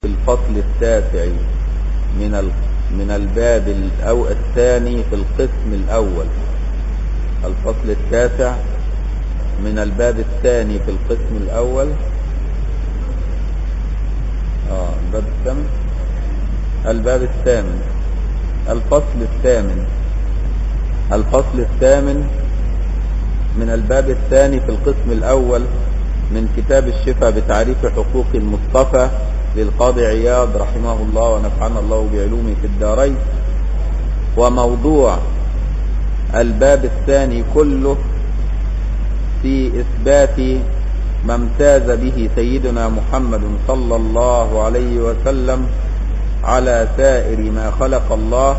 في الفصل التاسع من ال... من الباب الأو الثاني في القسم الأول الفصل التاسع من الباب الثاني في القسم الأول آه الباب الثامن الباب الثامن الفصل الثامن الفصل الثامن من الباب الثاني في القسم الأول من كتاب الشفاء بتعريف حقوق المصطفى للقاضي عياض رحمه الله ونفعنا الله بعلومه في الدارين وموضوع الباب الثاني كله في إثبات ما امتاز به سيدنا محمد صلى الله عليه وسلم على سائر ما خلق الله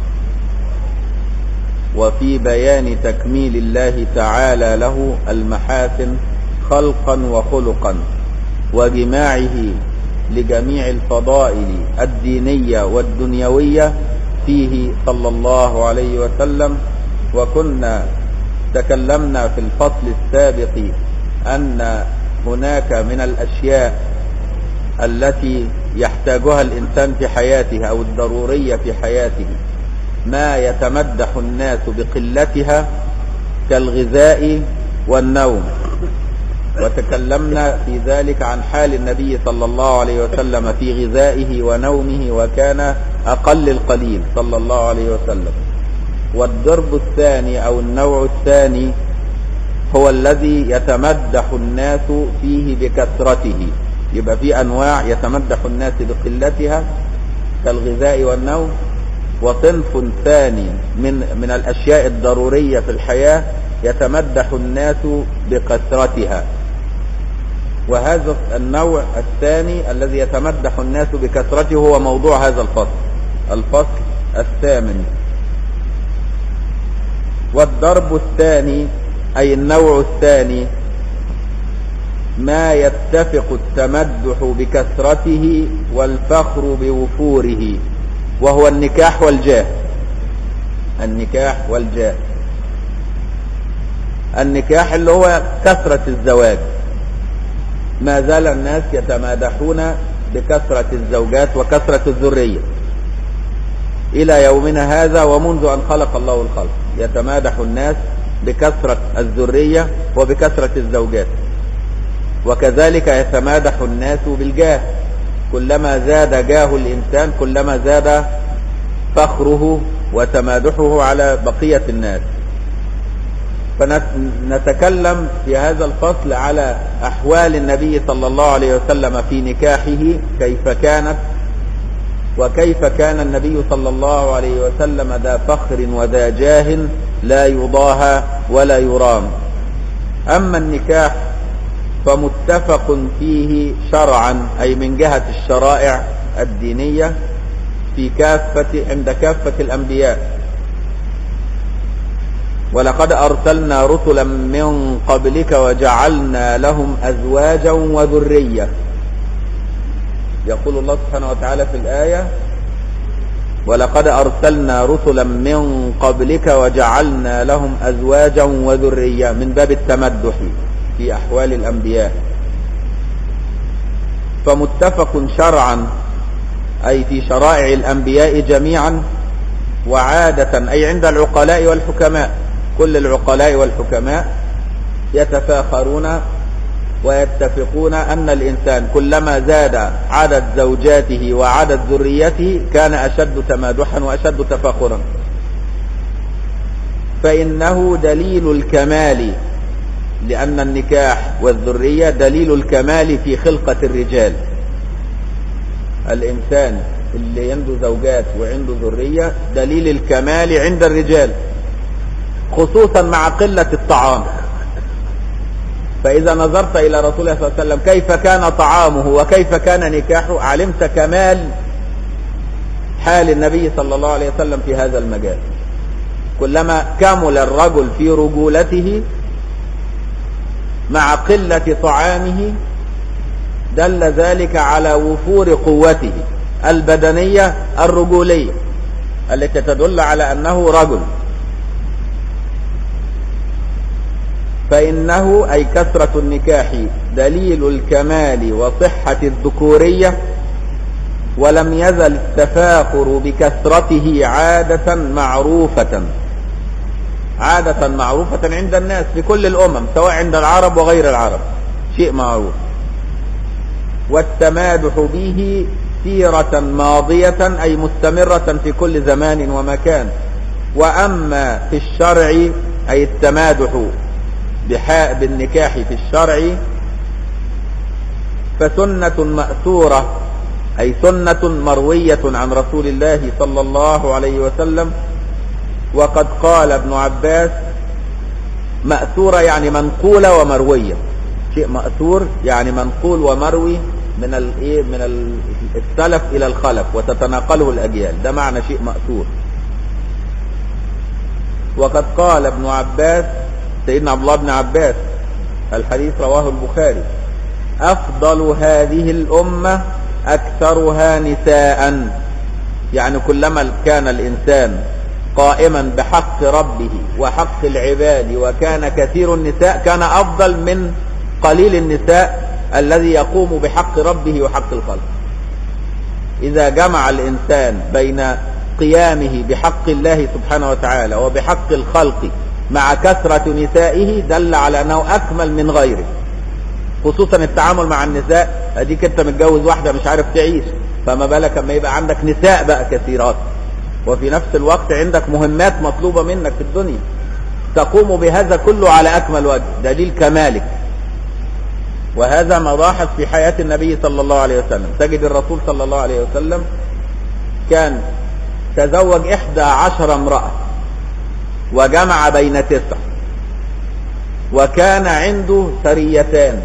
وفي بيان تكميل الله تعالى له المحاسن خلقا وخلقا وجماعه لجميع الفضائل الدينية والدنيوية فيه صلى الله عليه وسلم وكنا تكلمنا في الفصل السابق أن هناك من الأشياء التي يحتاجها الإنسان في حياته أو الضرورية في حياته ما يتمدح الناس بقلتها كالغذاء والنوم وتكلمنا في ذلك عن حال النبي صلى الله عليه وسلم في غذائه ونومه وكان أقل القليل صلى الله عليه وسلم والضرب الثاني أو النوع الثاني هو الذي يتمدح الناس فيه بكثرته يبقى في أنواع يتمدح الناس بقلتها كالغذاء والنوم وصنف ثاني من من الأشياء الضرورية في الحياة يتمدح الناس بكثرتها وهذا النوع الثاني الذي يتمدح الناس بكثرته هو موضوع هذا الفصل الفصل الثامن والضرب الثاني أي النوع الثاني ما يتفق التمدح بكثرته والفخر بوفوره وهو النكاح والجاه النكاح والجاه النكاح اللي هو كثرة الزواج ما زال الناس يتمادحون بكثرة الزوجات وكثرة الذرية إلى يومنا هذا ومنذ أن خلق الله الخلق يتمادح الناس بكثرة الذرية وبكثرة الزوجات وكذلك يتمادح الناس بالجاه كلما زاد جاه الإنسان كلما زاد فخره وتمادحه على بقية الناس فنتكلم في هذا الفصل على أحوال النبي صلى الله عليه وسلم في نكاحه كيف كانت وكيف كان النبي صلى الله عليه وسلم ذا فخر وذا جاه لا يضاهى ولا يرام أما النكاح فمتفق فيه شرعا أي من جهة الشرائع الدينية في كافة عند كافة الأنبياء ولقد أرسلنا رسلا من قبلك وجعلنا لهم أزواجا وذرية يقول الله سبحانه وتعالى في الآية ولقد أرسلنا رسلا من قبلك وجعلنا لهم أزواجا وذرية من باب التمدح في أحوال الأنبياء فمتفق شرعا أي في شرائع الأنبياء جميعا وعادة أي عند العقلاء والحكماء كل العقلاء والحكماء يتفاخرون ويتفقون أن الإنسان كلما زاد عدد زوجاته وعدد ذريته كان أشد تمادحا وأشد تفاخرا فإنه دليل الكمال لأن النكاح والذرية دليل الكمال في خلقة الرجال الإنسان اللي عنده زوجات وعنده ذرية دليل الكمال عند الرجال خصوصا مع قلة الطعام فإذا نظرت إلى رسول الله صلى الله عليه وسلم كيف كان طعامه وكيف كان نكاحه علمت كمال حال النبي صلى الله عليه وسلم في هذا المجال كلما كمل الرجل في رجولته مع قلة طعامه دل ذلك على وفور قوته البدنية الرجولية التي تدل على أنه رجل فإنه أي كثرة النكاح دليل الكمال وصحة الذكورية ولم يزل التفاخر بكثرته عادة معروفة عادة معروفة عند الناس في كل الأمم سواء عند العرب وغير العرب شيء معروف والتمادح به سيرة ماضية أي مستمرة في كل زمان ومكان وأما في الشرع أي التمادح بحاء بالنكاح في الشرع فسنة مأثورة أي سنة مروية عن رسول الله صلى الله عليه وسلم وقد قال ابن عباس مأثورة يعني منقولة ومروية شيء مأثور يعني منقول ومروي من الايه من السلف الى الخلف وتتناقله الاجيال ده معنى شيء مأثور وقد قال ابن عباس سيدنا عبد الله بن عباس الحديث رواه البخاري افضل هذه الامه اكثرها نساء يعني كلما كان الانسان قائما بحق ربه وحق العباد وكان كثير النساء كان افضل من قليل النساء الذي يقوم بحق ربه وحق الخلق اذا جمع الانسان بين قيامه بحق الله سبحانه وتعالى وبحق الخلق مع كثرة نسائه دل على انه اكمل من غيره خصوصا التعامل مع النساء اديك انت متجوز واحدة مش عارف تعيش فما بالك اما يبقى عندك نساء بقى كثيرات وفي نفس الوقت عندك مهمات مطلوبة منك في الدنيا تقوم بهذا كله على اكمل وجه دليل كمالك وهذا مضاحف في حياة النبي صلى الله عليه وسلم تجد الرسول صلى الله عليه وسلم كان تزوج إحدى عشر امرأة وجمع بين تسع وكان عنده سريتان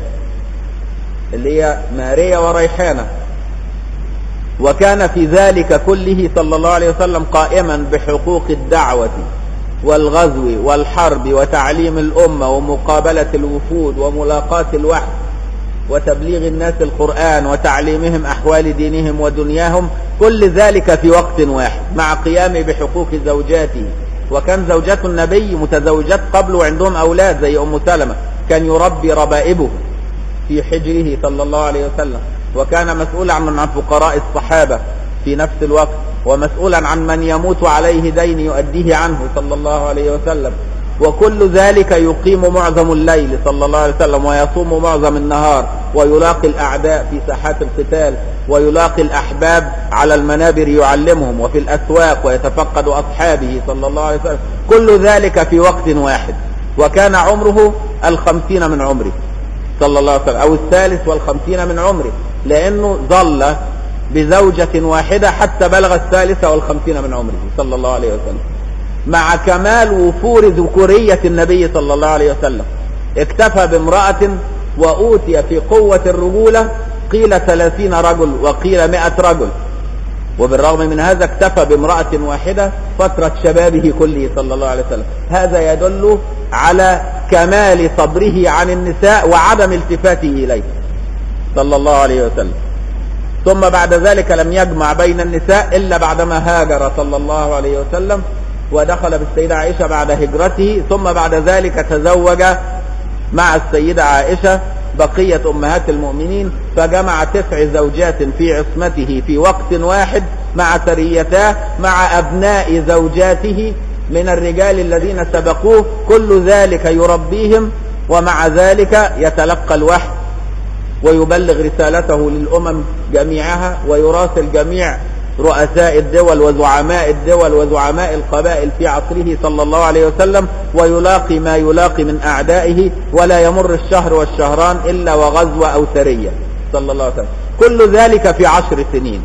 اللي هي ماريا وريحانة وكان في ذلك كله صلى الله عليه وسلم قائما بحقوق الدعوة والغزو والحرب وتعليم الأمة ومقابلة الوفود وملاقاة الوحي وتبليغ الناس القرآن وتعليمهم أحوال دينهم ودنياهم كل ذلك في وقت واحد مع قيامه بحقوق زوجاته وكان زوجات النبي متزوجات قبل وعندهم أولاد زي أم سلمة كان يربي ربائبه في حجره صلى الله عليه وسلم وكان مسؤولا عن فقراء الصحابة في نفس الوقت ومسؤولا عن من يموت عليه دين يؤديه عنه صلى الله عليه وسلم وكل ذلك يقيم معظم الليل صلى الله عليه وسلم ويصوم معظم النهار ويلاقي الأعداء في ساحات القتال ويلاقي الأحباب على المنابر يعلمهم وفي الأسواق ويتفقد أصحابه صلى الله عليه وسلم كل ذلك في وقت واحد وكان عمره الخمسين من عمره صلى الله عليه وسلم أو الثالث والخمسين من عمره لأنه ظل بزوجة واحدة حتى بلغ الثالثة والخمسين من عمره صلى الله عليه وسلم مع كمال وفور ذكورية النبي صلى الله عليه وسلم اكتفى بامرأة وأوتي في قوة الرجولة قيل ثلاثين رجل وقيل مئة رجل وبالرغم من هذا اكتفى بامرأة واحدة فترة شبابه كله صلى الله عليه وسلم هذا يدل على كمال صبره عن النساء وعدم التفاته إليه صلى الله عليه وسلم ثم بعد ذلك لم يجمع بين النساء إلا بعدما هاجر صلى الله عليه وسلم ودخل بالسيدة عائشة بعد هجرته ثم بعد ذلك تزوج مع السيدة عائشة بقية أمهات المؤمنين فجمع تسع زوجات في عصمته في وقت واحد مع سريتاه مع أبناء زوجاته من الرجال الذين سبقوه كل ذلك يربيهم ومع ذلك يتلقى الوحي ويبلغ رسالته للأمم جميعها ويراسل جميع رؤساء الدول وزعماء الدول وزعماء القبائل في عصره صلى الله عليه وسلم ويلاقي ما يلاقي من أعدائه ولا يمر الشهر والشهران إلا وغزوة أو سرية صلى الله عليه وسلم كل ذلك في عشر سنين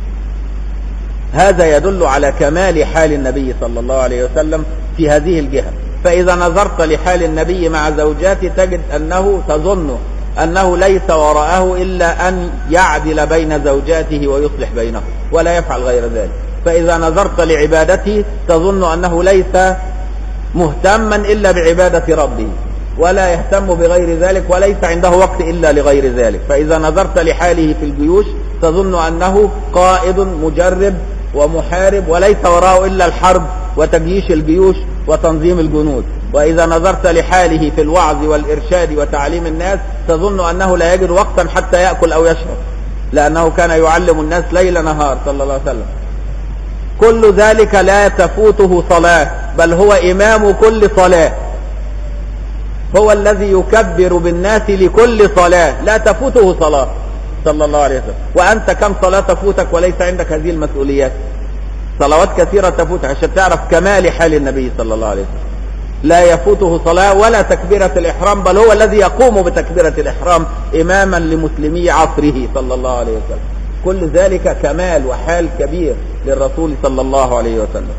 هذا يدل على كمال حال النبي صلى الله عليه وسلم في هذه الجهة فإذا نظرت لحال النبي مع زوجاته تجد أنه تظن أنه ليس وراءه إلا أن يعدل بين زوجاته ويصلح بينهم ولا يفعل غير ذلك فإذا نظرت لعبادته تظن أنه ليس مهتما إلا بعبادة ربه ولا يهتم بغير ذلك وليس عنده وقت إلا لغير ذلك فإذا نظرت لحاله في الجيوش تظن أنه قائد مجرب ومحارب وليس وراءه إلا الحرب وتجييش الجيوش وتنظيم الجنود وإذا نظرت لحاله في الوعظ والإرشاد وتعليم الناس تظن أنه لا يجد وقتا حتى يأكل أو يشرب لأنه كان يعلم الناس ليل نهار صلى الله عليه وسلم كل ذلك لا تفوته صلاة بل هو إمام كل صلاة هو الذي يكبر بالناس لكل صلاة لا تفوته صلاة صلى الله عليه وسلم وأنت كم صلاة تفوتك وليس عندك هذه المسؤوليات صلوات كثيرة تفوتك عشان تعرف كمال حال النبي صلى الله عليه وسلم لا يفوته صلاة ولا تكبيرة الإحرام بل هو الذي يقوم بتكبيرة الإحرام إماما لمسلمي عصره صلى الله عليه وسلم كل ذلك كمال وحال كبير للرسول صلى الله عليه وسلم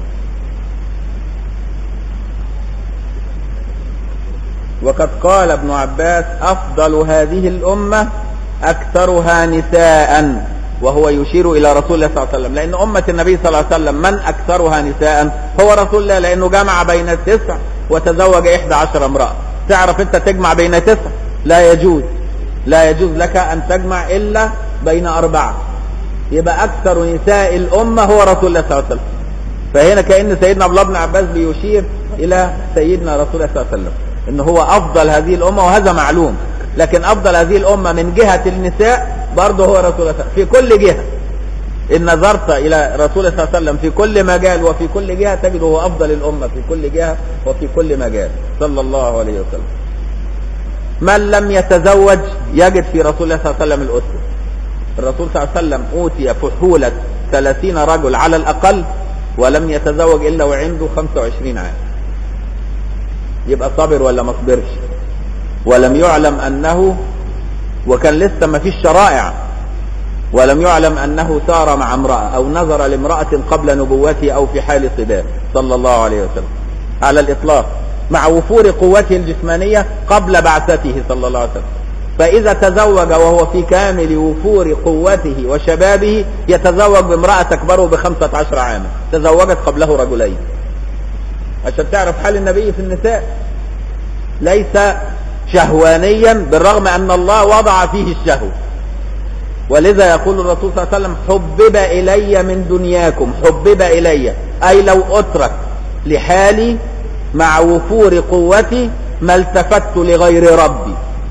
وقد قال ابن عباس أفضل هذه الأمة أكثرها نساء وهو يشير إلى رسول الله صلى الله عليه وسلم لأن أمة النبي صلى الله عليه وسلم من أكثرها نساء هو رسول الله لأنه جمع بين التسع وتزوج إحدى عشر امرأة تعرف أنت تجمع بين تسع لا يجوز لا يجوز لك أن تجمع إلا بين أربعة يبقى أكثر نساء الأمة هو رسول الله صلى الله عليه وسلم فهنا كأن سيدنا عبد الله بن عباس بيشير إلى سيدنا رسول الله صلى الله عليه وسلم إن هو أفضل هذه الأمة وهذا معلوم لكن أفضل هذه الأمة من جهة النساء برضه هو رسول الله صلى الله عليه وسلم في كل جهة إن نظرت إلى رسول الله صلى الله عليه وسلم في كل مجال وفي كل جهة تجده هو أفضل الأمة في كل جهة وفي كل مجال صلى الله عليه وسلم من لم يتزوج يجد في رسول الله صلى الله عليه وسلم الأسوة الرسول صلى الله عليه وسلم أوتي فحولة ثلاثين رجل على الأقل ولم يتزوج إلا وعنده خمسة وعشرين عام يبقى صابر ولا ما صبرش ولم يعلم أنه وكان لسه ما فيش شرائع ولم يعلم أنه سار مع امرأة أو نظر لامرأة قبل نبوته أو في حال صباه صلى الله عليه وسلم على الإطلاق مع وفور قوته الجسمانية قبل بعثته صلى الله عليه وسلم فإذا تزوج وهو في كامل وفور قوته وشبابه يتزوج بامرأة تكبره بخمسة عشر عاما تزوجت قبله رجلين عشان تعرف حال النبي في النساء ليس شهوانيا بالرغم أن الله وضع فيه الشهوة ولذا يقول الرسول صلى الله عليه وسلم حبب إلي من دنياكم حبب إلي أي لو أترك لحالي مع وفور قوتي ما التفت لغير ربي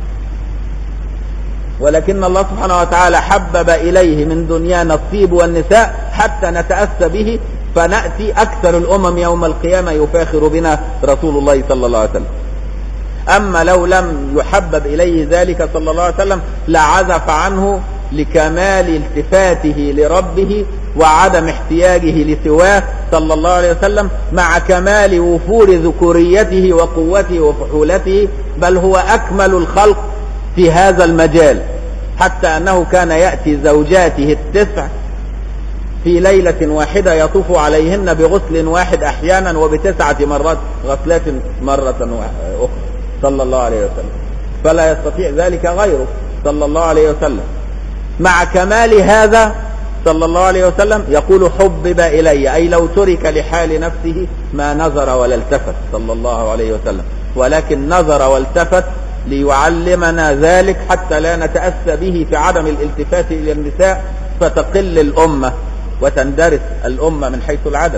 ولكن الله سبحانه وتعالى حبب إليه من دنيانا الطيب والنساء حتى نتأسى به فنأتي أكثر الأمم يوم القيامة يفاخر بنا رسول الله صلى الله عليه وسلم أما لو لم يحبب إليه ذلك صلى الله عليه وسلم لعزف عنه لكمال التفاته لربه وعدم احتياجه لسواه صلى الله عليه وسلم مع كمال وفور ذكوريته وقوته وفحولته بل هو أكمل الخلق في هذا المجال حتى أنه كان يأتي زوجاته التسع في ليلة واحدة يطوف عليهن بغسل واحد أحيانا وبتسعة مرات غسلات مرة أخرى صلى الله عليه وسلم فلا يستطيع ذلك غيره صلى الله عليه وسلم مع كمال هذا صلى الله عليه وسلم يقول حبب إلي أي لو ترك لحال نفسه ما نظر ولا التفت صلى الله عليه وسلم ولكن نظر والتفت ليعلمنا ذلك حتى لا نتأسى به في عدم الالتفات إلى النساء فتقل الأمة وتندرس الأمة من حيث العدد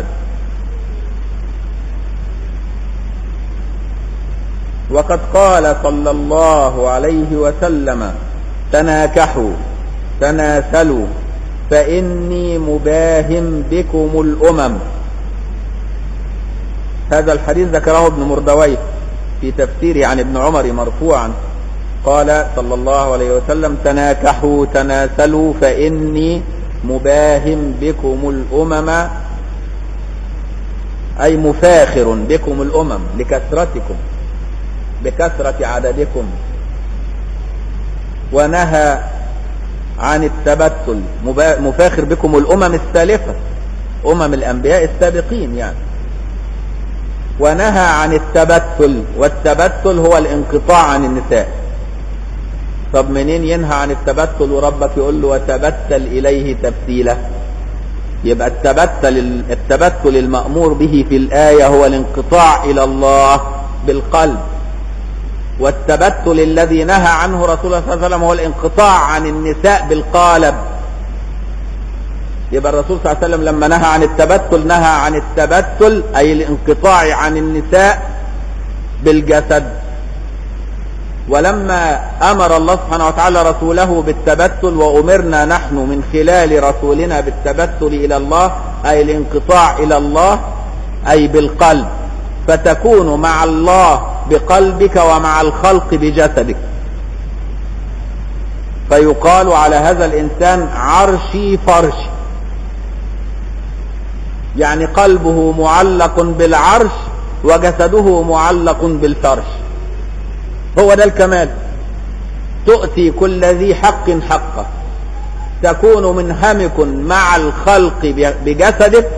وقد قال صلى الله عليه وسلم تناكحوا تناسلوا فإني مباهم بكم الأمم هذا الحديث ذكره ابن مردويه في تفسيره عن ابن عمر مرفوعا قال صلى الله عليه وسلم تناكحوا تناسلوا فإني مباهم بكم الأمم أي مفاخر بكم الأمم لكثرتكم بكثرة عددكم ونهى عن التبتل مفاخر بكم الأمم السالفة أمم الأنبياء السابقين يعني ونهى عن التبتل والتبتل هو الانقطاع عن النساء طب منين ينهى عن التبتل وربك يقول له وتبتل إليه تبتيلا يبقى التبتل التبتل المأمور به في الآية هو الانقطاع إلى الله بالقلب والتبتل الذي نهى عنه رسول الله صلى الله عليه وسلم هو الانقطاع عن النساء بالقالب يبقى الرسول صلى الله عليه وسلم لما نهى عن التبتل نهى عن التبتل أي الانقطاع عن النساء بالجسد ولما أمر الله سبحانه وتعالى رسوله بالتبتل وأمرنا نحن من خلال رسولنا بالتبتل إلى الله أي الانقطاع إلى الله أي بالقلب فتكون مع الله بقلبك ومع الخلق بجسدك فيقال على هذا الإنسان عرشي فرشي يعني قلبه معلق بالعرش وجسده معلق بالفرش هو ده الكمال تؤتي كل ذي حق حقه تكون منهمك مع الخلق بجسدك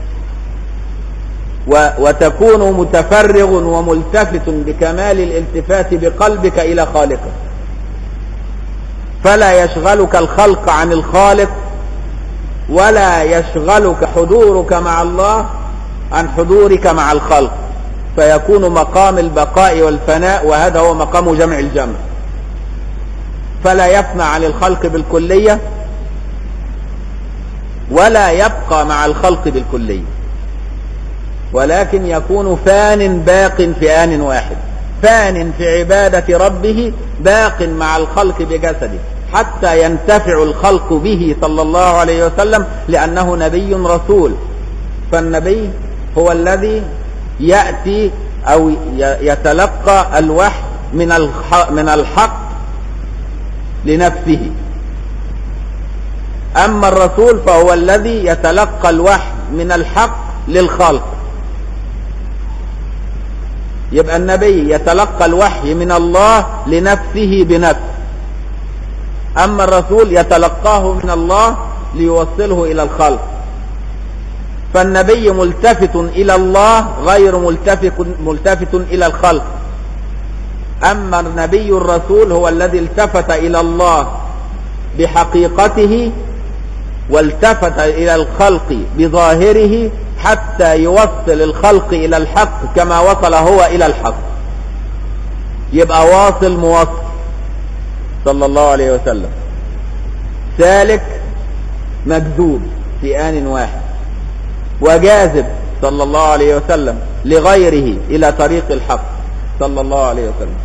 وتكون متفرغ وملتفت بكمال الالتفات بقلبك إلى خالقك فلا يشغلك الخلق عن الخالق ولا يشغلك حضورك مع الله عن حضورك مع الخلق فيكون مقام البقاء والفناء وهذا هو مقام جمع الجمع فلا يفنى عن الخلق بالكلية ولا يبقى مع الخلق بالكلية ولكن يكون فان باق في آن واحد فان في عبادة ربه باق مع الخلق بجسده حتى ينتفع الخلق به صلى الله عليه وسلم لأنه نبي رسول فالنبي هو الذي يأتي أو يتلقى الوحي من من الحق لنفسه أما الرسول فهو الذي يتلقى الوحي من الحق للخلق يبقى النبي يتلقى الوحي من الله لنفسه بنفسه أما الرسول يتلقاه من الله ليوصله إلى الخلق فالنبي ملتفت إلى الله غير ملتفت, ملتفت إلى الخلق أما النبي الرسول هو الذي التفت إلى الله بحقيقته والتفت إلى الخلق بظاهره حتى يوصل الخلق إلى الحق كما وصل هو إلى الحق يبقى واصل موصل صلى الله عليه وسلم سالك مجذوب في آن واحد وجاذب صلى الله عليه وسلم لغيره إلى طريق الحق صلى الله عليه وسلم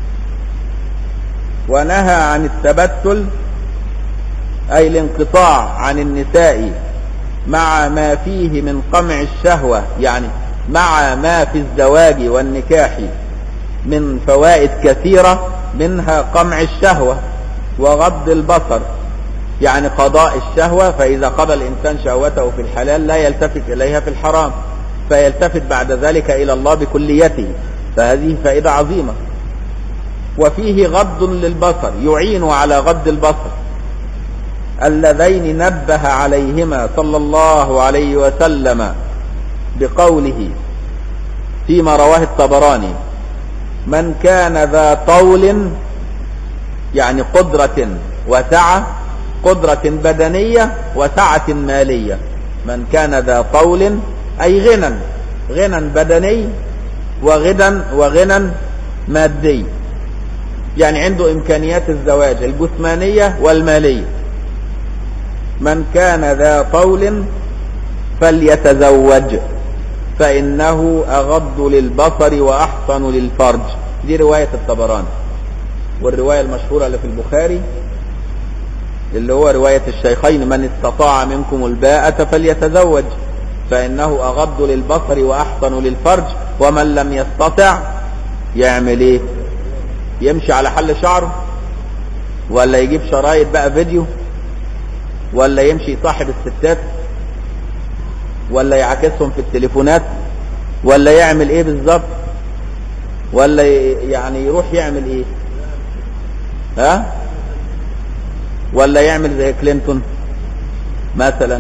ونهى عن التبتل أي الانقطاع عن النساء مع ما فيه من قمع الشهوة يعني مع ما في الزواج والنكاح من فوائد كثيرة منها قمع الشهوة وغض البصر يعني قضاء الشهوة فإذا قضى الإنسان شهوته في الحلال لا يلتفت إليها في الحرام فيلتفت بعد ذلك إلى الله بكليته فهذه فائدة عظيمة وفيه غض للبصر يعين على غض البصر اللذين نبه عليهما صلى الله عليه وسلم بقوله فيما رواه الطبراني من كان ذا طول يعني قدرة وسعة قدرة بدنية وسعة مالية من كان ذا طول أي غنى غنى بدني وغنى وغنى مادي يعني عنده إمكانيات الزواج الجسمانية والمالية من كان ذا طول فليتزوج فإنه أغض للبصر وأحصن للفرج دي رواية الطبراني والرواية المشهورة اللي في البخاري اللي هو رواية الشيخين من استطاع منكم الباءة فليتزوج فإنه أغض للبصر وأحصن للفرج ومن لم يستطع يعمل ايه يمشي على حل شعره ولا يجيب شرايط بقى فيديو ولا يمشي صاحب الستات ولا يعاكسهم في التليفونات ولا يعمل ايه بالظبط ولا يعني يروح يعمل ايه ها ولا يعمل زي كلينتون مثلا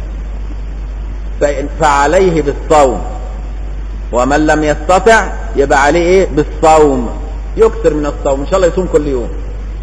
فعليه بالصوم ومن لم يستطع يبقى عليه ايه بالصوم يكثر من الصوم ان شاء الله يصوم كل يوم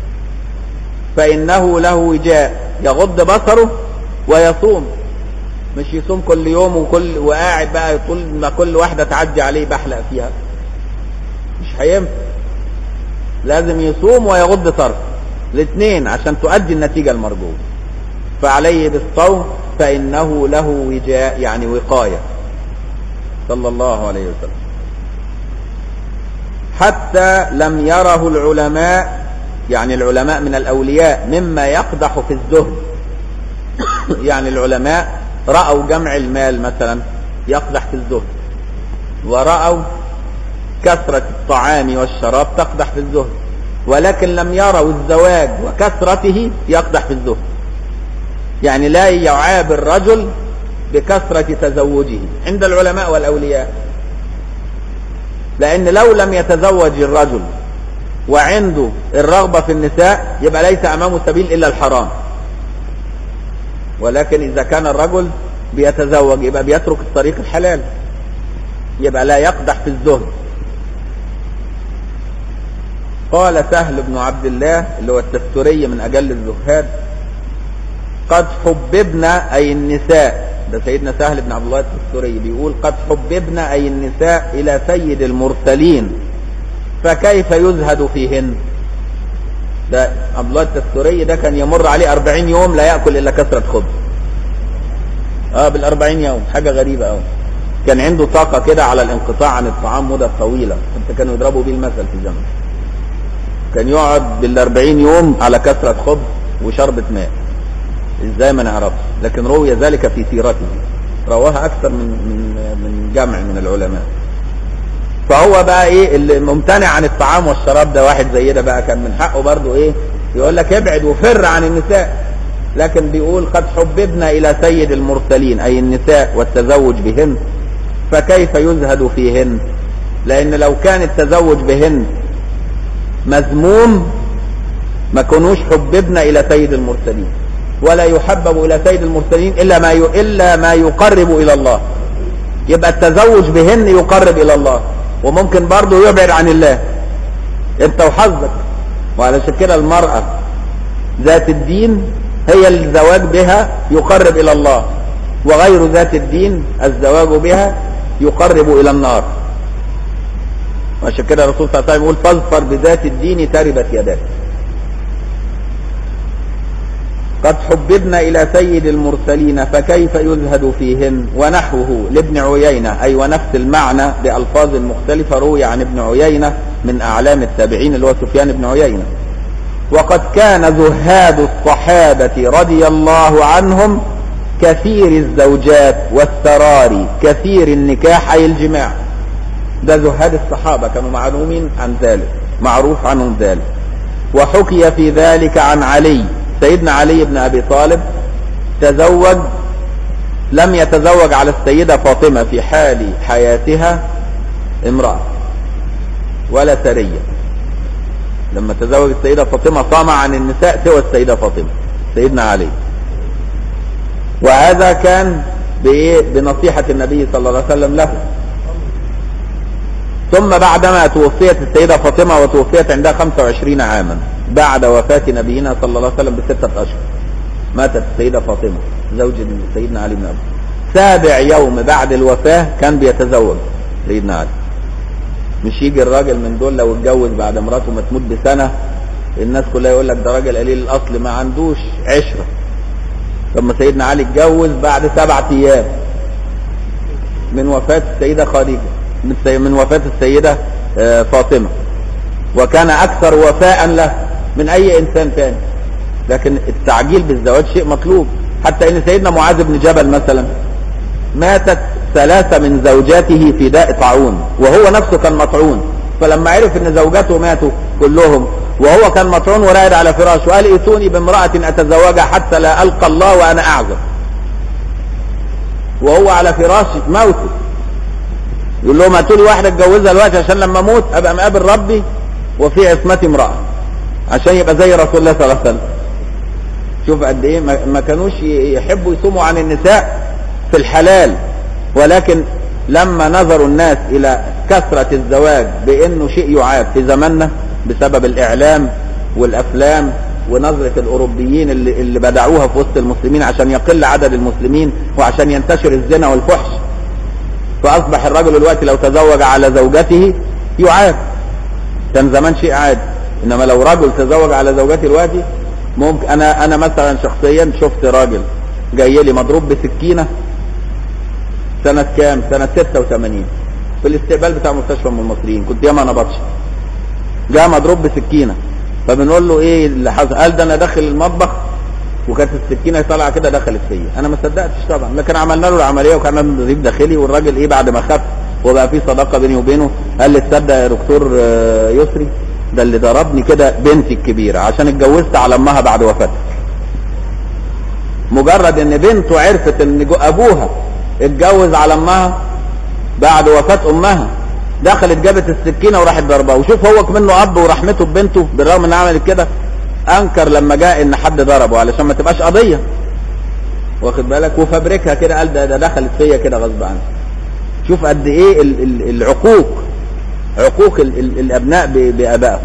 فانه له وجاء يغض بصره ويصوم مش يصوم كل يوم وكل وقاعد بقى طول ما كل واحده تعدي عليه بحلق فيها مش هينفع لازم يصوم ويغض طرف الاثنين عشان تؤدي النتيجه المرجوه فعليه بالصوم فانه له وجاء يعني وقايه صلى الله عليه وسلم حتى لم يره العلماء يعني العلماء من الأولياء مما يقدح في الزهد يعني العلماء رأوا جمع المال مثلا يقدح في الزهد ورأوا كثرة الطعام والشراب تقدح في الزهد ولكن لم يروا الزواج وكثرته يقدح في الزهد يعني لا يعاب الرجل بكثرة تزوجه عند العلماء والأولياء لأن لو لم يتزوج الرجل وعنده الرغبة في النساء يبقى ليس أمامه سبيل إلا الحرام ولكن إذا كان الرجل بيتزوج يبقى بيترك الطريق الحلال يبقى لا يقدح في الزهد قال سهل بن عبد الله اللي هو التستري من أجل الزهاد قد حببنا أي النساء ده سيدنا سهل بن عبد الله التستري بيقول قد حببنا أي النساء إلى سيد المرسلين فكيف يزهد فيهن ده عبد الله التستري ده كان يمر عليه أربعين يوم لا يأكل إلا كثرة خبز اه بالأربعين يوم حاجة غريبة أوي كان عنده طاقة كده على الانقطاع عن الطعام مدة طويلة حتى كانوا يضربوا بيه المثل في زمن كان يقعد بالأربعين يوم على كثرة خبز وشربة ماء ازاي ما نعرفش لكن روي ذلك في سيرته رواها اكثر من من من جمع من العلماء فهو بقى ايه اللي ممتنع عن الطعام والشراب ده واحد زي ده بقى كان من حقه برضه ايه يقول لك ابعد وفر عن النساء لكن بيقول قد حببنا الى سيد المرسلين اي النساء والتزوج بهن فكيف يزهد فيهن لان لو كان التزوج بهن مذموم ما كانوش حببنا الى سيد المرسلين ولا يحبب الى سيد المرسلين الا ما ي... الا ما يقرب الى الله يبقى التزوج بهن يقرب الى الله وممكن برضه يبعد عن الله انت وحظك وعلشان كده المرأة ذات الدين هي الزواج بها يقرب الى الله وغير ذات الدين الزواج بها يقرب الى النار وعشان كده الرسول صلى الله عليه وسلم يقول فاظفر بذات الدين تربت يداك قد حببنا إلى سيد المرسلين فكيف يزهد فيهن ونحوه لابن عيينة أي ونفس المعنى بألفاظ مختلفة روي عن ابن عيينة من أعلام التابعين اللي هو سفيان بن عيينة وقد كان زهاد الصحابة رضي الله عنهم كثير الزوجات والسرار كثير النكاح أي الجماع ده زهاد الصحابة كانوا معلومين عن ذلك معروف عنهم ذلك وحكي في ذلك عن علي سيدنا علي بن ابي طالب تزوج لم يتزوج على السيده فاطمه في حال حياتها امراه ولا سريه لما تزوج السيده فاطمه صام عن النساء سوى السيده فاطمه سيدنا علي وهذا كان بايه بنصيحه النبي صلى الله عليه وسلم له ثم بعدما توفيت السيده فاطمه وتوفيت عندها 25 عاما بعد وفاة نبينا صلى الله عليه وسلم بستة أشهر ماتت السيدة فاطمة زوج سيدنا علي بن أبي سابع يوم بعد الوفاة كان بيتزوج سيدنا علي مش يجي الراجل من دول لو اتجوز بعد مراته ما تموت بسنة الناس كلها يقول لك ده راجل قليل الأصل ما عندوش عشرة ثم سيدنا علي اتجوز بعد سبعة أيام من وفاة السيدة خديجة من وفاة السيدة فاطمة وكان أكثر وفاء له من اي انسان ثاني لكن التعجيل بالزواج شيء مطلوب حتى ان سيدنا معاذ بن جبل مثلا ماتت ثلاثة من زوجاته في داء طاعون وهو نفسه كان مطعون فلما عرف ان زوجاته ماتوا كلهم وهو كان مطعون وراقد على فراش وقال ائتوني بامرأة اتزوجها حتى لا القى الله وانا اعزب وهو على فراش موته يقول لهم هاتوا لي واحدة اتجوزها دلوقتي عشان لما اموت ابقى مقابل ربي وفي عصمتي امرأة عشان يبقى زي رسول الله صلى الله عليه وسلم شوف قد ايه ما كانوش يحبوا يصوموا عن النساء في الحلال ولكن لما نظروا الناس الى كثرة الزواج بانه شيء يعاب في زماننا بسبب الاعلام والافلام ونظرة الاوروبيين اللي, اللي بدعوها في وسط المسلمين عشان يقل عدد المسلمين وعشان ينتشر الزنا والفحش فاصبح الرجل دلوقتي لو تزوج على زوجته يعاب كان زمان شيء عادي انما لو رجل تزوج على زوجته دلوقتي ممكن انا انا مثلا شخصيا شفت راجل جاي لي مضروب بسكينه سنه كام؟ سنه 86 في الاستقبال بتاع مستشفى من المصريين كنت ياما نبطش جاء مضروب بسكينه فبنقول له ايه اللي حصل قال ده انا داخل المطبخ وكانت السكينه طالعه كده دخلت فيا انا ما صدقتش طبعا لكن عملنا له العمليه وكان عنده نزيف داخلي والراجل ايه بعد ما خف وبقى في صداقه بيني وبينه قال لي تصدق يا دكتور آه، يسري ده اللي ضربني كده بنتي الكبيره عشان اتجوزت على امها بعد وفاتها مجرد ان بنته عرفت ان جو- ابوها اتجوز على امها بعد وفاة امها دخلت جابت السكينة وراحت ضربها وشوف هو منه اب ورحمته ببنته بالرغم انها عملت كده انكر لما جاء ان حد ضربه علشان ما تبقاش قضية واخد بالك وفبركها كده قال ده, ده دخلت فيا كده غصب عني شوف قد ايه ال- ال- العقوق عقوق ال- ال- الابناء ب- بابائهم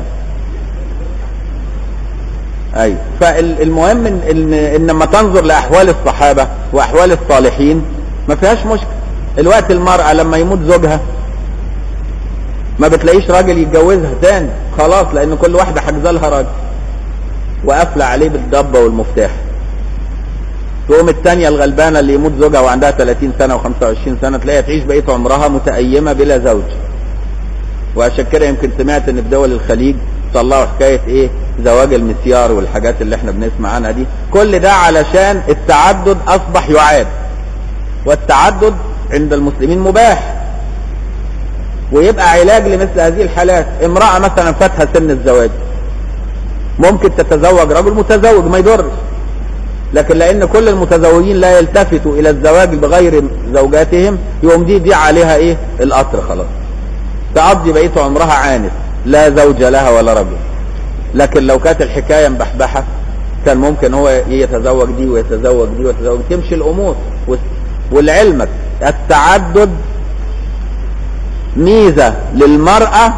ايوه فالمهم ان ان إن لما تنظر لاحوال الصحابه واحوال الصالحين ما فيهاش مشكله الوقت المراه لما يموت زوجها ما بتلاقيش راجل يتجوزها تاني خلاص لان كل واحده حجزه لها راجل وقافله عليه بالضبه والمفتاح تقوم الثانيه الغلبانه اللي يموت زوجها وعندها 30 سنه و25 سنه تلاقيها تعيش بقيه عمرها متأيمه بلا زوج وعشان كده يمكن سمعت ان في دول الخليج طلعوا حكايه ايه زواج المسيار والحاجات اللي احنا بنسمع عنها دي كل ده علشان التعدد اصبح يعاد والتعدد عند المسلمين مباح ويبقى علاج لمثل هذه الحالات امرأة مثلا فاتها سن الزواج ممكن تتزوج رجل متزوج ما يضرش لكن لان كل المتزوجين لا يلتفتوا الى الزواج بغير زوجاتهم يقوم دي دي عليها ايه القطر خلاص تقضي بقية عمرها عانس لا زوج لها ولا رجل لكن لو كانت الحكاية مبحبحة كان ممكن هو يتزوج دي ويتزوج دي ويتزوج تمشي الامور وال- ولعلمك التعدد ميزة للمرأة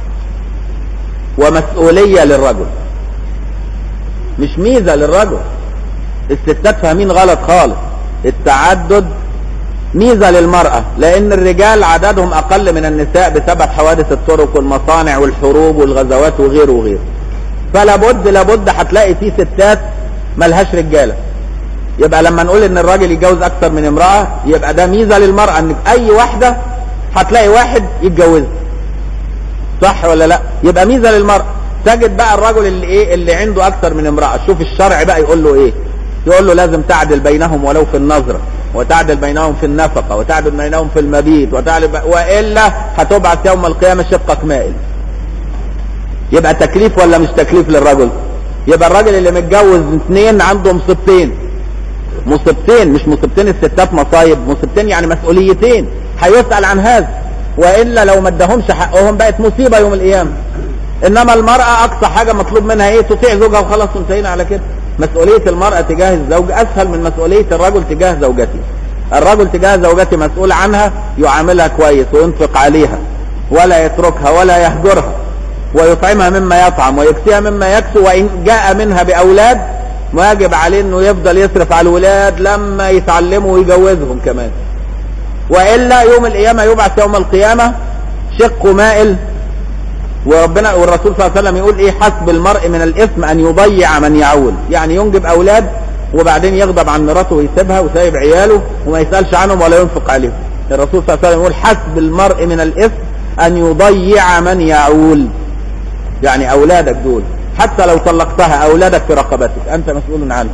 ومسؤولية للرجل مش ميزة للرجل الستات فاهمين غلط خالص التعدد ميزة للمرأة لأن الرجال عددهم أقل من النساء بسبب حوادث الطرق والمصانع والحروب والغزوات وغيره وغيره فلا بد لابد هتلاقي في ستات ملهاش رجالة يبقى لما نقول ان الراجل يتجوز اكثر من امرأة يبقى ده ميزة للمرأة ان اي واحدة هتلاقي واحد يتجوزها صح ولا لا يبقى ميزة للمرأة تجد بقى الرجل اللي ايه اللي عنده اكثر من امرأة شوف الشرع بقى يقول له ايه يقول له لازم تعدل بينهم ولو في النظرة وتعدل بينهم في النفقة وتعدل بينهم في المبيت وتعدل ب... وإلا هتبعث يوم القيامة شقك مائل يبقى تكليف ولا مش تكليف للرجل يبقى الراجل اللي متجوز اثنين عنده مصيبتين مصيبتين مش مصيبتين الستات مصايب مصيبتين يعني مسؤوليتين هيسأل عن هذا وإلا لو ما اداهمش حقهم بقت مصيبة يوم القيامة إنما المرأة أقصى حاجة مطلوب منها إيه تطيع زوجها وخلاص انتهينا على كده مسؤولية المرأة تجاه الزوج أسهل من مسؤولية الرجل تجاه زوجته الرجل تجاه زوجته مسؤول عنها يعاملها كويس وينفق عليها ولا يتركها ولا يهجرها ويطعمها مما يطعم ويكسيها مما يكسو وإن جاء منها بأولاد واجب عليه انه يفضل يصرف على الولاد لما يتعلموا ويجوزهم كمان والا يوم القيامه يبعث يوم القيامه شق مائل وربنا والرسول صلى الله عليه وسلم يقول ايه حسب المرء من الاثم ان يضيع من يعول يعني ينجب اولاد وبعدين يغضب عن مراته ويسيبها وسايب عياله وما يسالش عنهم ولا ينفق عليهم الرسول صلى الله عليه وسلم يقول حسب المرء من الاثم ان يضيع من يعول يعني اولادك دول حتى لو طلقتها اولادك في رقبتك انت مسؤول عنهم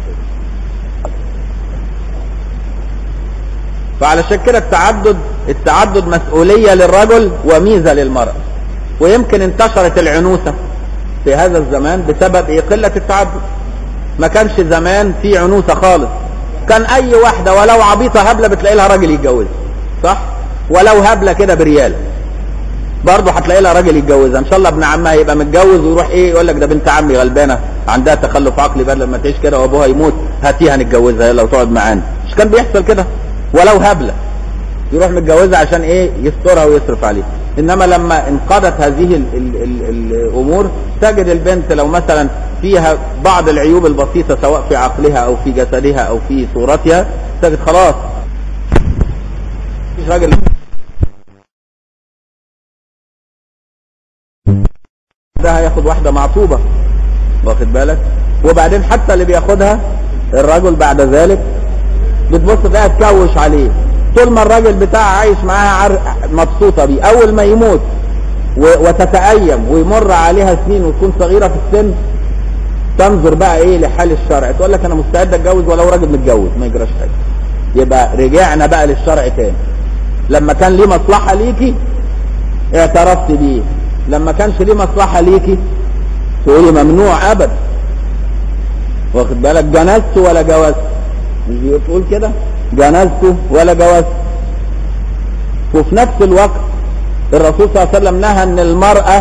فعلشان كده التعدد التعدد مسؤولية للرجل وميزة للمرأة ويمكن انتشرت العنوسة في هذا الزمان بسبب ايه قلة التعدد ما كانش زمان في عنوسة خالص كان اي واحدة ولو عبيطة هبلة بتلاقي لها راجل يتجوزها صح ولو هبلة كده بريال برضه هتلاقي لها راجل يتجوزها ان شاء الله ابن عمها يبقى متجوز ويروح ايه يقول لك ده بنت عمي غلبانه عندها تخلف عقلي بدل لما تعيش كده وابوها يموت هاتيها نتجوزها يلا وتقعد معانا مش كان بيحصل كده ولو هبله يروح متجوزها عشان ايه يسترها ويصرف عليها انما لما انقضت هذه ال ال ال الامور تجد البنت لو مثلا فيها بعض العيوب البسيطه سواء في عقلها او في جسدها او في صورتها تجد خلاص مفيش راجل ده هياخد واحده معصوبه واخد بالك وبعدين حتى اللي بياخدها الرجل بعد ذلك بتبص تلاقيها تكوش عليه طول ما الراجل بتاعها عايش معاها عر... مبسوطه بيه اول ما يموت و- وتتأيم ويمر عليها سنين وتكون صغيرة في السن تنظر بقى ايه لحال الشرع تقول لك انا مستعد اتجوز ولو راجل متجوز ما يجراش حاجه يبقى رجعنا بقى للشرع تاني لما كان ليه مصلحه ليكي اعترفت بيه لما كانش ليه مصلحه ليكي تقولي ممنوع ابدا واخد بالك جنزت ولا جوزت مش بتقول كده جنزت ولا جوزت وفي نفس الوقت الرسول صلى الله عليه وسلم نهى ان المرأة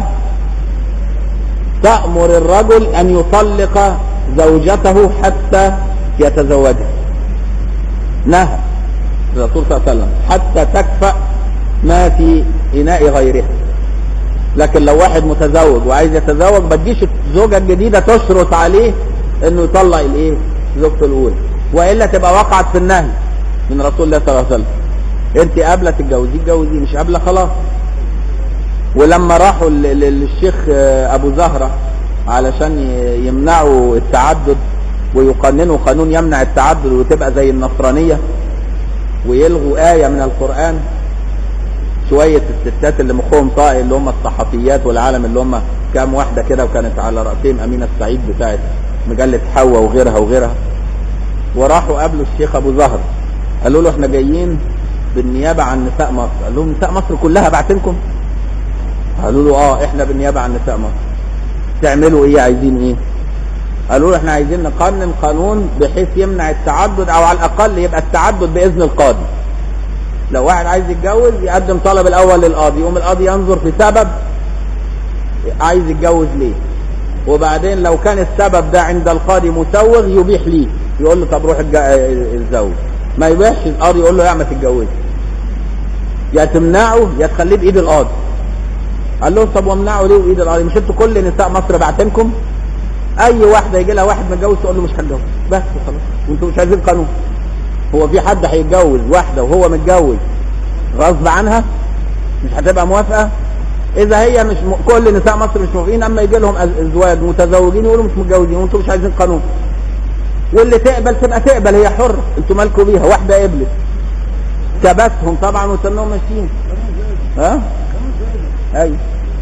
تأمر الرجل ان يطلق زوجته حتى يتزوجها نهى الرسول صلى الله عليه وسلم حتى تكفأ ما في إناء غيرها لكن لو واحد متزوج وعايز يتزوج ما تجيش الزوجة الجديدة تشرط عليه انه يطلق الايه زوجته الاولى والا تبقى وقعت في النهي من رسول الله صلى الله عليه وسلم انت قابله تتجوزيه اتجوزيه مش قابله خلاص ولما راحوا ل- ل- للشيخ آه، ابو زهره علشان ي- يمنعوا التعدد ويقننوا قانون يمنع التعدد وتبقى زي النصرانيه ويلغوا ايه من القران شويه الستات اللي مخهم طائي اللي هم الصحفيات والعالم اللي هم كام واحده كده وكانت على راسهم امينه السعيد بتاعت مجله حواء وغيرها وغيرها وراحوا قابلوا الشيخ ابو زهر قالوا له احنا جايين بالنيابه عن نساء مصر قال لهم نساء مصر كلها بعتنكم قالوا له اه احنا بالنيابه عن نساء مصر تعملوا ايه عايزين ايه قالوا له احنا عايزين نقنن قانون بحيث يمنع التعدد او على الاقل يبقى التعدد باذن القاضي لو واحد عايز يتجوز يقدم طلب الاول للقاضي يقوم القاضي ينظر في سبب عايز يتجوز ليه وبعدين لو كان السبب ده عند القاضي مسوغ يبيح ليه يقول له طب روح اتج- اتزوج ما يبيحش القاضي يقول له لا ما تتجوزش يا تمنعه يا تخليه بايد القاضي قال لهم طب وامنعه ليه بايد القاضي مش انتوا كل نساء مصر بعتنكم اي واحده يجي لها واحد متجوز تقول له مش هتجوز بس وخلاص وانتوا مش عايزين قانون هو في حد هيتجوز واحده وهو متجوز غصب عنها مش هتبقى موافقه اذا هي مش م... كل نساء مصر مش موافقين اما يجي لهم أز- ازواج متزوجين يقولوا مش متجوزين وانتم مش عايزين قانون واللي تقبل تبقى تقبل هي حره انتوا مالكوا بيها واحده قبلت كبسهم طبعا وتنهم ماشيين ها ايوه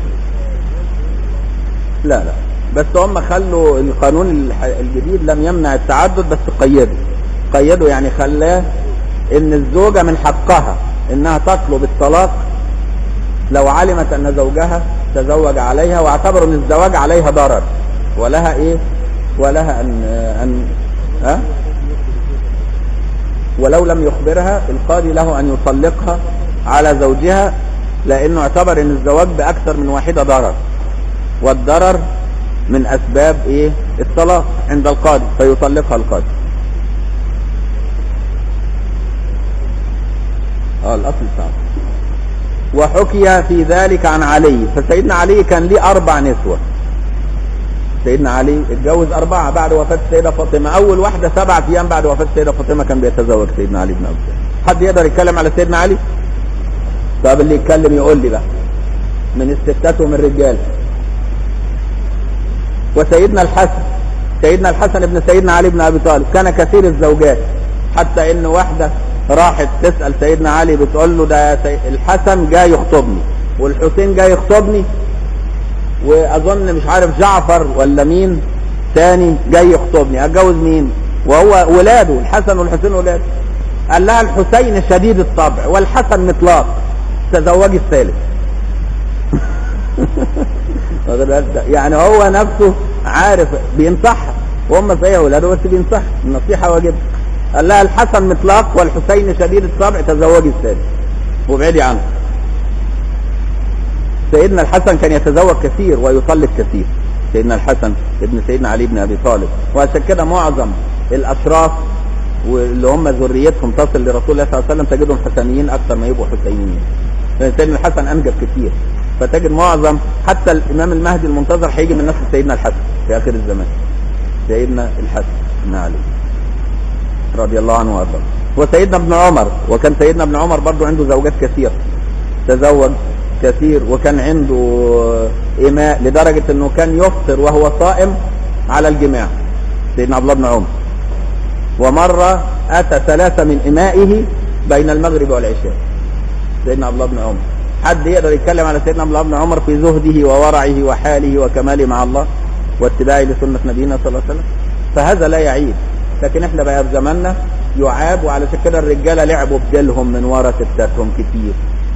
لا لا بس هم خلوا القانون الح- الجديد لم يمنع التعدد بس قيده قيده يعني خلاه ان الزوجه من حقها انها تطلب الطلاق لو علمت ان زوجها تزوج عليها واعتبروا ان الزواج عليها ضرر ولها ايه ولها ان ان ها ولو لم يخبرها القاضي له ان يطلقها على زوجها لانه اعتبر ان الزواج باكثر من واحده ضرر والضرر من اسباب ايه الطلاق عند القاضي فيطلقها القاضي اه الاصل صعب وحكي في ذلك عن علي فسيدنا علي كان ليه اربع نسوة سيدنا علي اتجوز اربعة بعد وفاة السيدة فاطمة اول واحدة سبعة ايام بعد وفاة السيدة فاطمة كان بيتزوج سيدنا علي بن ابي طالب حد يقدر يتكلم على سيدنا علي طب اللي يتكلم يقول لي بقى من الستات ومن الرجال وسيدنا الحسن سيدنا الحسن ابن سيدنا علي بن ابي طالب كان كثير الزوجات حتى ان واحده راحت تسال سيدنا علي بتقول له ده سي- الحسن جاي يخطبني والحسين جاي يخطبني واظن مش عارف جعفر ولا مين تاني جاي يخطبني اتجوز مين وهو ولاده الحسن والحسين ولاده قال لها الحسين شديد الطبع والحسن مطلاق تزوجي الثالث واخد بالك؟ يعني هو نفسه عارف بينصحها وهم صحيح ولاده بس بينصح النصيحه واجب قال لها الحسن مطلاق والحسين شديد الطبع تزوجي الثالث وابعدي عنه سيدنا الحسن كان يتزوج كثير ويطلق كثير سيدنا الحسن ابن سيدنا علي بن ابي طالب وعشان كده معظم الاشراف واللي هم ذريتهم تصل لرسول الله صلى الله عليه وسلم تجدهم حسنيين اكثر ما يبقوا حسينيين لان سيدنا الحسن انجب كثير فتجد معظم حتى الامام المهدي المنتظر هيجي من نسل سيدنا الحسن في اخر الزمان سيدنا الحسن بن علي رضي الله عنه وارضاه وسيدنا ابن عمر وكان سيدنا ابن عمر برضه عنده زوجات كثير تزوج كثير وكان عنده إماء لدرجة أنه كان يفطر وهو صائم على الجماع سيدنا عبد الله بن عمر ومرة أتى ثلاثة من إمائه بين المغرب والعشاء سيدنا عبد الله بن عمر حد يقدر يتكلم على سيدنا عبد الله بن عمر في زهده وورعه وحاله وكماله مع الله واتباعه لسنة نبينا صلى الله عليه وسلم فهذا لا يعيب لكن احنا بقى في زماننا يعاب وعلشان كده الرجالة لعبوا بديلهم من ورا ستاتهم كتير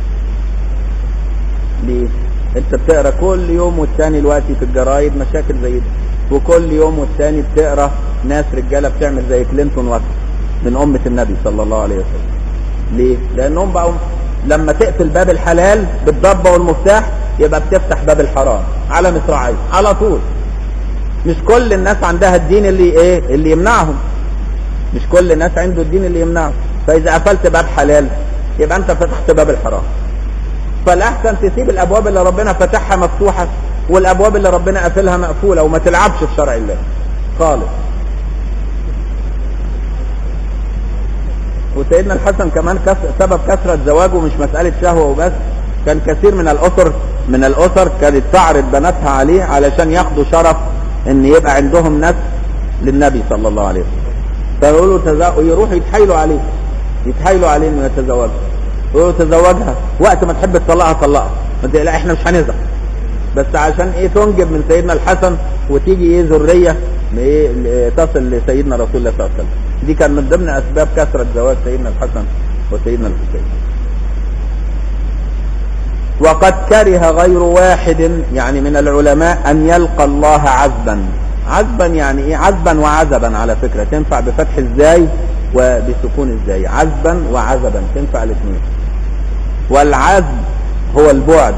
ليه؟ انت بتقرا كل يوم والتاني دلوقتي في الجرايد مشاكل زي دي وكل يوم والتاني بتقرا ناس رجاله بتعمل زي كلينتون وقت من امه النبي صلى الله عليه وسلم ليه؟ لانهم بقوا لما تقفل باب الحلال بالضبه والمفتاح يبقى بتفتح باب الحرام على مصراعيه على طول مش كل الناس عندها الدين اللي ايه اللي يمنعهم مش كل الناس عنده الدين اللي يمنعه فاذا قفلت باب حلال يبقى انت فتحت باب الحرام فالاحسن تسيب الابواب اللي ربنا فتحها مفتوحه والابواب اللي ربنا قافلها مقفوله وما تلعبش في شرع الله خالص وسيدنا الحسن كمان كس... سبب كثرة زواجه مش مسألة شهوة وبس كان كثير من الأسر من الأسر كانت تعرض بناتها عليه علشان ياخدوا شرف ان يبقى عندهم نسل للنبي صلى الله عليه وسلم فيقولوا تزا... يروحوا يتحايلوا عليه يتحايلوا عليه انه يتزوجها يقولوا تزوجها وقت ما تحب تطلقها طلقها ما تقلق احنا مش هنزعل بس عشان ايه تنجب من سيدنا الحسن وتيجي ايه ذريه ايه تصل لسيدنا رسول الله صلى الله عليه وسلم دي كان من ضمن اسباب كثره زواج سيدنا الحسن وسيدنا الحسين وقد كره غير واحد يعني من العلماء ان يلقى الله عذبا عذبا يعني ايه عذبا وعذبا على فكره تنفع بفتح الزاي وبسكون الزاي عذبا وعذبا تنفع الاثنين والعذب هو البعد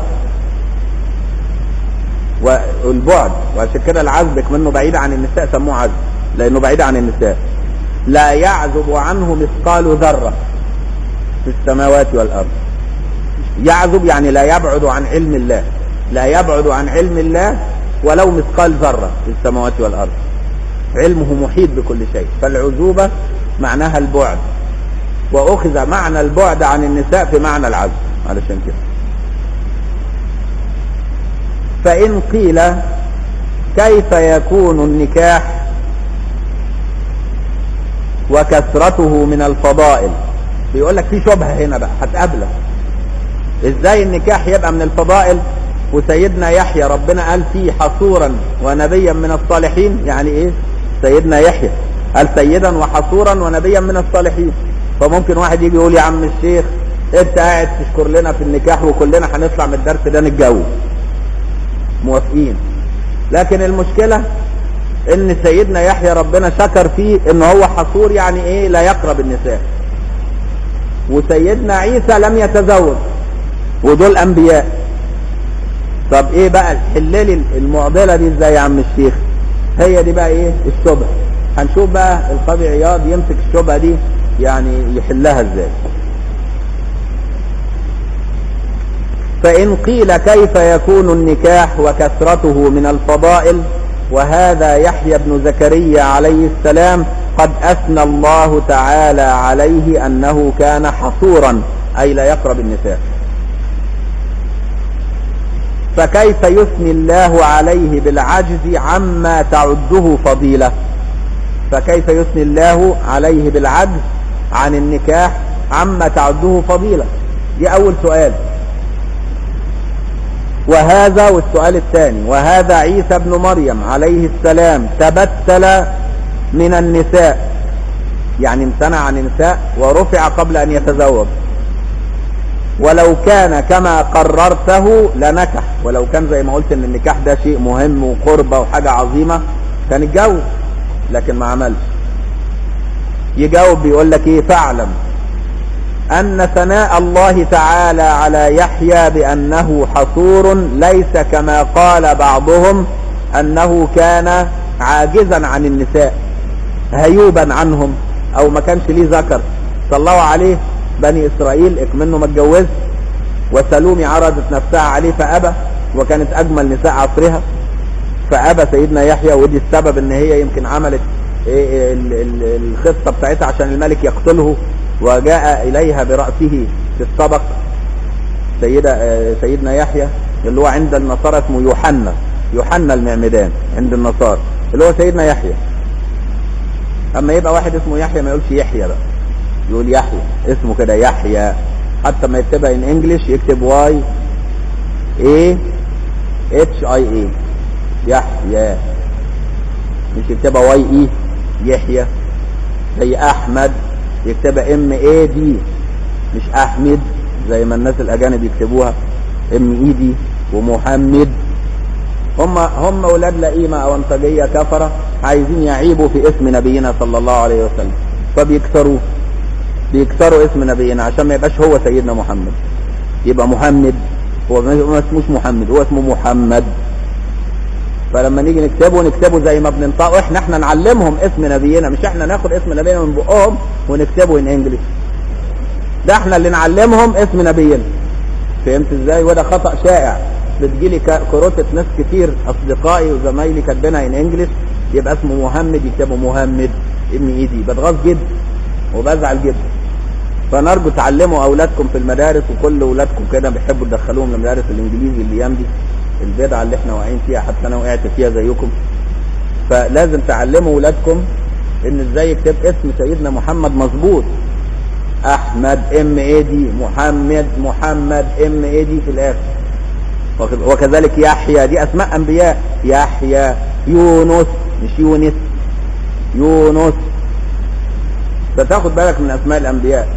والبعد وعشان كده العذب منه بعيد عن النساء سموه عذب لانه بعيد عن النساء لا يعذب عنه مثقال ذرة في السماوات والأرض يعذب يعني لا يبعد عن علم الله لا يبعد عن علم الله ولو مثقال ذرة في السماوات والأرض علمه محيط بكل شيء فالعزوبة معناها البعد وأخذ معنى البعد عن النساء في معنى العذب علشان كده فإن قيل كيف يكون النكاح وكثرته من الفضائل بيقول لك في شبهه هنا بقى هتقابلك ازاي النكاح يبقى من الفضائل وسيدنا يحيى ربنا قال فيه حصورا ونبيا من الصالحين يعني ايه سيدنا يحيى قال سيدا وحصورا ونبيا من الصالحين فممكن واحد يجي يقول يا عم الشيخ انت قاعد تشكر لنا في النكاح وكلنا هنطلع من الدرس ده نتجوز موافقين لكن المشكله ان سيدنا يحيى ربنا شكر فيه ان هو حصور يعني ايه لا يقرب النساء وسيدنا عيسى لم يتزوج ودول انبياء طب ايه بقى الحلال المعضله دي ازاي يا عم الشيخ هي دي بقى ايه الشبهه هنشوف بقى القاضي عياض يمسك الشبهه دي يعني يحلها ازاي فان قيل كيف يكون النكاح وكثرته من الفضائل وهذا يحيى بن زكريا عليه السلام قد أثنى الله تعالى عليه أنه كان حصورا أي لا يقرب النساء فكيف يثني الله عليه بالعجز عما تعده فضيلة فكيف يثني الله عليه بالعجز عن النكاح عما تعده فضيلة دي أول سؤال وهذا والسؤال الثاني وهذا عيسى بن مريم عليه السلام تبتل من النساء يعني امتنع عن النساء ورفع قبل ان يتزوج ولو كان كما قررته لنكح ولو كان زي ما قلت ان النكاح ده شيء مهم وقربة وحاجة عظيمة كان اتجوز لكن ما عملش يجاوب بيقول لك ايه فاعلم أن ثناء الله تعالى على يحيى بأنه حصور ليس كما قال بعضهم أنه كان عاجزا عن النساء هيوبا عنهم أو ما كانش ليه ذكر صلوا عليه بني إسرائيل اكمنه ما اتجوز وسلومي عرضت نفسها عليه فأبى وكانت أجمل نساء عصرها فأبى سيدنا يحيى ودي السبب ان هي يمكن عملت الخطة بتاعتها عشان الملك يقتله وجاء إليها برأسه في الطبق سيدة سيدنا يحيى اللي هو عند النصارى اسمه يوحنا يوحنا المعمدان عند النصارى اللي هو سيدنا يحيى أما يبقى واحد اسمه يحيى ما يقولش يحيى بقى يقول يحيى اسمه كده يحيى حتى ما يكتبها ان انجلش يكتب واي A H I A يحيى مش يكتبها واي اي يحيى زي احمد يكتبها ام اي دي مش احمد زي ما الناس الاجانب يكتبوها ام اي دي ومحمد هم هم اولاد لئيمه او انطجيه كفره عايزين يعيبوا في اسم نبينا صلى الله عليه وسلم فبيكسروه بيكسروا اسم نبينا عشان ما يبقاش هو سيدنا محمد يبقى محمد هو ما اسموش محمد هو اسمه محمد فلما نيجي نكتبه نكتبه زي ما بننطقه احنا احنا نعلمهم اسم نبينا مش احنا ناخد اسم نبينا من بقهم ونكتبه ان انجلش ده احنا اللي نعلمهم اسم نبينا فهمت ازاي وده خطأ شائع بتجيلي كروتة ناس كتير اصدقائي وزمايلي كاتبينها ان انجلش يبقى اسمه محمد يكتبوا محمد ام ايدي بتغاظ جدا وبزعل جدا فنرجو تعلموا اولادكم في المدارس وكل اولادكم كده بيحبوا تدخلوهم المدارس الانجليزي الايام دي البدعه اللي احنا واقعين فيها حتى انا وقعت فيها زيكم فلازم تعلموا اولادكم ان ازاي يكتب اسم سيدنا محمد مظبوط احمد ام اي دي محمد محمد ام اي دي في الاخر وكذلك يحيى دي اسماء انبياء يحيى يونس مش يونس يونس فتاخد بالك من اسماء الانبياء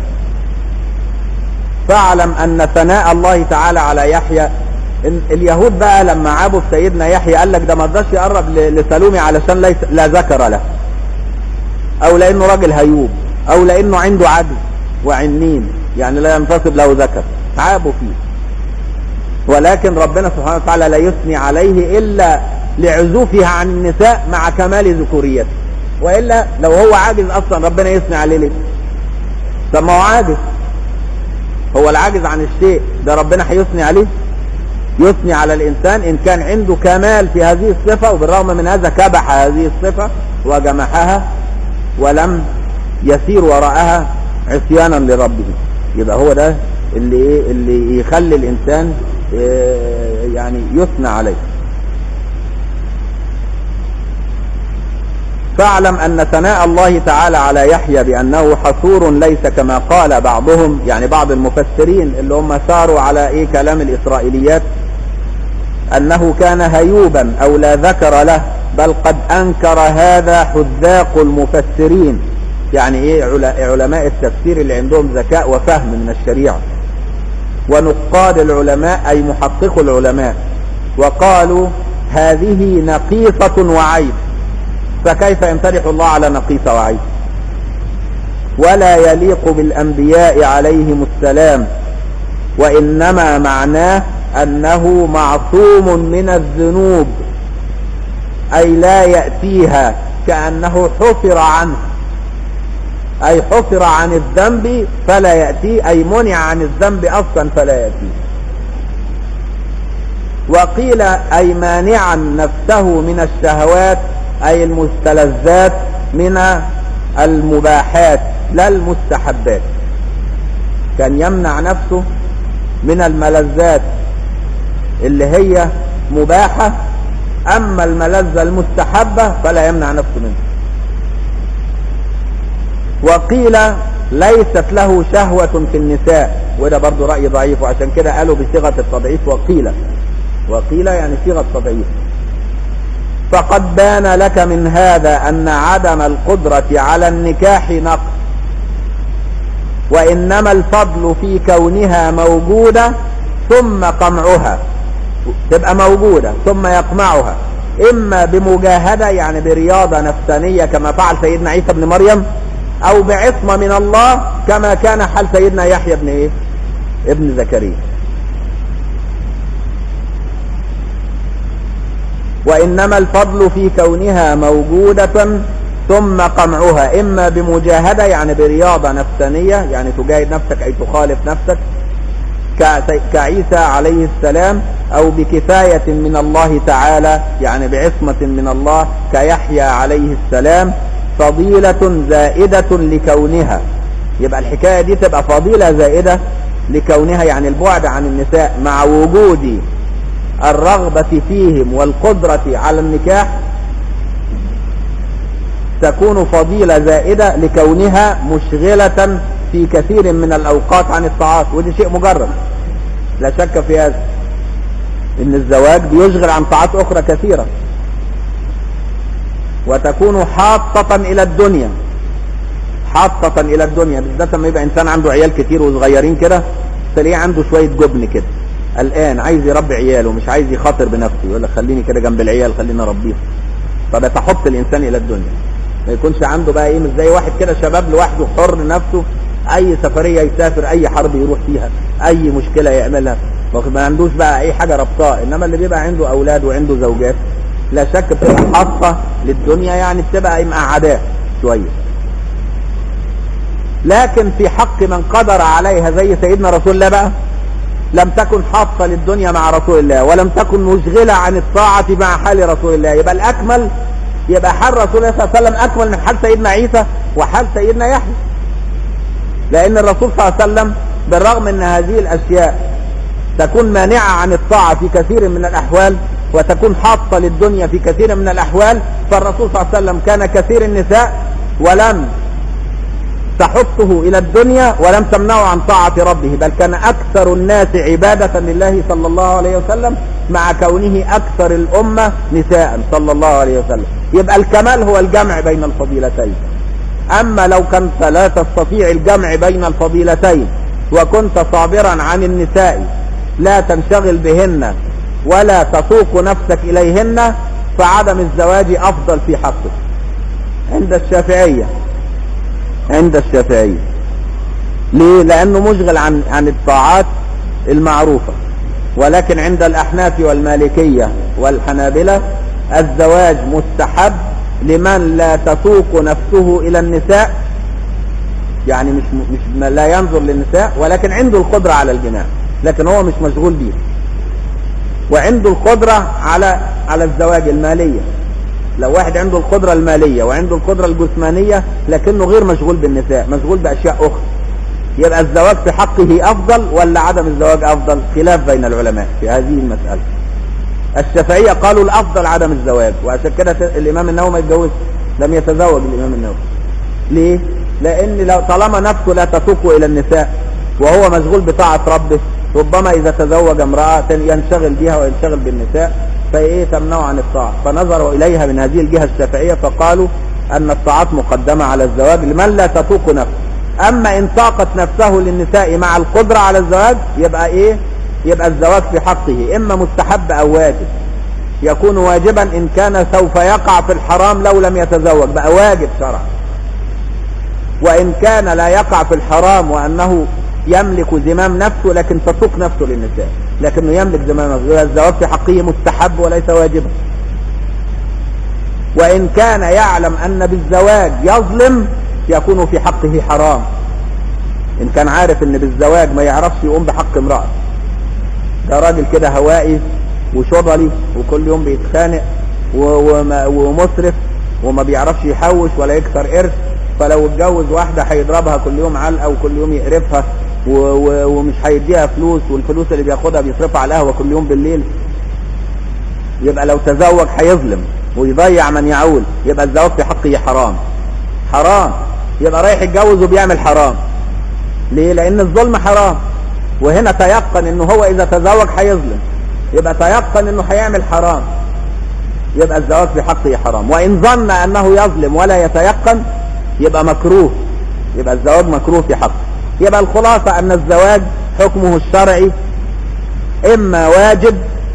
فاعلم ان ثناء الله تعالى على يحيى اليهود بقى لما عابوا في سيدنا يحيى قال لك ده ما رضاش يقرب لسلومي علشان ليس لا ذكر له او لانه راجل هيوب او لانه عنده عدل وعنين يعني لا ينتصب له ذكر عابوا فيه ولكن ربنا سبحانه وتعالى لا يثني عليه الا لعزوفها عن النساء مع كمال ذكوريته والا لو هو عاجز اصلا ربنا يثني عليه ليه طب ما هو عاجز هو العاجز عن الشيء ده ربنا هيثني عليه يثني على الانسان ان كان عنده كمال في هذه الصفه وبالرغم من هذا كبح هذه الصفه وجمحها ولم يسير وراءها عصيانا لربه يبقى هو ده اللي ايه اللي يخلي الانسان إيه يعني يثنى عليه فاعلم ان ثناء الله تعالى على يحيى بانه حصور ليس كما قال بعضهم يعني بعض المفسرين اللي هم ساروا على ايه كلام الاسرائيليات انه كان هيوبا او لا ذكر له بل قد انكر هذا حذاق المفسرين يعني ايه علماء التفسير اللي عندهم ذكاء وفهم من الشريعة ونقاد العلماء اي محقق العلماء وقالوا هذه نقيصة وعيب فكيف يمتدح الله على نقيصة وعيب ولا يليق بالانبياء عليهم السلام وانما معناه انه معصوم من الذنوب اي لا يأتيها كأنه حفر عنه اي حفر عن الذنب فلا يأتي اي منع عن الذنب اصلا فلا يأتي وقيل اي مانعا نفسه من الشهوات اي المستلذات من المباحات لا المستحبات كان يمنع نفسه من الملذات اللي هي مباحة اما الملذة المستحبة فلا يمنع نفسه منها وقيل ليست له شهوة في النساء وده برضو رأي ضعيف وعشان كده قالوا بصيغة التضعيف وقيل وقيل يعني صيغة تضعيف فقد بان لك من هذا ان عدم القدرة على النكاح نقص وانما الفضل في كونها موجودة ثم قمعها تبقى موجودة ثم يقمعها اما بمجاهدة يعني برياضة نفسانية كما فعل سيدنا عيسى بن مريم او بعصمة من الله كما كان حال سيدنا يحيى بن ايه ابن زكريا وانما الفضل في كونها موجودة ثم قمعها اما بمجاهدة يعني برياضة نفسانية يعني تجاهد نفسك اي تخالف نفسك كعيسى عليه السلام او بكفاية من الله تعالى يعني بعصمة من الله كيحيى عليه السلام فضيلة زائدة لكونها يبقى الحكاية دي تبقى فضيلة زائدة لكونها يعني البعد عن النساء مع وجود الرغبة فيهم والقدرة على النكاح تكون فضيلة زائدة لكونها مشغلة في كثير من الأوقات عن الطاعات ودي شيء مجرد لا شك في هذا ان الزواج بيشغل عن طاعات اخرى كثيرة وتكون حاطة الى الدنيا حاطة الى الدنيا بالذات لما يبقى انسان عنده عيال كتير وصغيرين كده تلاقيه عنده شوية جبن كده الان عايز يربي عياله مش عايز يخاطر بنفسه يقول لك خليني كده جنب العيال خليني اربيهم فبتحط الانسان الى الدنيا ما يكونش عنده بقى ايه مش زي واحد كده شباب لوحده حر نفسه اي سفرية يسافر اي حرب يروح فيها اي مشكلة يعملها ما عندوش بقى اي حاجة ربطاه انما اللي بيبقى عنده اولاد وعنده زوجات لا شك بتبقى حاطة للدنيا يعني بتبقى مقعداه شوية لكن في حق من قدر عليها زي سيدنا رسول الله بقى لم تكن حاطة للدنيا مع رسول الله ولم تكن مشغلة عن الطاعة مع حال رسول الله يبقى الأكمل يبقى حال رسول الله صلى الله عليه وسلم أكمل من حال سيدنا عيسى وحال سيدنا يحيى لأن الرسول صلى الله عليه وسلم بالرغم أن هذه الأشياء تكون مانعة عن الطاعة في كثير من الأحوال وتكون حاطة للدنيا في كثير من الأحوال فالرسول صلى الله عليه وسلم كان كثير النساء ولم تحطه إلى الدنيا ولم تمنعه عن طاعة ربه بل كان أكثر الناس عبادة لله صلى الله عليه وسلم مع كونه أكثر الأمة نساء صلى الله عليه وسلم يبقى الكمال هو الجمع بين الفضيلتين أما لو كنت لا تستطيع الجمع بين الفضيلتين وكنت صابرا عن النساء لا تنشغل بهن ولا تسوق نفسك إليهن فعدم الزواج أفضل في حقك عند الشافعية عند الشافعية ليه لأنه مشغل عن عن الطاعات المعروفة ولكن عند الأحناف والمالكية والحنابلة الزواج مستحب لمن لا تسوق نفسه إلى النساء يعني مش مش لا ينظر للنساء ولكن عنده القدرة على الجماع لكن هو مش مشغول بيه وعنده القدرة على على الزواج المالية لو واحد عنده القدرة المالية وعنده القدرة الجسمانية لكنه غير مشغول بالنساء مشغول بأشياء أخرى يبقى الزواج في حقه أفضل ولا عدم الزواج أفضل خلاف بين العلماء في هذه المسألة الشافعية قالوا الأفضل عدم الزواج وعشان كده الإمام النووي ما يتجوز لم يتزوج الإمام النووي ليه؟ لأن لو طالما نفسه لا تسوق إلى النساء وهو مشغول بطاعة ربه ربما إذا تزوج امرأة ينشغل بها وينشغل بالنساء فإيه تمنعه عن الطاعة فنظروا إليها من هذه الجهة الشافعية فقالوا أن الطاعات مقدمة على الزواج لمن لا تسوق نفسه أما إن طاقت نفسه للنساء مع القدرة على الزواج يبقى إيه يبقى الزواج في حقه إما مستحب أو واجب يكون واجبا إن كان سوف يقع في الحرام لو لم يتزوج بقى واجب شرعا وإن كان لا يقع في الحرام وأنه يملك زمام نفسه لكن تسوق نفسه للنساء لكنه يملك زمام نفسه الزواج في حقه مستحب وليس واجبا وإن كان يعلم أن بالزواج يظلم يكون في حقه حرام إن كان عارف أن بالزواج ما يعرفش يقوم بحق امرأة ده راجل كده هوائي وشضلي وكل يوم بيتخانق ومسرف وما بيعرفش يحوش ولا يكسر قرش فلو اتجوز واحدة هيضربها كل يوم علقة وكل يوم يقرفها و و ومش هيديها فلوس والفلوس اللي بياخدها بيصرفها على القهوة كل يوم بالليل يبقى لو تزوج هيظلم ويضيع من يعول يبقى الزواج في حقه حرام حرام يبقى رايح يتجوز وبيعمل حرام ليه لان الظلم حرام وهنا تيقن انه هو اذا تزوج هيظلم يبقى تيقن انه هيعمل حرام يبقى الزواج في حقه حرام وان ظن انه يظلم ولا يتيقن يبقى مكروه يبقى الزواج مكروه في حقه يبقى الخلاصة ان الزواج حكمه الشرعي اما واجب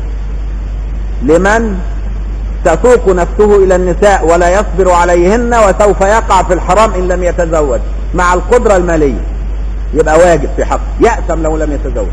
لمن تسوق نفسه الى النساء ولا يصبر عليهن وسوف يقع في الحرام ان لم يتزوج مع القدرة المالية يبقى واجب في حقه يأثم لو لم يتزوج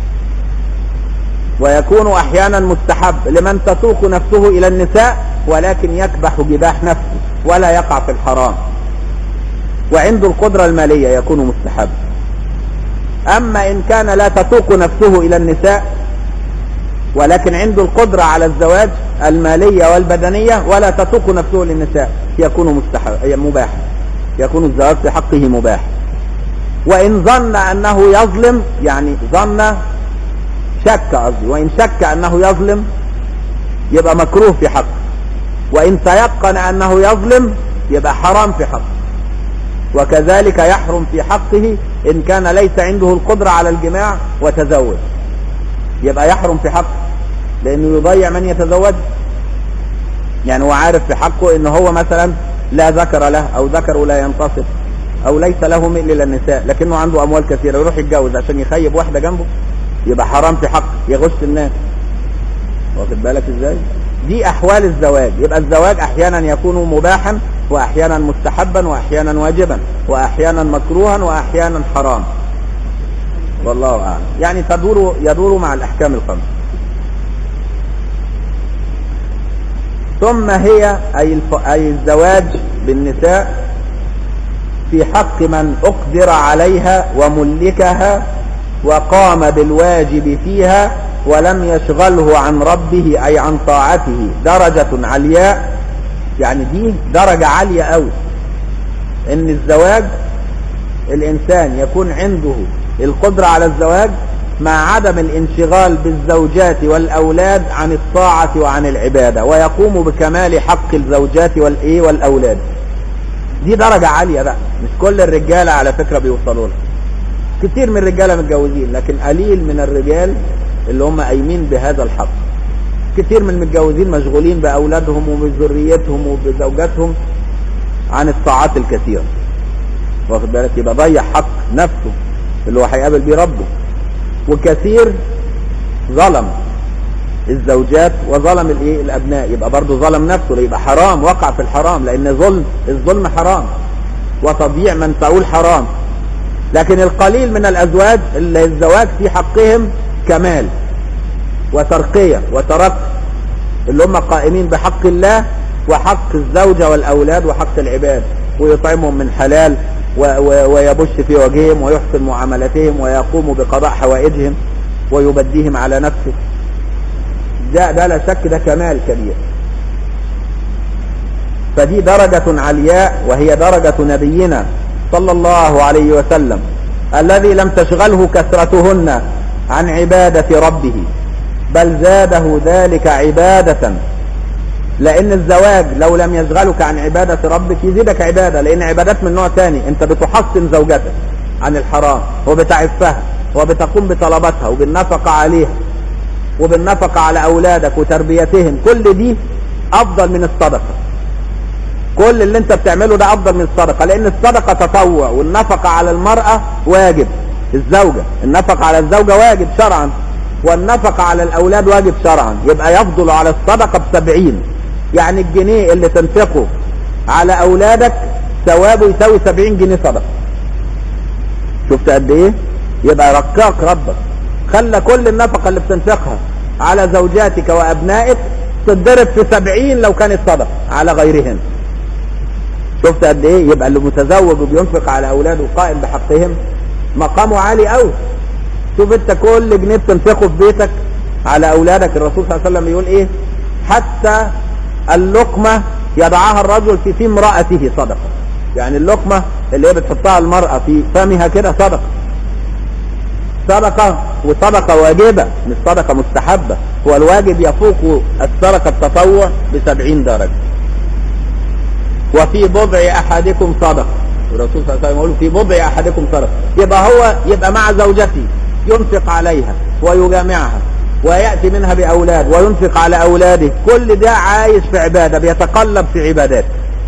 ويكون احيانا مستحب لمن تسوق نفسه الى النساء ولكن يكبح جباح نفسه ولا يقع في الحرام وعنده القدرة المالية يكون مستحب اما ان كان لا تسوق نفسه الى النساء ولكن عنده القدرة على الزواج المالية والبدنية ولا تسوق نفسه للنساء يكون مستحب مباح يكون الزواج في حقه مباح وإن ظن أنه يظلم يعني ظن شك قصدي وإن شك أنه يظلم يبقى مكروه في حقه وإن تيقن أنه يظلم يبقى حرام في حقه وكذلك يحرم في حقه إن كان ليس عنده القدرة على الجماع وتزوج يبقى يحرم في حقه لانه يضيع من يتزوج يعني هو عارف في حقه ان هو مثلا لا ذكر له او ذكره لا ينتصف او ليس له ميل الى النساء لكنه عنده اموال كثيره يروح يتجوز عشان يخيب واحده جنبه يبقى حرام في حق يغش الناس واخد بالك ازاي دي احوال الزواج يبقى الزواج احيانا يكون مباحا واحيانا مستحبا واحيانا واجبا واحيانا مكروها واحيانا حرام والله اعلم يعني تدور يدور مع الاحكام الخمس ثم هي اي الف... اي الزواج بالنساء في حق من اقدر عليها وملكها وقام بالواجب فيها ولم يشغله عن ربه اي عن طاعته درجة علياء يعني دي درجة عالية قوي ان الزواج الانسان يكون عنده القدرة على الزواج مع عدم الانشغال بالزوجات والاولاد عن الطاعة وعن العبادة ويقوم بكمال حق الزوجات والايه والاولاد دي درجة عالية بقى مش كل الرجالة على فكرة بيوصلوا لها كتير من الرجالة متجوزين لكن قليل من الرجال اللي هم قايمين بهذا الحق كتير من المتجوزين مشغولين بأولادهم وبذريتهم وبزوجاتهم عن الطاعات الكثيرة واخد بالك يبقى ضيع حق نفسه اللي هو هيقابل بيه ربه وكثير ظلم الزوجات وظلم الايه الابناء يبقى برضه ظلم نفسه يبقى حرام وقع في الحرام لان ظلم الظلم حرام وتضييع من تقول حرام لكن القليل من الازواج اللي الزواج في حقهم كمال وترقية وترقي اللي هم قائمين بحق الله وحق الزوجة والأولاد وحق العباد ويطعمهم من حلال و و ويبش في وجههم ويحسن معاملتهم ويقوم بقضاء حوائجهم ويبديهم على نفسه ده, ده لا شك ده كمال كبير فدي درجة علياء وهي درجة نبينا صلى الله عليه وسلم الذي لم تشغله كثرتهن عن عبادة ربه بل زاده ذلك عبادة لان الزواج لو لم يشغلك عن عبادة ربك يزيدك عبادة لان عبادات من نوع تاني انت بتحصن زوجتك عن الحرام وبتعفها وبتقوم بطلباتها وبالنفقة عليها وبالنفقة على اولادك وتربيتهم كل دي افضل من الصدقة كل اللي انت بتعمله ده افضل من الصدقة لان الصدقة تطوع والنفقة على المرأة واجب الزوجة النفقة على الزوجة واجب شرعا والنفقة على الاولاد واجب شرعا يبقى يفضل على الصدقة بسبعين يعني الجنيه اللي تنفقه على اولادك ثوابه يساوي سبعين جنيه صدقة شفت قد ايه يبقى رقاق ربك خلى كل النفقة اللي بتنفقها على زوجاتك وابنائك تتضرب في سبعين لو كانت صدقة على غيرهن شفت قد ايه يبقى اللي متزوج وبينفق على اولاده وقائم بحقهم مقامه عالي قوي شوف انت كل جنيه بتنفقه في بيتك على اولادك الرسول صلى الله عليه وسلم يقول ايه حتى اللقمة يضعها الرجل في في امرأته صدقة يعني اللقمة اللي هي بتحطها المرأة في فمها كده صدقة صدقة وصدقة واجبة مش صدقة مستحبة هو الواجب يفوق الصدقة التطوع بسبعين درجة وفي بضع احدكم صدقة الرسول صلى الله عليه وسلم يقول في بضع احدكم صدقة يبقى هو يبقى مع زوجته ينفق عليها ويجامعها ويأتي منها بأولاد وينفق على أولاده كل ده عايش في عبادة بيتقلب في عبادات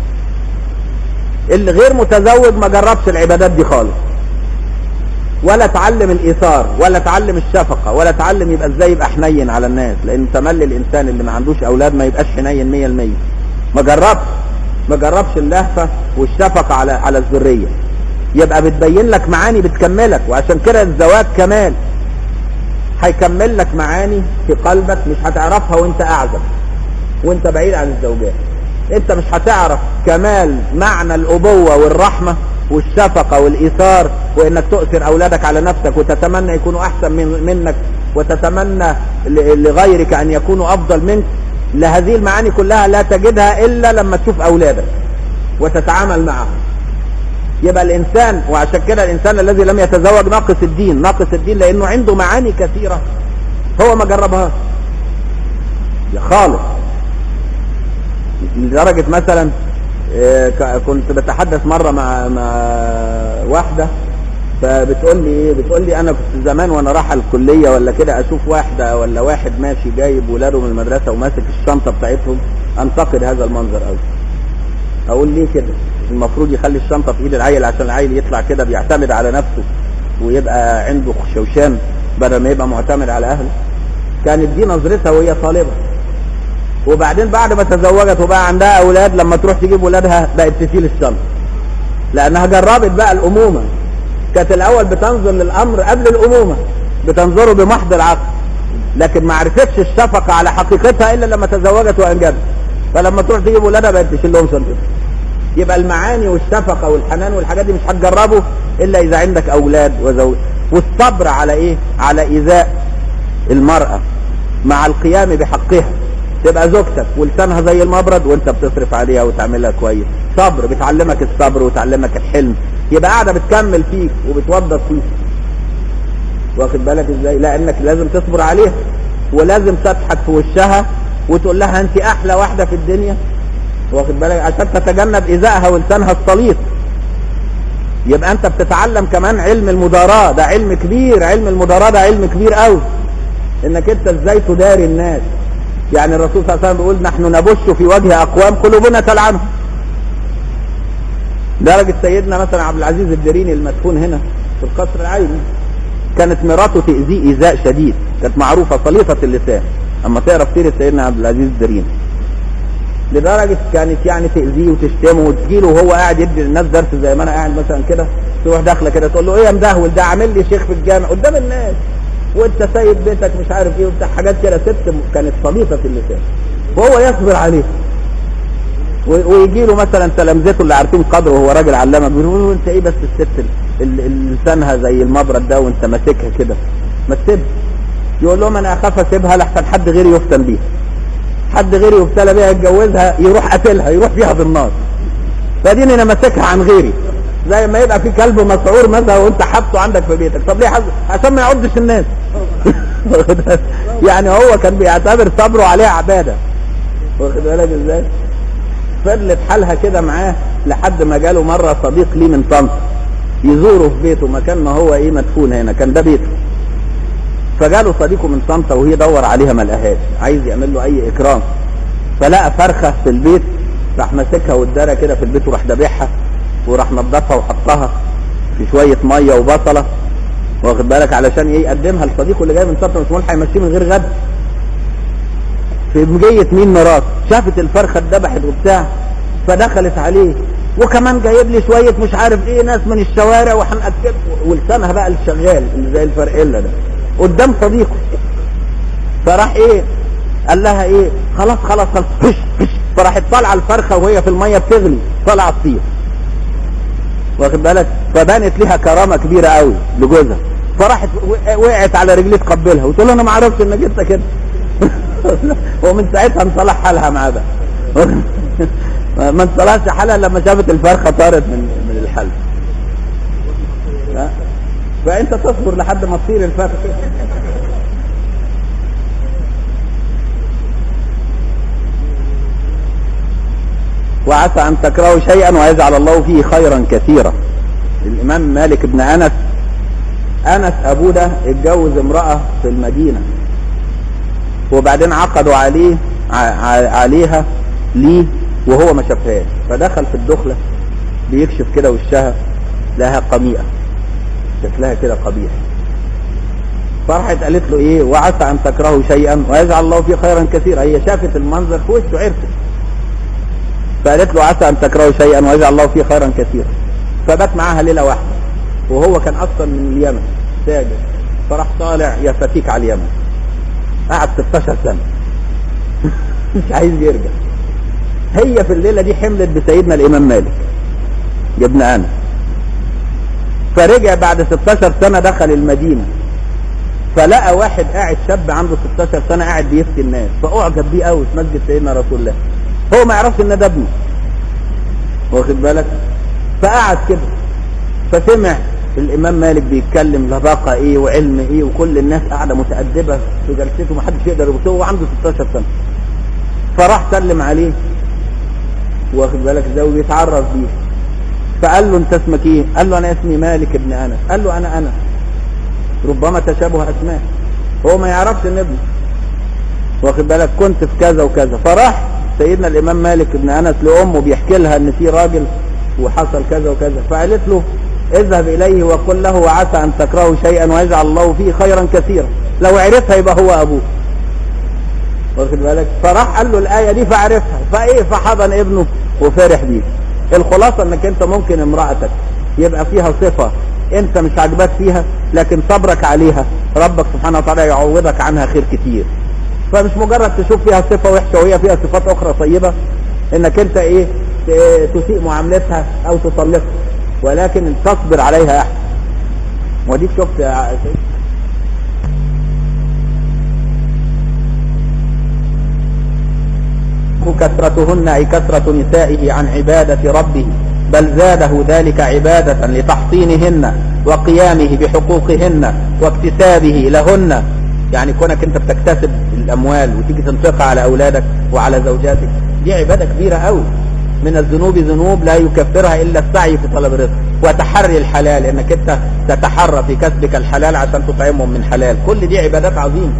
اللي غير متزوج ما جربش العبادات دي خالص ولا تعلم الإيثار ولا تعلم الشفقة ولا تعلم يبقى ازاي يبقى حنين على الناس لأن تملي الإنسان اللي ما عندوش أولاد ما يبقاش حنين مية المية ما جربش ما جربش اللهفة والشفقة على على الذرية يبقى بتبين لك معاني بتكملك وعشان كده الزواج كمال هيكمل لك معاني في قلبك مش هتعرفها وانت اعزب وانت بعيد عن الزوجات انت مش هتعرف كمال معنى الابوة والرحمة والشفقة والايثار وانك تؤثر اولادك على نفسك وتتمنى يكونوا احسن من منك وتتمنى لغيرك ان يكونوا افضل منك لهذه المعاني كلها لا تجدها الا لما تشوف اولادك وتتعامل معهم يبقى الانسان وعشان كده الانسان الذي لم يتزوج ناقص الدين ناقص الدين لانه عنده معاني كثيرة هو ما جربهاش يا خالص لدرجة مثلا كنت بتحدث مرة مع, مع واحدة فبتقول لي ايه بتقول لي انا كنت زمان وانا رايحه الكليه ولا كده اشوف واحده ولا واحد ماشي جايب ولاده من المدرسه وماسك الشنطه بتاعتهم انتقد هذا المنظر قوي اقول ليه كده المفروض يخلي الشنطه في ايد العيل عشان العيل يطلع كده بيعتمد على نفسه ويبقى عنده شوشان بدل ما يبقى معتمد على اهله كانت دي نظرتها وهي طالبه وبعدين بعد ما تزوجت وبقى عندها اولاد لما تروح تجيب ولادها بقت تشيل الشنطه لانها جربت بقى الامومه كانت الاول بتنظر للامر قبل الامومه بتنظره بمحض العقل لكن ما عرفتش الشفقه على حقيقتها الا لما تزوجت وانجبت فلما تروح تجيب ولادها بقت تشيل لهم شنطتها يبقى المعاني والشفقه والحنان والحاجات دي مش هتجربه الا اذا عندك اولاد وزوج والصبر على ايه على ايذاء المراه مع القيام بحقها تبقى زوجتك ولسانها زي المبرد وانت بتصرف عليها وتعملها كويس صبر بتعلمك الصبر وتعلمك الحلم يبقى قاعده بتكمل فيك وبتوضب فيك واخد بالك ازاي لانك لازم تصبر عليها ولازم تضحك في وشها وتقول لها انت احلى واحده في الدنيا واخد بالك عشان تتجنب ايذائها ولسانها السليط يبقى انت بتتعلم كمان علم المداراة ده علم كبير علم المداراة ده علم كبير قوي انك انت ازاي تداري الناس يعني الرسول صلى الله عليه وسلم بيقول نحن نبش في وجه اقوام قلوبنا تلعنهم درجة سيدنا مثلا عبد العزيز الدريني المدفون هنا في القصر العيني كانت مراته تأذيه إيذاء شديد كانت معروفة سليطة اللسان أما تقرا في سيرة سيدنا عبد العزيز الدريني لدرجة كانت يعني تأذيه وتشتمه وتجيله وهو قاعد يدي للناس درس زي ما أنا قاعد مثلا كده تروح داخلة كده تقول له إيه يا مدهول ده عامل لي شيخ في الجامع قدام الناس وأنت سايب بيتك مش عارف إيه وبتاع حاجات كده ست كانت سليطة اللسان وهو يصبر عليه ويجي له مثلا تلامذته اللي عارفين قدره وهو راجل علامه بيقولوا له انت ايه بس الست اللي لسانها زي المبرد ده وانت ماسكها كده ما تسيبها يقول لهم انا اخاف اسيبها لحسن حد غيري يفتن بيها حد غيري يبتلى بيها يتجوزها يروح قاتلها يروح فيها بالنار فديني انا ماسكها عن غيري زي ما يبقى في كلب مسعور مثلا وانت حاطه عندك في بيتك طب ليه حز... عشان ما يعضش الناس يعني هو كان بيعتبر صبره عليها عباده واخد بالك ازاي فضلت حالها كده معاه لحد ما جاله مره صديق ليه من طنطا يزوره في بيته مكان ما هو ايه مدفون هنا كان ده بيته فجاله صديقه من طنطا وهي دور عليها ما لقاهاش عايز يعمل له اي اكرام فلقى فرخه في البيت راح ماسكها وادارها كده في البيت وراح دابحها وراح نضفها وحطها في شويه ميه وبصله واخد بالك علشان ايه يقدمها لصديقه اللي جاي من طنطا مش ملحق يمشيه من غير غد في مجية مين مرات شافت الفرخة اتذبحت وبتاع فدخلت عليه وكمان جايب لي شوية مش عارف ايه ناس من الشوارع وهنأكد ولسانها بقى الشغال اللي زي الفرقلة ده قدام صديقه فراح ايه قال لها ايه خلاص خلاص خلاص فش فش فراحت طالعه الفرخه وهي في الميه بتغلي طالعه تطير واخد بالك فبانت ليها كرامه كبيره قوي لجوزها فراحت وقعت على رجليه تقبلها وتقول له انا ما اعرفش انك انت كده ومن ساعتها انصلح حالها معاه بقى ما انصلحش حالها لما شافت الفرخه طارت من من الحل فانت تصبر لحد ما تصير الفرخه وعسى ان تكرهوا شيئا ويجعل الله فيه خيرا كثيرا الامام مالك بن انس انس ابوه ده اتجوز امراه في المدينه وبعدين عقدوا عليه عليها ليه وهو ما شافهاش فدخل في الدخلة بيكشف كده وشها لها قميئة شكلها كده قبيح فرحت قالت له ايه وعسى ان تكرهوا شيئا ويجعل الله فيه خيرا كثيرا هي شافت المنظر في وشه عرفت فقالت له عسى ان تكرهوا شيئا ويجعل الله فيه خيرا كثيرا فبات معاها ليله واحده وهو كان اصلا من اليمن تاجر فراح طالع يفتيك على اليمن قعد 16 سنة مش عايز يرجع هي في الليلة دي حملت بسيدنا الإمام مالك ابن أنس فرجع بعد 16 سنة دخل المدينة فلقى واحد قاعد شاب عنده 16 سنة قاعد بيفتي الناس فأعجب بيه قوي في مسجد سيدنا رسول الله هو ما يعرفش ان ده ابنه واخد بالك فقعد كده فسمع الامام مالك بيتكلم لباقة ايه وعلم ايه وكل الناس قاعدة متأدبة في جلسته محدش يقدر يبصه هو عنده 16 سنة فراح سلم عليه واخد بالك ازاي وبيتعرف بيه فقال له انت اسمك ايه قال له انا اسمي مالك ابن انس قال له انا انس ربما تشابه اسماء هو ما يعرفش ان ابنه واخد بالك كنت في كذا وكذا فراح سيدنا الامام مالك ابن انس لامه بيحكي لها ان في راجل وحصل كذا وكذا فقالت له اذهب اليه وقل له وعسى ان تكرهوا شيئا ويجعل الله فيه خيرا كثيرا لو عرفها يبقى هو ابوه واخد بالك فراح قال له الايه دي فعرفها فايه فحضن ابنه وفرح بيه الخلاصه انك انت ممكن امراتك يبقى فيها صفه انت مش عاجباك فيها لكن صبرك عليها ربك سبحانه وتعالى يعوضك عنها خير كتير فمش مجرد تشوف فيها صفه وحشه وهي فيها صفات اخرى طيبه انك انت ايه ت- تسيء معاملتها او تطلقها ولكن تصبر عليها احسن وديك شفت ع- كثرتهن أي كثرة نسائه عن عبادة ربه بل زاده ذلك عبادة لتحصينهن وقيامه بحقوقهن واكتسابه لهن يعني كونك انت بتكتسب الاموال وتيجي تنفقها على اولادك وعلى زوجاتك دي عبادة كبيرة قوي من الذنوب ذنوب لا يكفرها الا السعي في طلب الرزق وتحري الحلال انك انت تتحرى في كسبك الحلال عشان تطعمهم من حلال كل دي عبادات عظيمه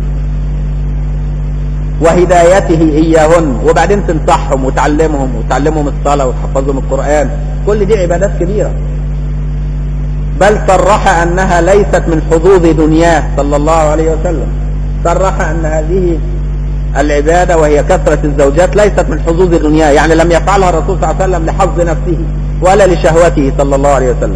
وهدايته إياهن وبعدين تنصحهم وتعلمهم وتعلمهم الصلاة وتحفظهم القرآن كل دي عبادات كبيرة بل صرح أنها ليست من حظوظ دنياه صلى الله عليه وسلم صرح أن هذه العبادة وهي كثرة الزوجات ليست من حظوظ دنياه يعني لم يفعلها الرسول صلى الله عليه وسلم لحظ نفسه ولا لشهوته صلى الله عليه وسلم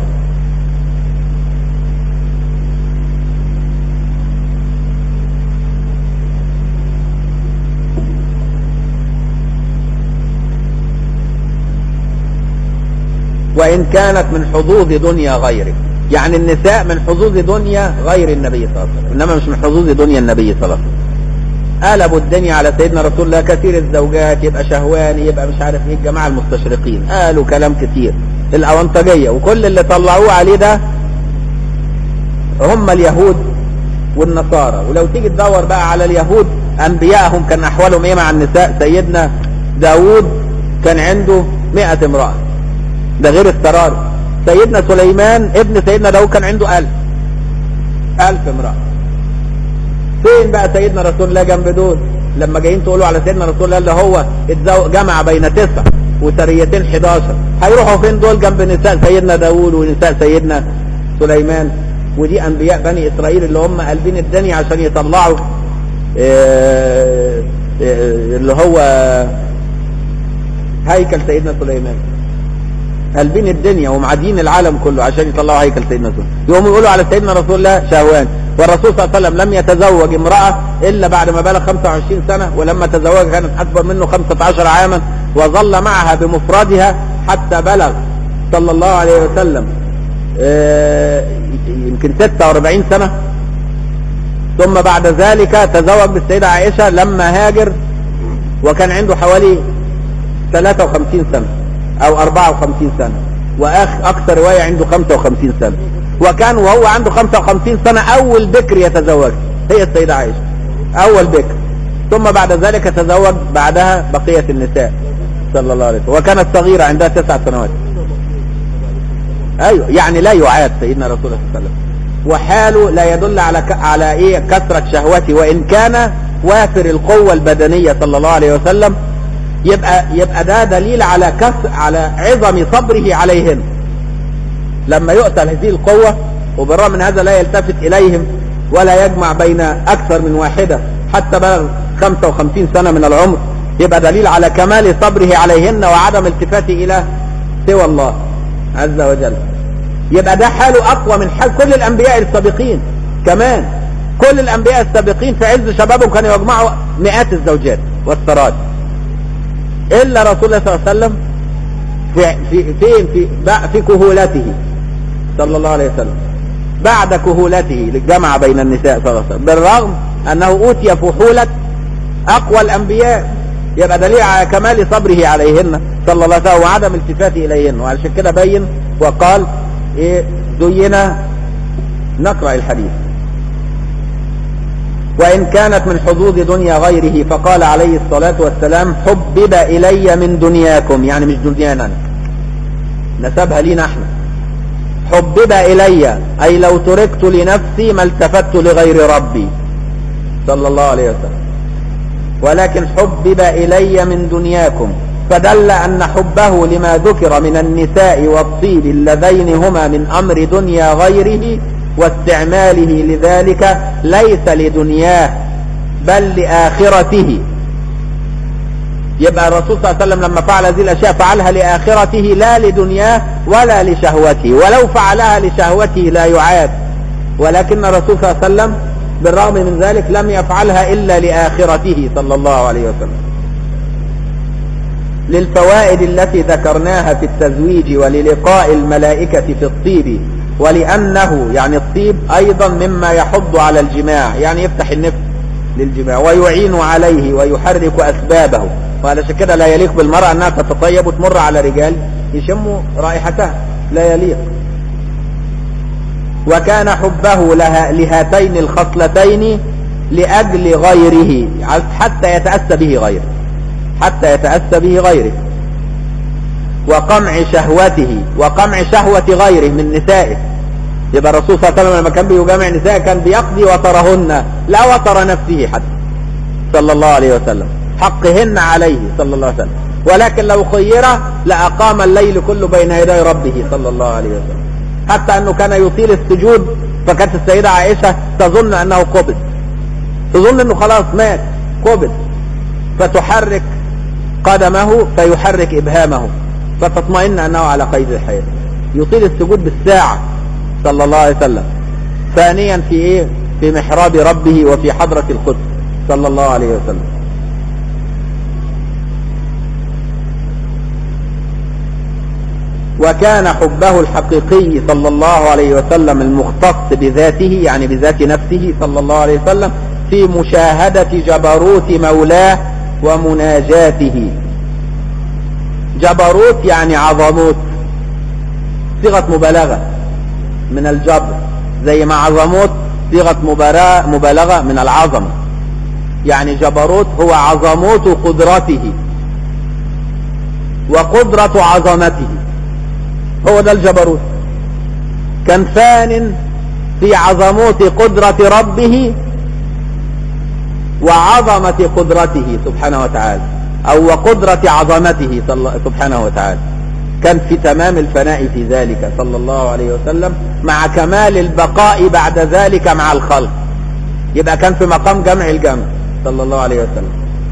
وإن كانت من حظوظ دنيا غيره يعني النساء من حظوظ دنيا غير النبي صلى الله عليه وسلم إنما مش من حظوظ دنيا النبي صلى الله عليه وسلم قلبوا الدنيا على سيدنا رسول الله كثير الزوجات يبقى شهواني يبقى مش عارف ايه الجماعة المستشرقين قالوا كلام كتير الأونطجية وكل اللي طلعوه عليه ده هم اليهود والنصارى ولو تيجي تدور بقى على اليهود أنبيائهم كان أحوالهم ايه مع النساء سيدنا داود كان عنده مئة امرأة ده غير السرار سيدنا سليمان ابن سيدنا داود كان عنده ألف ألف امرأة فين بقى سيدنا رسول الله جنب دول لما جايين تقولوا على سيدنا رسول الله اللي هو اتزو- جمع بين تسع وسريتين 11 هيروحوا فين دول جنب نساء سيدنا داود ونساء سيدنا سليمان ودي انبياء بني اسرائيل اللي هم قلبين الدنيا عشان يطلعوا آه، آه، اللي هو هيكل سيدنا سليمان قلبين الدنيا ومعادين العالم كله عشان يطلعوا هيكل سيدنا رسول يقوموا يقولوا على سيدنا رسول الله شهوان والرسول صلى الله عليه وسلم لم يتزوج امرأة إلا بعد ما بلغ 25 سنة ولما تزوج كانت أكبر منه 15 عاما وظل معها بمفردها حتى بلغ صلى الله عليه وسلم آه، يمكن 46 سنة ثم بعد ذلك تزوج بالسيدة عائشة لما هاجر وكان عنده حوالي 53 سنة او 54 سنة واخ اكثر رواية عنده 55 سنة وكان وهو عنده 55 سنة اول بكر يتزوج هي السيدة عائشة اول بكر ثم بعد ذلك تزوج بعدها بقية النساء صلى الله عليه وسلم وكانت صغيرة عندها تسع سنوات ايوه يعني لا يعاد سيدنا رسول الله صلى الله عليه وسلم وحاله لا يدل على ك... على ايه كثرة شهوته وان كان وافر القوة البدنية صلى الله عليه وسلم يبقى يبقى ده دليل على كس على عظم صبره عليهن لما يؤتى هذه القوة وبالرغم من هذا لا يلتفت إليهم ولا يجمع بين أكثر من واحدة حتى بلغ 55 سنة من العمر يبقى دليل على كمال صبره عليهن وعدم التفاته إلى سوى الله عز وجل يبقى ده حاله أقوى من حال كل الأنبياء السابقين كمان كل الأنبياء السابقين في عز شبابهم كانوا يجمعوا مئات الزوجات والسرات إلا رسول الله صلى الله عليه وسلم في في فين في بع- في كهولته صلى الله عليه وسلم بعد كهولته الجمع بين النساء صلى الله عليه وسلم بالرغم أنه أوتي فحولة أقوى الأنبياء يبقى دليل على كمال صبره عليهن صلى الله عليه وسلم وعدم التفاته إليهن وعلشان كده بين وقال إيه زين نقرأ الحديث وإن كانت من حظوظ دنيا غيره فقال عليه الصلاة والسلام حبب إلي من دنياكم يعني مش دنيانا نسبها لينا احنا حبب الي اي لو تركت لنفسي ما التفت لغير ربي صلى الله عليه وسلم ولكن حبب الي من دنياكم فدل ان حبه لما ذكر من النساء والطيب اللذين هما من امر دنيا غيره واستعماله لذلك ليس لدنياه بل لاخرته يبقى الرسول صلى الله عليه وسلم لما فعل هذه الاشياء فعلها لاخرته لا لدنياه ولا لشهوته ولو فعلها لشهوته لا يعاد ولكن الرسول صلى الله عليه وسلم بالرغم من ذلك لم يفعلها الا لاخرته صلى الله عليه وسلم للفوائد التي ذكرناها في التزويج وللقاء الملائكة في الطيب ولأنه يعني الطيب أيضا مما يحض على الجماع يعني يفتح النفس للجماع ويعين عليه ويحرك أسبابه وعلشان كده لا يليق بالمرأة أنها تتطيب وتمر على رجال يشموا رائحتها لا يليق وكان حبه لها لهاتين الخصلتين لأجل غيره حتى يتأسى به غيره حتى يتأسى به غيره وقمع شهوته وقمع شهوة غيره من نسائه يبقى الرسول صلى الله عليه وسلم لما كان بيجامع نساء كان بيقضي وطرهن لا وطر نفسه حتى صلى الله عليه وسلم حقهن عليه صلى الله عليه وسلم ولكن لو خير لأقام الليل كله بين يدي ربه صلى الله عليه وسلم حتى أنه كان يطيل السجود فكانت السيدة عائشة تظن أنه قبض تظن أنه خلاص مات قبض فتحرك قدمه فيحرك إبهامه فتطمئن أنه على قيد الحياة يطيل السجود بالساعة صلى الله عليه وسلم ثانيا في إيه في محراب ربه وفي حضرة القدس صلى الله عليه وسلم وكان حبه الحقيقي صلى الله عليه وسلم المختص بذاته يعني بذات نفسه صلى الله عليه وسلم في مشاهدة جبروت مولاه ومناجاته جبروت يعني عظموت صيغة مبالغة من الجبر زي ما عظموت صيغة مبالغة من العظمة يعني جبروت هو عظموت قدرته وقدرة عظمته هو ده الجبروت كان فان في عظموت قدرة ربه وعظمة قدرته سبحانه وتعالى او وقدرة عظمته سبحانه وتعالى كان في تمام الفناء في ذلك صلى الله عليه وسلم مع كمال البقاء بعد ذلك مع الخلق يبقى كان في مقام جمع الجمع صلى الله عليه وسلم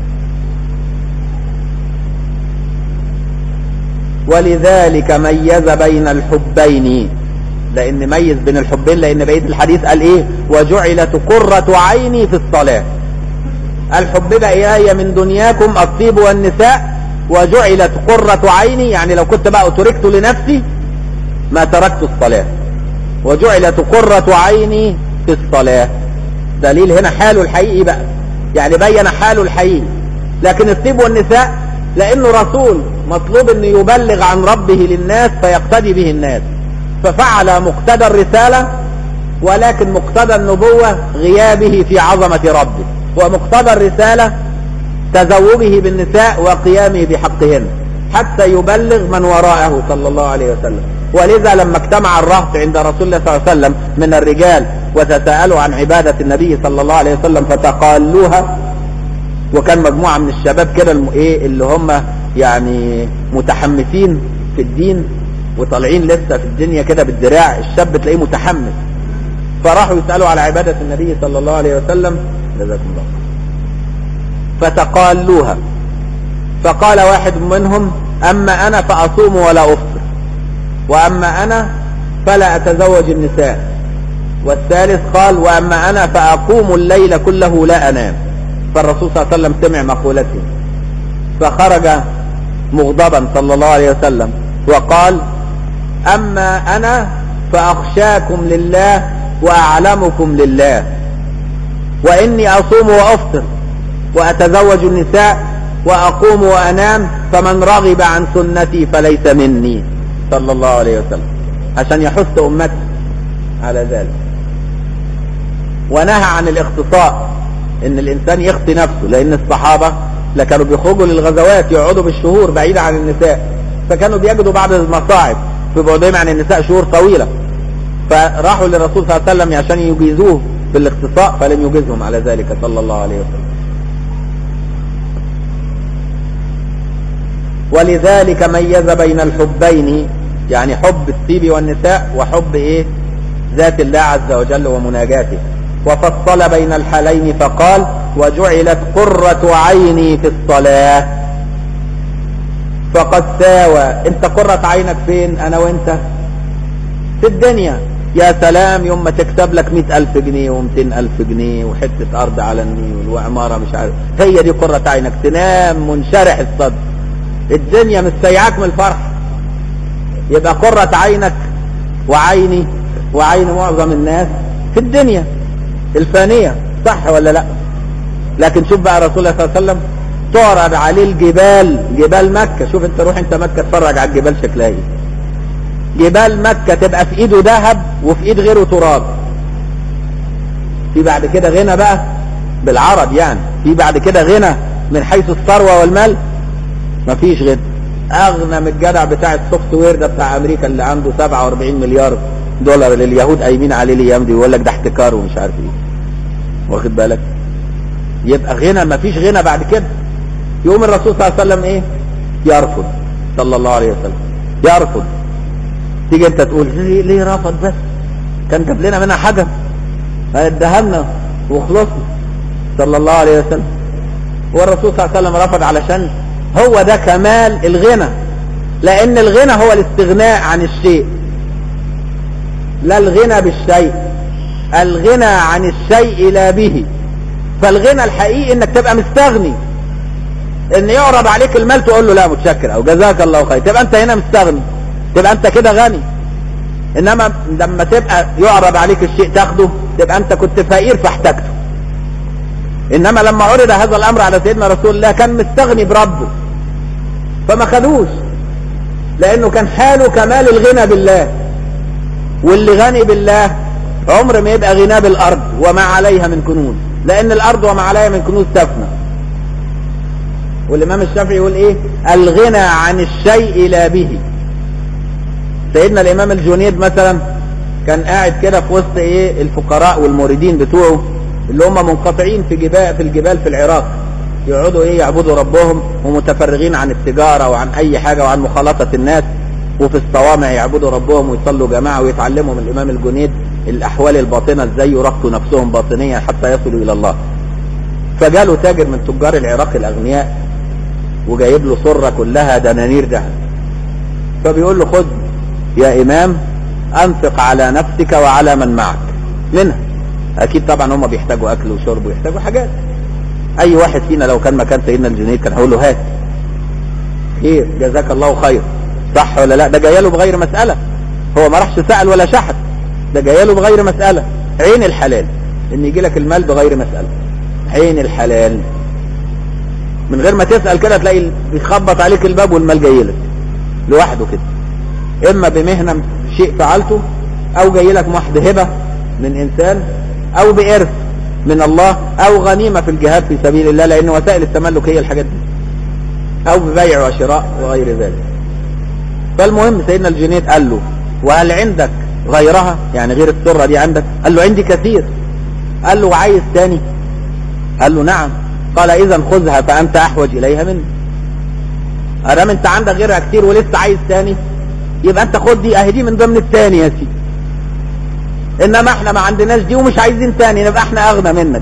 ولذلك ميز بين الحبين لان ميز بين الحبين لان بقيه الحديث قال ايه وجعلت قرة عيني في الصلاة الحبب إلي من دنياكم الطيب والنساء وجعلت قرة عيني يعني لو كنت بقى تركت لنفسي ما تركت الصلاة وجعلت قرة عيني في الصلاة دليل هنا حاله الحقيقي بقى يعني بين حاله الحقيقي لكن الطيب والنساء لانه رسول مطلوب انه يبلغ عن ربه للناس فيقتدي به الناس ففعل مقتضى الرسالة ولكن مقتضى النبوة غيابه في عظمة ربه ومقتضى الرسالة تزوجه بالنساء وقيامه بحقهن حتى يبلغ من وراءه صلى الله عليه وسلم ولذا لما اجتمع الرهط عند رسول الله صلى الله عليه وسلم من الرجال وتساءلوا عن عبادة النبي صلى الله عليه وسلم فتقالوها وكان مجموعة من الشباب كده ايه اللي هم يعني متحمسين في الدين وطالعين لسه في الدنيا كده بالدراع الشاب تلاقيه متحمس فراحوا يسألوا على عبادة النبي صلى الله عليه وسلم جزاكم الله فتقالوها فقال واحد منهم أما أنا فأصوم ولا أفطر وأما أنا فلا أتزوج النساء والثالث قال وأما أنا فأقوم الليل كله لا أنام فالرسول صلى الله عليه وسلم سمع مقولته فخرج مغضبا صلى الله عليه وسلم وقال أما أنا فأخشاكم لله وأعلمكم لله وإني أصوم وأفطر وأتزوج النساء وأقوم وأنام فمن رغب عن سنتي فليس مني صلى الله عليه وسلم عشان يحث أمتي على ذلك ونهى عن الاختصاء ان الانسان يخطي نفسه لان الصحابة كانوا بيخرجوا للغزوات يقعدوا بالشهور بعيد عن النساء فكانوا بيجدوا بعض المصاعب في بعدهم عن النساء شهور طويلة فراحوا للرسول صلى الله عليه وسلم عشان يجيزوه في الاختصاء فلم يجيزهم على ذلك صلى الله عليه وسلم ولذلك ميز بين الحبين يعني حب الطيب والنساء وحب ايه ذات الله عز وجل ومناجاته وفصل بين الحالين فقال وجعلت قرة عيني في الصلاة فقد ساوى انت قرة عينك فين انا وانت في الدنيا يا سلام يوم ما تكسب لك مئة ألف جنيه ومئتين ألف جنيه وحتة أرض على النيل وعمارة مش عارف هي دي قرة عينك تنام منشرح الصدر الدنيا مستيعاك من الفرح يبقى قرة عينك وعيني وعين معظم الناس في الدنيا الفانية صح ولا لا لكن شوف بقى رسول الله صلى الله عليه وسلم تعرض عليه الجبال جبال مكة شوف انت روح انت مكة اتفرج على الجبال شكلها ايه جبال مكة تبقى في ايده ذهب وفي ايد غيره تراب في بعد كده غنى بقى بالعرب يعني في بعد كده غنى من حيث الثروة والمال مفيش غنى اغنى من الجدع بتاع السوفت وير ده بتاع امريكا اللي عنده 47 مليار دولار اللي اليهود قايمين عليه الايام دي ويقول لك ده احتكار ومش عارف ايه واخد بالك يبقى غنى مفيش غنى بعد كده يقوم الرسول صلى الله عليه وسلم ايه يرفض صلى الله عليه وسلم يرفض تيجي انت تقول ليه, ليه رفض بس كان جاب لنا منها حاجه اداها لنا وخلصنا صلى الله عليه وسلم والرسول صلى الله عليه وسلم رفض علشان هو ده كمال الغنى لان الغنى هو الاستغناء عن الشيء لا الغنى بالشيء الغنى عن الشيء لا به فالغنى الحقيقي انك تبقى مستغني ان يعرض عليك المال تقول له لا متشكر او جزاك الله خير تبقى انت هنا مستغني تبقى انت كده غني انما لما تبقى يعرض عليك الشيء تاخده تبقى انت كنت فقير فاحتاجته انما لما عرض هذا الامر على سيدنا رسول الله كان مستغني بربه فما خدوش لانه كان حاله كمال الغنى بالله واللي غني بالله عمر ما يبقى غناه بالارض وما عليها من كنوز لان الارض وما عليها من كنوز تفنى والامام الشافعي يقول ايه الغنى عن الشيء لا به سيدنا الامام الجنيد مثلا كان قاعد كده في وسط ايه الفقراء والمريدين بتوعه اللي هم منقطعين في جبال في الجبال في العراق يقعدوا ايه يعبدوا ربهم ومتفرغين عن التجارة وعن اي حاجة وعن مخالطة الناس وفي الصوامع يعبدوا ربهم ويصلوا جماعة ويتعلموا من الامام الجنيد الاحوال الباطنة ازاي يرقوا نفسهم باطنيا حتى يصلوا الى الله فجاله تاجر من تجار العراق الاغنياء وجايب له صرة كلها دنانير ذهب فبيقول له خد يا امام انفق على نفسك وعلى من معك منها اكيد طبعا هم بيحتاجوا اكل وشرب ويحتاجوا حاجات اي واحد فينا لو كان مكان سيدنا الجنيد كان هيقول له هات خير جزاك الله خير صح ولا لا ده جاي له بغير مسألة هو ما راحش سأل ولا شحت ده جاي له بغير مسألة عين الحلال ان يجي لك المال بغير مسألة عين الحلال من غير ما تسأل كده تلاقي بيخبط عليك الباب والمال جاي لك لوحده كده اما بمهنة شيء فعلته او جاي لك محض هبة من انسان او بارث من الله او غنيمة في الجهاد في سبيل الله لان وسائل التملك هي الحاجات دي او ببيع وشراء وغير ذلك فالمهم سيدنا الجنيد قال له وهل عندك غيرها يعني غير السرة دي عندك قال له عندي كثير قال له عايز تاني قال له نعم قال اذا خذها فانت احوج اليها مني ادام انت عندك غيرها كتير ولسه عايز تاني يبقى انت خد دي اهي دي من ضمن التاني يا سيدي انما احنا ما عندناش دي ومش عايزين تاني نبقى احنا اغنى منك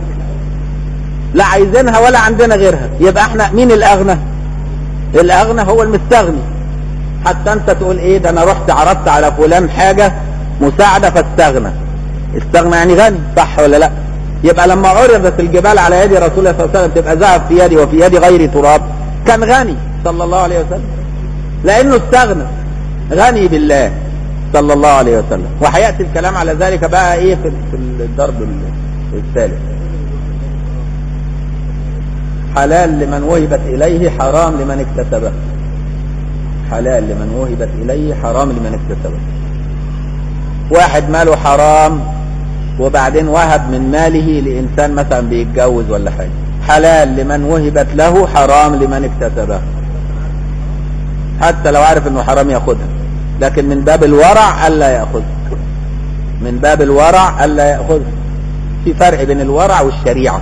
لا عايزينها ولا عندنا غيرها يبقى احنا مين الاغنى الاغنى هو المستغني حتى انت تقول ايه ده انا رحت عرضت على فلان حاجة مساعدة فاستغنى استغنى يعني غني صح ولا لا يبقى لما عرضت الجبال على يد رسول الله صلى الله عليه وسلم تبقى ذهب في يدي وفي يد غير تراب كان غني صلى الله عليه وسلم لانه استغنى غني بالله صلى الله عليه وسلم وهياتي الكلام على ذلك بقى ايه في في الضرب الثالث حلال لمن وهبت اليه حرام لمن اكتسبه حلال لمن وهبت اليه حرام لمن اكتسبه واحد ماله حرام وبعدين وهب من ماله لانسان مثلا بيتجوز ولا حاجه حلال لمن وهبت له حرام لمن اكتسبه حتى لو عارف انه حرام ياخدها لكن من باب الورع ألا يأخذ من باب الورع ألا يأخذ في فرق بين الورع والشريعة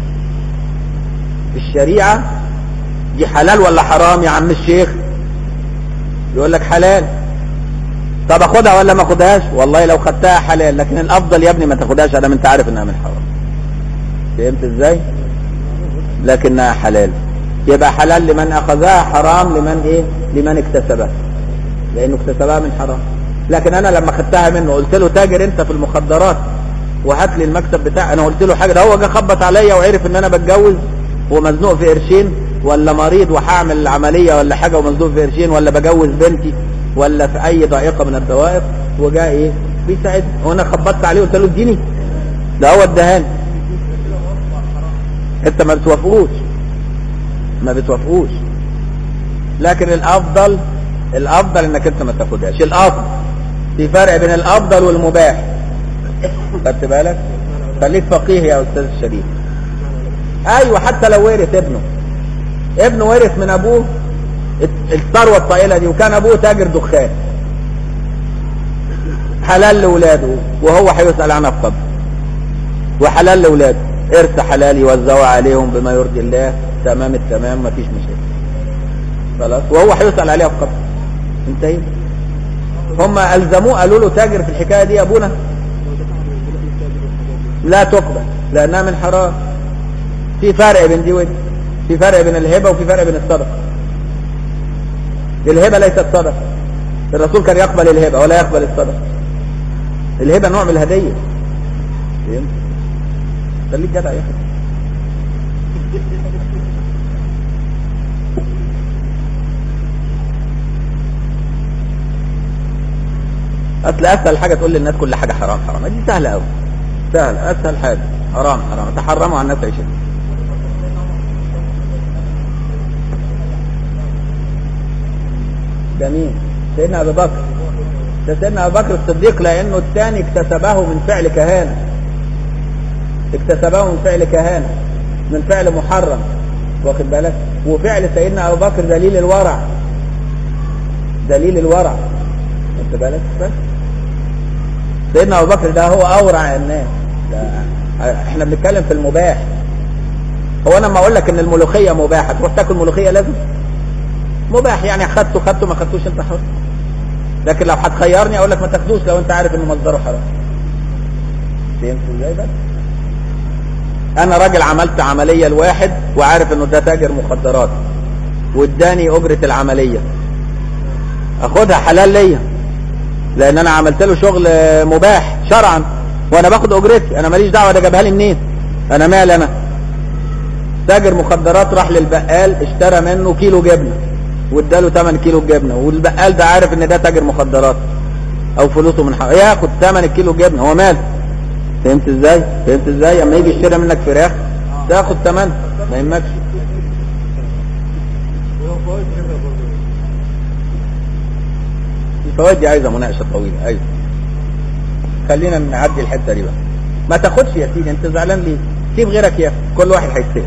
الشريعة دي حلال ولا حرام يا عم الشيخ يقول لك حلال طب اخدها ولا ما اخدهاش والله لو خدتها حلال لكن الافضل يا ابني ما تاخدهاش ادام انت عارف انها من حرام فهمت ازاي لكنها حلال يبقى حلال لمن اخذها حرام لمن ايه لمن اكتسبها لانه اكتسبها من حرام لكن انا لما خدتها منه قلت له تاجر انت في المخدرات وهات لي المكتب بتاعي انا قلت له حاجه ده هو جه خبط عليا وعرف ان انا بتجوز ومزنوق في قرشين ولا مريض وهعمل عمليه ولا حاجه ومزنوق في قرشين ولا بجوز بنتي ولا في اي ضائقه من الضوائق وجاء ايه بيساعدني وانا خبطت عليه قلت له اديني ده هو ادهاني انت ما بتوافقوش ما بتوافقوش لكن الافضل الافضل انك انت ما تاخدهاش الافضل في فرق بين الافضل والمباح خدت بالك خليك فقيه يا استاذ الشريف ايوه حتى لو ورث ابنه ابنه ورث من ابوه الثروه الطائله دي وكان ابوه تاجر دخان حلال لاولاده وهو هيسال عنها في قبر وحلال لاولاده ارث حلال يوزعوا عليهم بما يرضي الله تمام التمام مفيش مشاكل خلاص وهو هيسال عليها في قبر انتهينا هم الزموه قالوا له تاجر في الحكايه دي يا ابونا لا تقبل لانها من حرام في فرق بين دي ودي في فرق بين الهبه وفي فرق بين الصدقه الهبه ليست صدقه الرسول كان يقبل الهبه ولا يقبل الصدقه الهبه نوع من الهديه فهمت خليك جدع يا اخي اصل اسهل حاجه تقول للناس كل حاجه حرام حرام دي سهله قوي سهله اسهل حاجه حرام حرام تحرموا عن الناس عيشتها جميل سيدنا ابو بكر ده سيدنا ابو بكر الصديق لانه الثاني اكتسبه من فعل كهانه اكتسبه من فعل كهانه من فعل محرم واخد بالك وفعل سيدنا ابو بكر دليل الورع دليل الورع واخد بالك بس سيدنا ابو بكر ده هو اورع الناس احنا بنتكلم في المباح هو انا لما اقول لك ان الملوخيه مباحه تروح تاكل ملوخيه لازم مباح يعني خدته خدته ما خدتوش انت حر لكن لو هتخيرني اقول لك ما تاخدوش لو انت عارف انه مصدره حرام فهمت ازاي بقى انا راجل عملت عمليه لواحد وعارف انه ده تاجر مخدرات واداني اجره العمليه اخدها حلال ليا لان انا عملت له شغل مباح شرعا وانا باخد اجرتي انا ماليش دعوه ده جابها لي منين انا مال انا تاجر مخدرات راح للبقال اشترى منه كيلو جبنه واداله 8 كيلو جبنه والبقال ده عارف ان ده تاجر مخدرات او فلوسه من حق ياخد 8 كيلو جبنه هو مال فهمت ازاي فهمت ازاي اما يجي يشتري منك فراخ تاخد 8 ما يهمكش الفوائد دي عايزه مناقشه طويله ايوه خلينا نعدي الحته دي بقى ما تاخدش يا سيدي انت زعلان ليه سيب غيرك يا كل واحد هيستاهل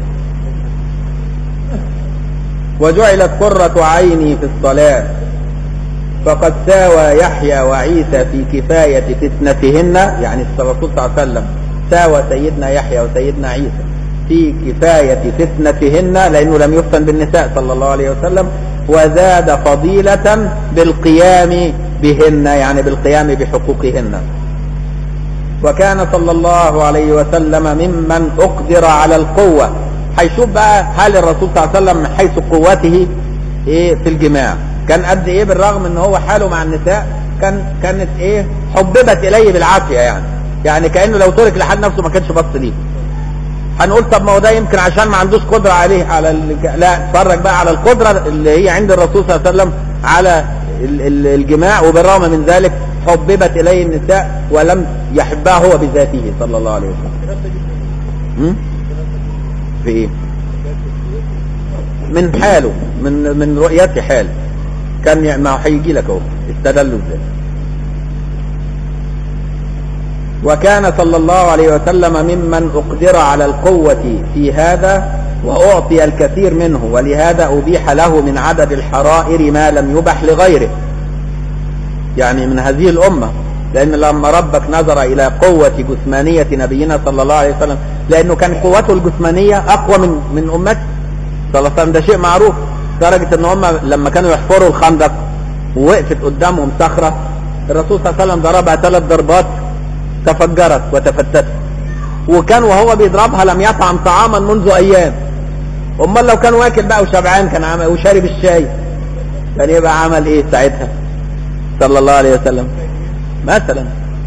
وجعلت قرة عيني في الصلاة فقد ساوى يحيى وعيسى في كفاية فتنتهن يعني الرسول صلى الله عليه وسلم ساوى سيدنا يحيى وسيدنا عيسى في كفاية فتنتهن لأنه لم يفتن بالنساء صلى الله عليه وسلم وزاد فضيلة بالقيام بهن يعني بالقيام بحقوقهن وكان صلى الله عليه وسلم ممن أقدر على القوة هيشوف بقى هل الرسول صلى الله عليه وسلم من حيث قوته ايه في الجماع كان قد ايه بالرغم ان هو حاله مع النساء كان كانت ايه حببت اليه بالعافيه يعني يعني كانه لو ترك لحد نفسه ما كانش بص ليه هنقول طب ما هو ده يمكن عشان ما عندوش قدره عليه على ال... لا اتفرج بقى على القدره اللي هي عند الرسول صلى الله عليه وسلم على ال... ال... الجماع وبالرغم من ذلك حببت اليه النساء ولم يحبها هو بذاته صلى الله عليه وسلم م? في ايه من حاله من من رؤية حال كان ما هيجي لك اهو استدلوا ازاي وكان صلى الله عليه وسلم ممن اقدر على القوة في هذا واعطي الكثير منه ولهذا ابيح له من عدد الحرائر ما لم يبح لغيره يعني من هذه الأمة لأن لما ربك نظر إلى قوة جسمانية نبينا صلى الله عليه وسلم لأنه كان قوته الجسمانية أقوى من من أمته صلى الله عليه وسلم ده شيء معروف لدرجة إن هم لما كانوا يحفروا الخندق ووقفت قدامهم صخرة الرسول صلى الله عليه وسلم ضربها ثلاث ضربات تفجرت وتفتت وكان وهو بيضربها لم يطعم طعاما منذ أيام امال لو كان واكل بقى وشبعان كان عمل وشارب الشاي كان يبقى عمل ايه ساعتها صلى الله عليه وسلم مثلا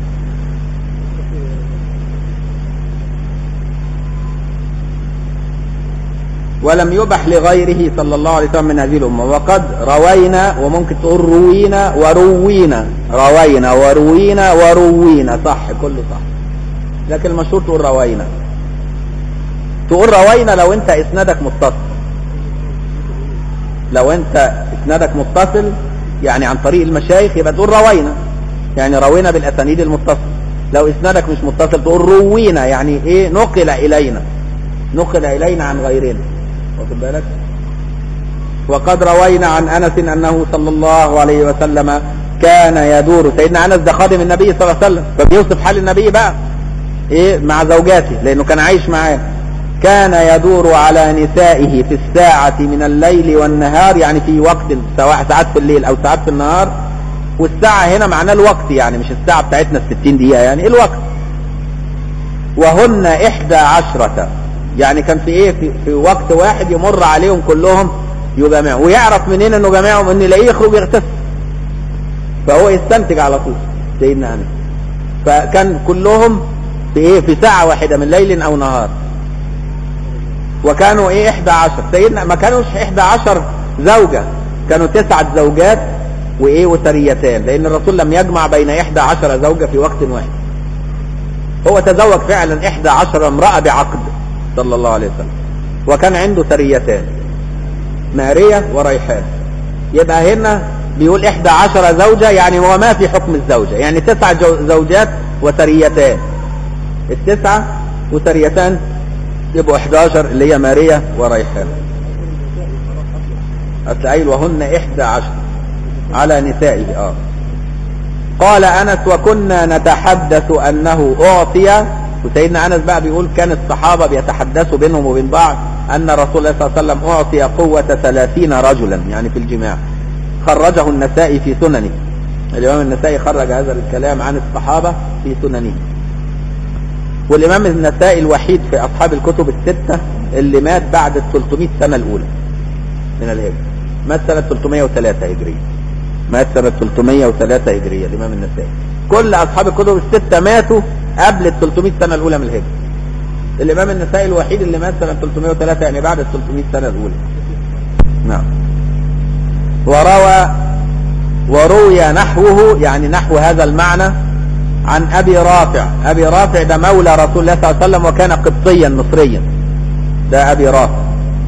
ولم يبح لغيره صلى الله عليه وسلم من هذه الأمة وقد روينا وممكن تقول روينا وروينا روينا وروينا وروينا صح كله صح لكن المشهور تقول روينا تقول روينا لو انت اسنادك متصل لو انت اسنادك متصل يعني عن طريق المشايخ يبقى تقول روينا يعني روينا بالاسانيد المتصل لو اسنادك مش متصل تقول روينا يعني ايه نقل الينا نقل الينا عن غيرنا واخد بالك وقد روينا عن انس انه صلى الله عليه وسلم كان يدور سيدنا انس ده خادم النبي صلى الله عليه وسلم فبيوصف حال النبي بقى ايه مع زوجاته لانه كان عايش معاه كان يدور على نسائه في الساعة من الليل والنهار يعني في وقت سواء ساعات في الليل او ساعات في النهار والساعة هنا معناه الوقت يعني مش الساعة بتاعتنا الستين دقيقة يعني الوقت وهن احدى عشرة يعني كان في ايه في, في وقت واحد يمر عليهم كلهم يجمعهم ويعرف منين انه جمعهم ان يلاقيه يخرج يغتسل فهو يستنتج على طول سيدنا انس فكان كلهم في ايه في ساعة واحدة من ليل او نهار وكانوا ايه احدى عشر سيدنا ما كانوش احدى عشر زوجة كانوا تسعة زوجات وايه وسريتان لان الرسول لم يجمع بين احدى عشر زوجة في وقت واحد هو تزوج فعلا احدى عشر امرأة بعقد صلى الله عليه وسلم وكان عنده سريتان مارية وريحان يبقى هنا بيقول احدى عشر زوجة يعني هو ما في حكم الزوجة يعني تسع زوجات وسريتان التسعة وسريتان يبقوا 11 اللي هي ماريا وريحان أسعيل وهن 11 على نسائه اه قال أنس وكنا نتحدث أنه أعطي وسيدنا أنس بقى بيقول كان الصحابة بيتحدثوا بينهم وبين بعض أن رسول الله صلى الله عليه وسلم أعطي قوة ثلاثين رجلا يعني في الجماع خرجه النسائي في سننه الإمام النسائي خرج هذا الكلام عن الصحابة في سننه والإمام النسائي الوحيد في أصحاب الكتب الستة اللي مات بعد ال 300 سنة الأولى من الهجرة مات سنة 303 هجرية مات سنة 303 هجرية الإمام النسائي كل أصحاب الكتب الستة ماتوا قبل ال 300 سنة الأولى من الهجرة الإمام النسائي الوحيد اللي مات سنة 303 يعني بعد ال 300 سنة الأولى نعم وروى وروي نحوه يعني نحو هذا المعنى عن ابي رافع ابي رافع ده مولى رسول الله صلى الله عليه وسلم وكان قبطيا مصريا ده ابي رافع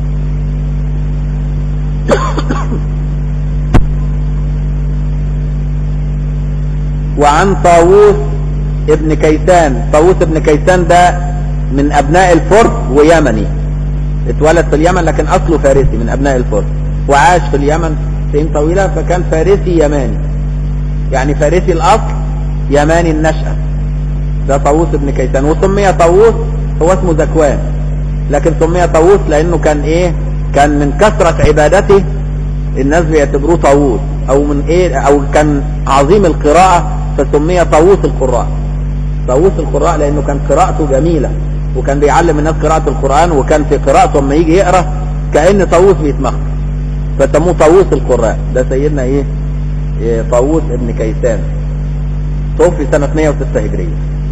وعن طاووس ابن كيسان طاووس ابن كيسان ده من ابناء الفرس ويمني اتولد في اليمن لكن اصله فارسي من ابناء الفرس وعاش في اليمن سنين طويلة فكان فارسي يماني يعني فارسي الاصل يماني النشأة ده طاووس ابن كيسان وسمي طاووس هو اسمه زكوان لكن سمي طاووس لانه كان ايه كان من كثرة عبادته الناس بيعتبروه طاووس او من ايه او كان عظيم القراءة فسمي طاووس القراء طاووس القراء لانه كان قراءته جميلة وكان بيعلم الناس قراءة القرآن وكان في قراءته لما يجي يقرأ كأن طاووس بيتمخ فسموه طاووس القراء ده سيدنا ايه, إيه طاووس ابن كيسان توفي سنة 106 هجرية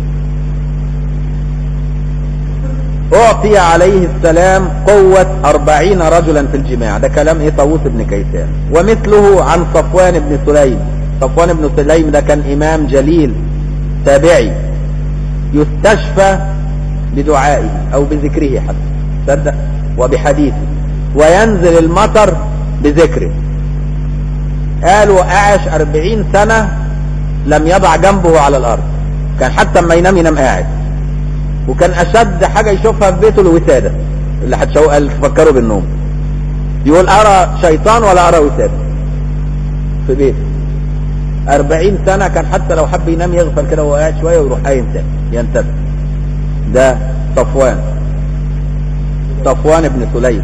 أعطي عليه السلام قوة أربعين رجلا في الجماع ده كلام إيه طاووس بن كيسان ومثله عن صفوان بن سليم صفوان بن سليم ده كان إمام جليل تابعي يستشفى بدعائه أو بذكره حتى صدق وبحديثه وينزل المطر بذكره قالوا أعش أربعين سنة لم يضع جنبه على الارض كان حتى اما ينام ينام قاعد وكان اشد حاجة يشوفها في بيته الوسادة اللي هتشوق تفكروا بالنوم يقول ارى شيطان ولا ارى وسادة في بيته أربعين سنة كان حتى لو حب ينام يغفل كده وهو قاعد شوية ويروح قايم تاني ينتبه ده صفوان صفوان بن سليم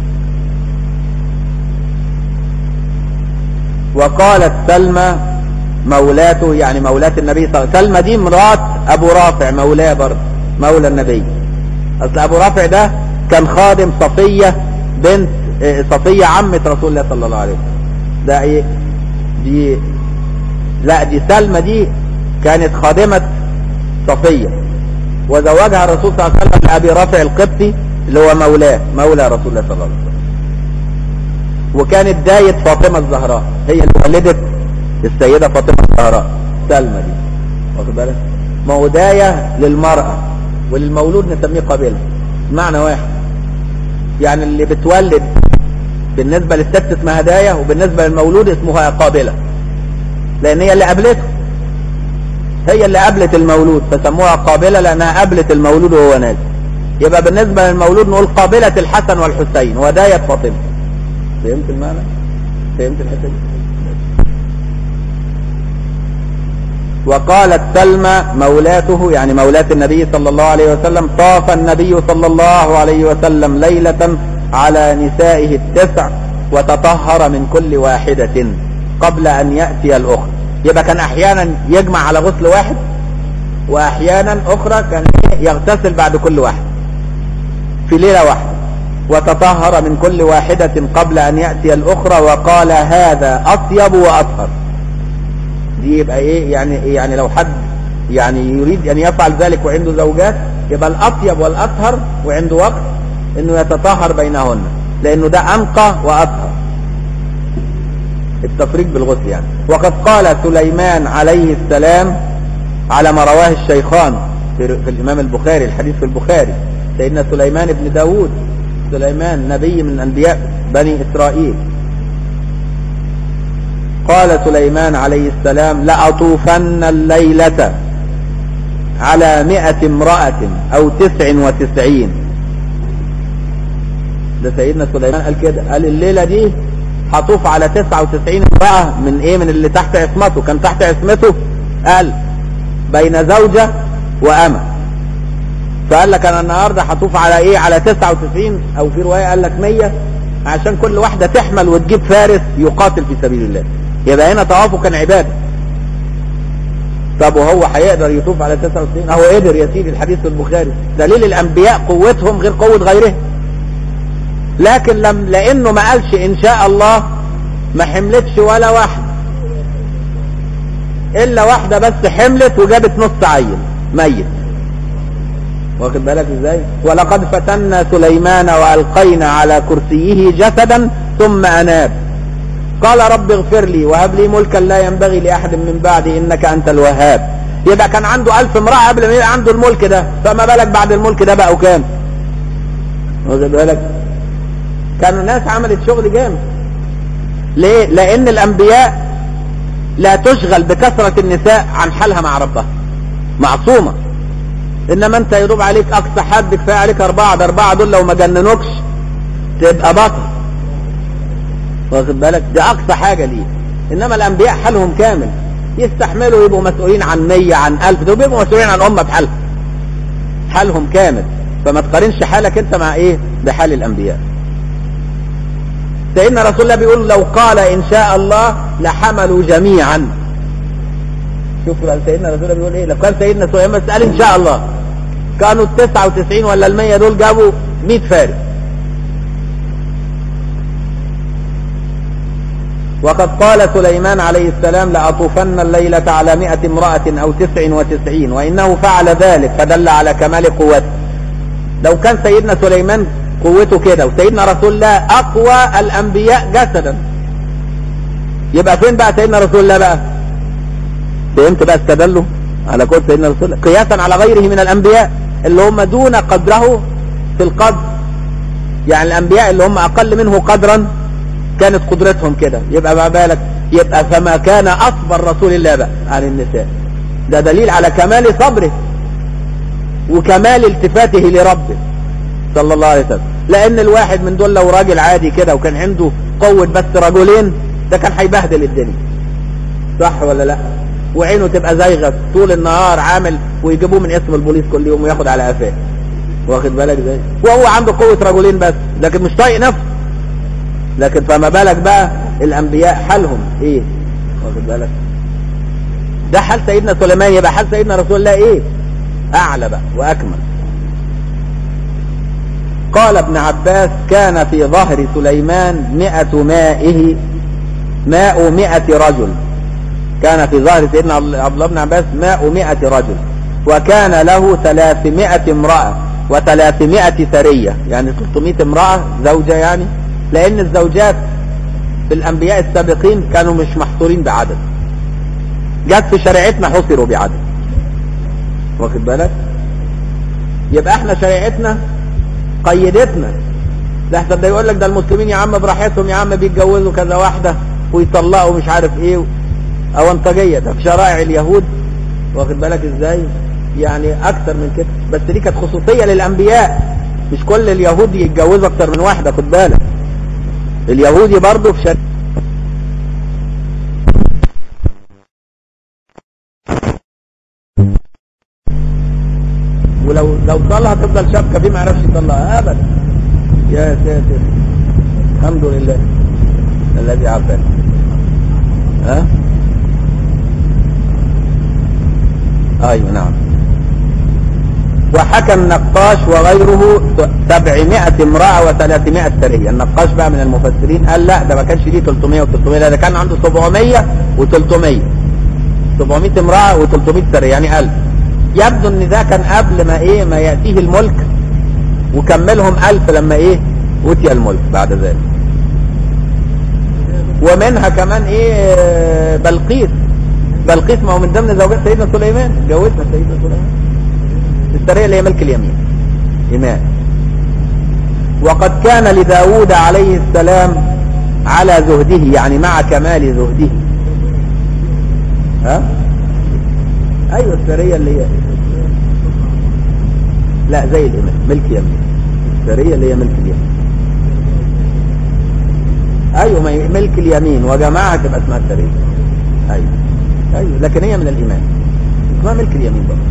وقالت سلمى مولاته يعني مولاة النبي صلى الله عليه وسلم سلمى دي مرات ابو رافع مولاه برضه مولى النبي اصل ابو رافع ده كان خادم صفية بنت اه، صفية عمة رسول الله صلى الله عليه وسلم ده ايه دي لا دي سلمى دي كانت خادمة صفية وزوجها الرسول صلى الله عليه وسلم لأبي رافع القبطي اللي هو مولاه مولى رسول الله صلى الله عليه وسلم وكانت داية فاطمة الزهراء هي اللي ولدت السيدة فاطمة الزهراء سلمى دي واخد بالك ما هو داية للمرأة وللمولود نسميه قابلة معنى واحد يعني اللي بتولد بالنسبة للست اسمها داية وبالنسبة للمولود اسمها قابلة لان هي اللي قابلته هي اللي قابلت المولود فسموها قابلة لانها قابلت المولود وهو نازل يبقى بالنسبة للمولود نقول قابلة الحسن والحسين وداية فاطمة فهمت المعنى فهمت الحته دي وقالت سلمى مولاته يعني مولاة النبي صلى الله عليه وسلم طاف النبي صلى الله عليه وسلم ليلة على نسائه التسع وتطهر من كل واحدة قبل أن يأتي الأخرى يبقى كان أحيانا يجمع على غسل واحد وأحيانا أخرى كان يغتسل بعد كل واحد في ليلة واحدة وتطهر من كل واحدة قبل أن يأتي الأخرى وقال هذا أطيب وأطهر دي يبقى إيه يعني يعني لو حد يعني يريد أن يفعل ذلك وعنده زوجات يبقى الأطيب والأطهر وعنده وقت إنه يتطهر بينهن لأنه ده أنقى وأطهر التفريق بالغسل يعني وقد قال سليمان عليه السلام على ما رواه الشيخان في, في الإمام البخاري الحديث في البخاري سيدنا سليمان بن داود سليمان نبي من أنبياء بني إسرائيل قال سليمان عليه السلام لأطوفن الليلة على مئة امرأة أو تسع وتسعين ده سيدنا سليمان قال كده قال الليلة دي هطوف على تسعة وتسعين امرأة من ايه من اللي تحت عصمته كان تحت عصمته قال بين زوجة وأمة فقال لك انا النهاردة هطوف على ايه على 99 او في رواية قال لك 100 عشان كل واحدة تحمل وتجيب فارس يقاتل في سبيل الله يبقى هنا طوافه كان عبادة طب وهو هيقدر يطوف على 99 اهو قدر يا سيدي الحديث في البخاري دليل الانبياء قوتهم غير قوة غيرهم لكن لم لانه ما قالش ان شاء الله ما حملتش ولا واحدة الا واحدة بس حملت وجابت نص عيل ميت واخد بالك ازاي ولقد فتنا سليمان والقينا على كرسيه جسدا ثم اناب قال رب اغفر لي وهب لي ملكا لا ينبغي لاحد من بعدي انك انت الوهاب يبقى كان عنده الف امرأة قبل ما يبقى عنده الملك ده فما بالك بعد الملك ده بقوا كام واخد بالك كانوا ناس عملت شغل جامد ليه لان الانبياء لا تشغل بكثرة النساء عن حالها مع ربها معصومة انما انت يدوب عليك اقصى حد كفايه عليك اربعه ده اربعه دول لو ما جننوكش تبقى بطل واخد بالك ده اقصى حاجه ليه انما الانبياء حالهم كامل يستحملوا يبقوا مسؤولين عن مية عن ألف دول بيبقوا مسؤولين عن أمة بحالها حالهم كامل فما تقارنش حالك انت مع ايه بحال الانبياء سيدنا رسول الله بيقول لو قال ان شاء الله لحملوا جميعا شوف سيدنا رسول الله بيقول ايه لو كان سيدنا سليمان بس قال ان شاء الله كانوا ال 99 ولا ال 100 دول جابوا 100 فارس وقد قال سليمان عليه السلام لأطوفن الليلة على مئة امرأة أو تسع وتسعين وإنه فعل ذلك فدل على كمال قوته لو كان سيدنا سليمان قوته كده وسيدنا رسول الله أقوى الأنبياء جسدا يبقى فين بقى سيدنا رسول الله بقى فهمت بقى استدلوا على قول سيدنا رسول الله قياسا على غيره من الأنبياء اللي هم دون قدره في القدر يعني الأنبياء اللي هم أقل منه قدرا كانت قدرتهم كده يبقى ما بالك يبقى فما كان أصبر رسول الله بقى عن النساء ده دليل على كمال صبره وكمال التفاته لربه صلى الله عليه وسلم لأن الواحد من دول لو راجل عادي كده وكان عنده قوة بس رجلين ده كان هيبهدل الدنيا صح ولا لا وعينه تبقى زايغه طول النهار عامل ويجيبوه من اسم البوليس كل يوم وياخد على قفاه واخد بالك ازاي وهو عنده قوه رجلين بس لكن مش طايق نفسه لكن فما بالك بقى الانبياء حالهم ايه واخد بالك ده حال سيدنا سليمان يبقى حال سيدنا رسول الله ايه اعلى بقى واكمل قال ابن عباس كان في ظهر سليمان مئة مائه ماء مئة رجل كان في ظهر سيدنا عبد الله بن عباس ماء مئة رجل وكان له ثلاثمائة امرأة وثلاثمائة سرية يعني 300 امرأة زوجة يعني لأن الزوجات في الأنبياء السابقين كانوا مش محصورين بعدد جت في شريعتنا حصروا بعدد واخد بالك يبقى احنا شريعتنا قيدتنا ده ده يقول لك ده المسلمين يا عم براحتهم يا عم بيتجوزوا كذا واحدة ويطلقوا مش عارف ايه او انطجية ده في شرائع اليهود واخد بالك ازاي يعني اكتر من كده بس دي كانت خصوصية للانبياء مش كل اليهود يتجوزوا اكتر من واحدة خد بالك اليهودي برضه في شريعة ولو لو طلع تفضل شبكه فيه ما يعرفش يطلعها ابدا يا ساتر الحمد لله الذي عافانا ها ايوه نعم وحكى النقاش وغيره سبعمائة امرأة وثلاثمائة سرية النقاش بقى من المفسرين قال لا ده ما كانش ليه 300 و300 لا ده كان عنده 700 و300 700 امرأة و300 سرية يعني 1000 يبدو ان ده كان قبل ما ايه ما يأتيه الملك وكملهم ألف لما ايه أوتي الملك بعد ذلك ومنها كمان ايه بلقيس بلقيس ما هو من ضمن زوجات سيدنا سليمان جوزنا سيدنا سليمان السرية اللي هي ملك اليمين إيمان وقد كان لداود عليه السلام على زهده يعني مع كمال زهده ها ايوه السرية اللي هي لا زي الإمام ملك يمين السرية اللي هي ملك اليمين ايوه ما ملك اليمين وجماعة تبقى اسمها السرية ايوه ايوه لكن هي من الإيمان اسمها ملك اليمين برضه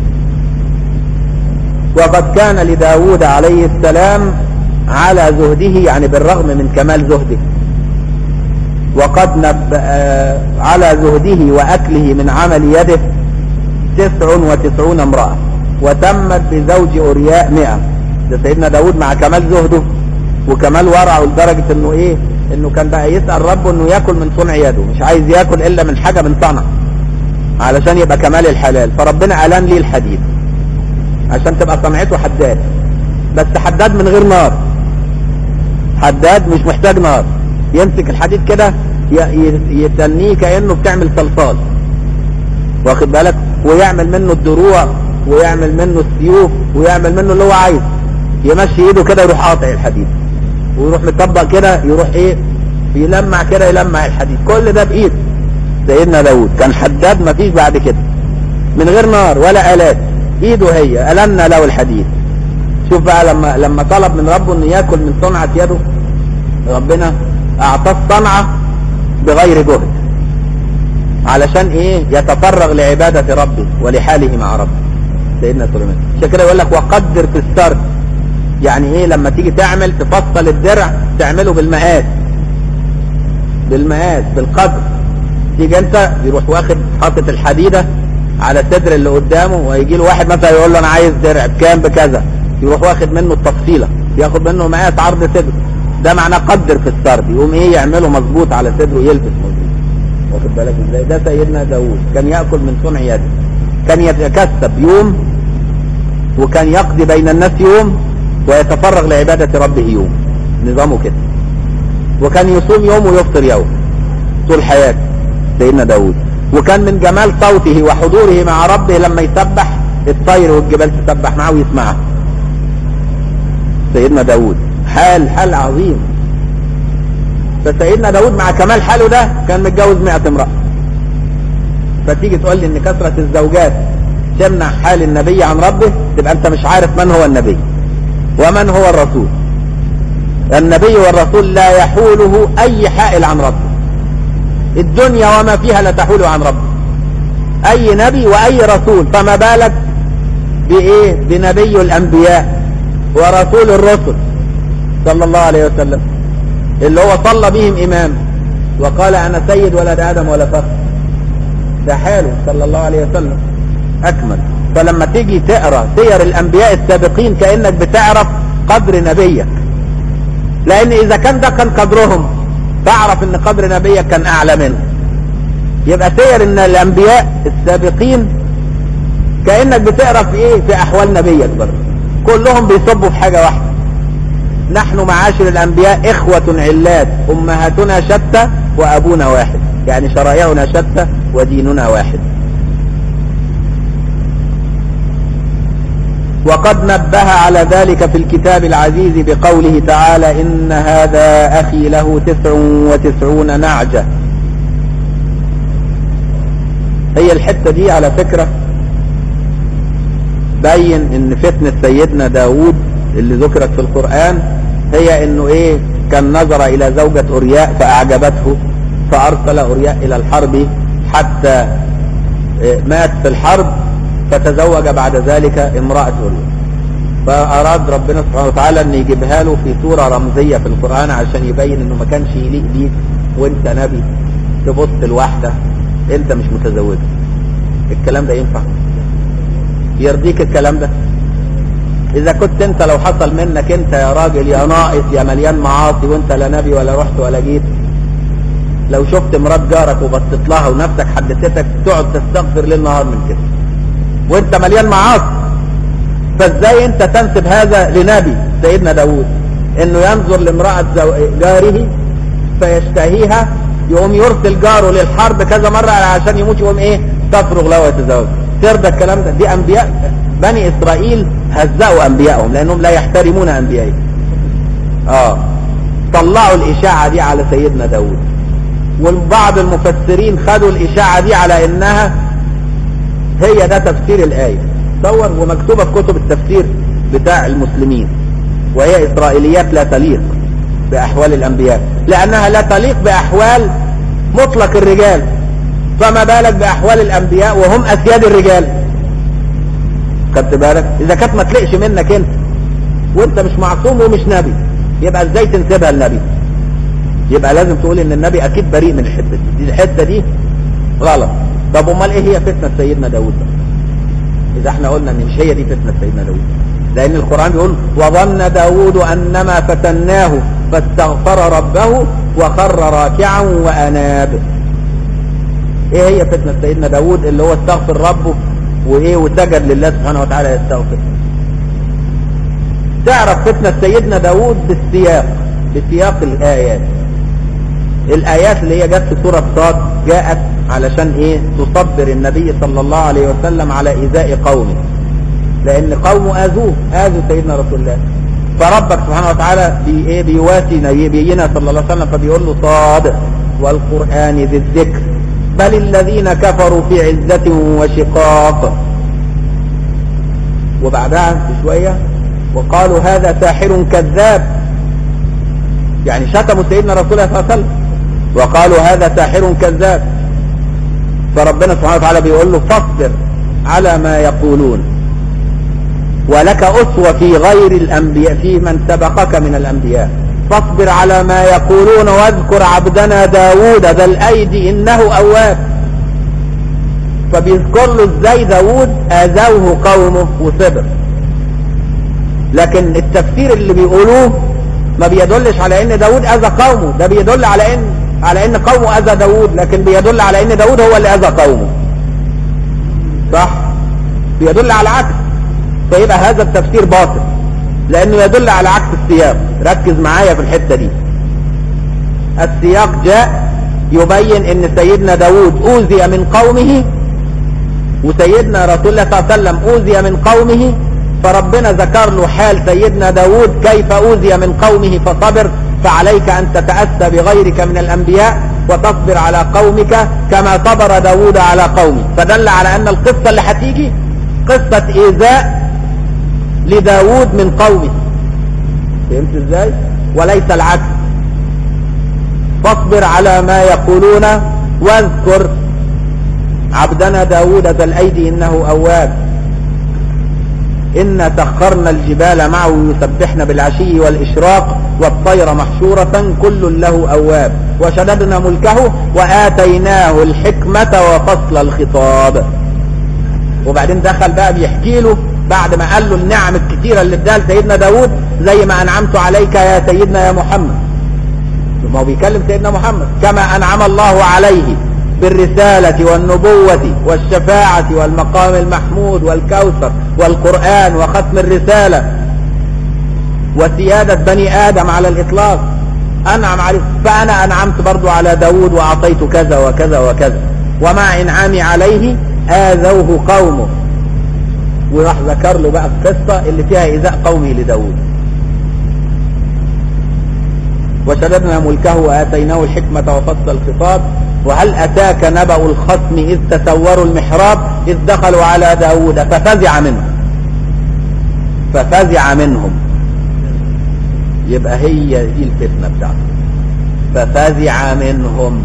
وقد كان لداود عليه السلام على زهده يعني بالرغم من كمال زهده وقد نب على زهده وأكله من عمل يده تسع وتسعون امرأة وتمت بزوج أورياء مئة ده سيدنا داود مع كمال زهده وكمال ورعه لدرجة انه ايه انه كان بقى يسأل ربه انه ياكل من صنع يده مش عايز ياكل الا من حاجة من صنع علشان يبقى كمال الحلال فربنا ألان ليه الحديد عشان تبقى صنعته حداد بس حداد من غير نار حداد مش محتاج نار يمسك الحديد كده يتنيه كأنه بتعمل صلصال واخد بالك ويعمل منه الدروع ويعمل منه السيوف ويعمل منه اللي هو عايز يمشي ايده كده يروح قاطع الحديد ويروح مطبق كده يروح ايه يلمع كده يلمع الحديد كل ده بايد سيدنا داود كان حداد مفيش بعد كده من غير نار ولا آلات ايده هي ألنا له الحديد شوف بقى لما لما طلب من ربه انه ياكل من صنعة يده ربنا اعطاه الصنعة بغير جهد علشان ايه يتفرغ لعبادة ربه ولحاله مع ربه سيدنا سليمان عشان كده يقول لك وقدر في السرد يعني ايه لما تيجي تعمل تفصل الدرع تعمله بالمقاس بالمقاس بالقدر تيجي انت يروح واخد حاطط الحديدة على الصدر اللي قدامه ويجي له واحد مثلا يقول له انا عايز درع بكام بكذا يروح واخد منه التفصيلة ياخد منه مقاس عرض صدر ده معناه قدر في السرد يقوم ايه يعمله مظبوط على صدره يلبس مظبوط واخد بالك ازاي ده سيدنا داوود كان ياكل من صنع يده كان يتكسب يوم وكان يقضي بين الناس يوم ويتفرغ لعبادة ربه يوم نظامه كده وكان يصوم يوم ويفطر يوم طول حياته سيدنا داوود وكان من جمال صوته وحضوره مع ربه لما يسبح الطير والجبال تسبح معه ويسمعه سيدنا داوود حال حال عظيم فسيدنا داود مع كمال حاله ده كان متجوز 100 امرأة فتيجي تقول لي ان كثرة الزوجات تمنع حال النبي عن ربه تبقى انت مش عارف من هو النبي ومن هو الرسول النبي والرسول لا يحوله اي حائل عن ربه الدنيا وما فيها لا تحول عن ربه اي نبي واي رسول فما بالك بايه بنبي الانبياء ورسول الرسل صلى الله عليه وسلم اللي هو صلى بهم امام وقال انا سيد ولد ادم ولا فخر ده حاله صلى الله عليه وسلم اكمل فلما تيجي تقرا سير الانبياء السابقين كانك بتعرف قدر نبيك لان اذا كان ده كان قدرهم تعرف ان قدر نبيك كان اعلى منه يبقى سير ان الانبياء السابقين كانك بتقرا في ايه في احوال نبيك برضه كلهم بيصبوا في حاجه واحده نحن معاشر الانبياء اخوه علات امهاتنا شتى وابونا واحد يعني شرائعنا شتى وديننا واحد وقد نبه على ذلك في الكتاب العزيز بقوله تعالى إن هذا أخي له تسع وتسعون نعجة هي الحتة دي على فكرة بين ان فتنة سيدنا داود اللي ذكرت في القرآن هي انه ايه كان نظر الى زوجة اورياء فاعجبته فارسل اورياء الى الحرب حتى مات في الحرب فتزوج بعد ذلك امرأة أوريا فأراد ربنا سبحانه وتعالى أن يجيبها له في صورة رمزية في القرآن عشان يبين أنه ما كانش يليق بيك وأنت نبي تبص لواحدة أنت مش متزوجة الكلام ده ينفع يرضيك الكلام ده إذا كنت أنت لو حصل منك أنت يا راجل يا ناقص يا مليان معاصي وأنت لا نبي ولا رحت ولا جيت لو شفت مرات جارك وبصيت لها ونفسك حدثتك تقعد تستغفر ليل نهار من كده وانت مليان معاصي فازاي انت تنسب هذا لنبي سيدنا داود انه ينظر لامرأة جاره فيشتهيها يقوم يرسل جاره للحرب كذا مرة عشان يموت يقوم ايه تفرغ له ويتزوج ترضى الكلام ده دي انبياء بني اسرائيل هزأوا انبيائهم لانهم لا يحترمون انبيائهم اه طلعوا الاشاعة دي على سيدنا داود وبعض المفسرين خدوا الاشاعة دي على انها هي ده تفسير الآية تصور ومكتوبة في كتب التفسير بتاع المسلمين وهي إسرائيليات لا تليق بأحوال الأنبياء لأنها لا تليق بأحوال مطلق الرجال فما بالك بأحوال الأنبياء وهم أسياد الرجال خدت بالك إذا كانت ما تلقش منك أنت وأنت مش معصوم ومش نبي يبقى إزاي تنسبها للنبي يبقى لازم تقول إن النبي أكيد بريء من الحتة دي الحتة دي غلط طب امال ايه هي فتنة سيدنا داود اذا احنا قلنا ان مش هي دي فتنة سيدنا داود لان القرآن بيقول وظن داود انما فتناه فاستغفر ربه وخر راكعا واناب ايه هي فتنة سيدنا داود اللي هو استغفر ربه وايه وسجد لله سبحانه وتعالى يستغفر تعرف فتنة سيدنا داود بالسياق بسياق الايات الايات اللي هي جت في سورة صاد جاءت علشان ايه تصبر النبي صلى الله عليه وسلم على ايذاء قومه لان قومه اذوه اذوا سيدنا رسول الله فربك سبحانه وتعالى بي ايه بيواسي نبينا صلى الله عليه وسلم فبيقول له صاد والقران ذي الذكر بل الذين كفروا في عزة وشقاق وبعدها بشوية وقالوا هذا ساحر كذاب يعني شتموا سيدنا رسول الله صلى الله عليه وسلم وقالوا هذا ساحر كذاب فربنا سبحانه وتعالى بيقول له فاصبر على ما يقولون ولك أسوة في غير الأنبياء في من سبقك من الأنبياء فاصبر على ما يقولون واذكر عبدنا داود ذا الأيدي إنه أواب فبيذكر له ازاي داود آذوه قومه وصبر لكن التفسير اللي بيقولوه ما بيدلش على ان داود اذى قومه ده بيدل على ان على ان قومه اذى داود لكن بيدل على ان داود هو اللي اذى قومه صح بيدل على عكس فيبقى هذا التفسير باطل لانه يدل على عكس السياق ركز معايا في الحتة دي السياق جاء يبين ان سيدنا داود اوذي من قومه وسيدنا رسول الله صلى الله عليه وسلم اوذي من قومه فربنا ذكر له حال سيدنا داود كيف اوذي من قومه فصبر فعليك ان تتأسى بغيرك من الانبياء وتصبر على قومك كما صبر داود على قومه فدل على ان القصة اللي هتيجي قصة ايذاء لداود من قومه فهمت ازاي وليس العكس فاصبر على ما يقولون واذكر عبدنا داود ذا الأيدي إنه أواب إنا سخرنا الجبال معه يسبحن بالعشي والإشراق والطير محشورة كل له أواب وشددنا ملكه وآتيناه الحكمة وفصل الخطاب وبعدين دخل بقى بيحكي له بعد ما قال له النعم الكثيرة اللي اداها لسيدنا داود زي ما أنعمت عليك يا سيدنا يا محمد ما هو بيكلم سيدنا محمد كما أنعم الله عليه بالرسالة والنبوة والشفاعة والمقام المحمود والكوثر والقرآن وختم الرسالة وسيادة بني آدم على الإطلاق أنعم عليه فأنا أنعمت برضو على داود وأعطيت كذا وكذا وكذا ومع إنعامي عليه آذوه قومه وراح ذكر له بقى القصة اللي فيها إيذاء قومه لداود وشددنا ملكه وآتيناه الحكمة وفصل الخطاب وهل أتاك نبأ الخصم إذ تسوروا المحراب إذ دخلوا على داود ففزع منهم ففزع منهم يبقى هي دي الفتنة بتاعته ففزع منهم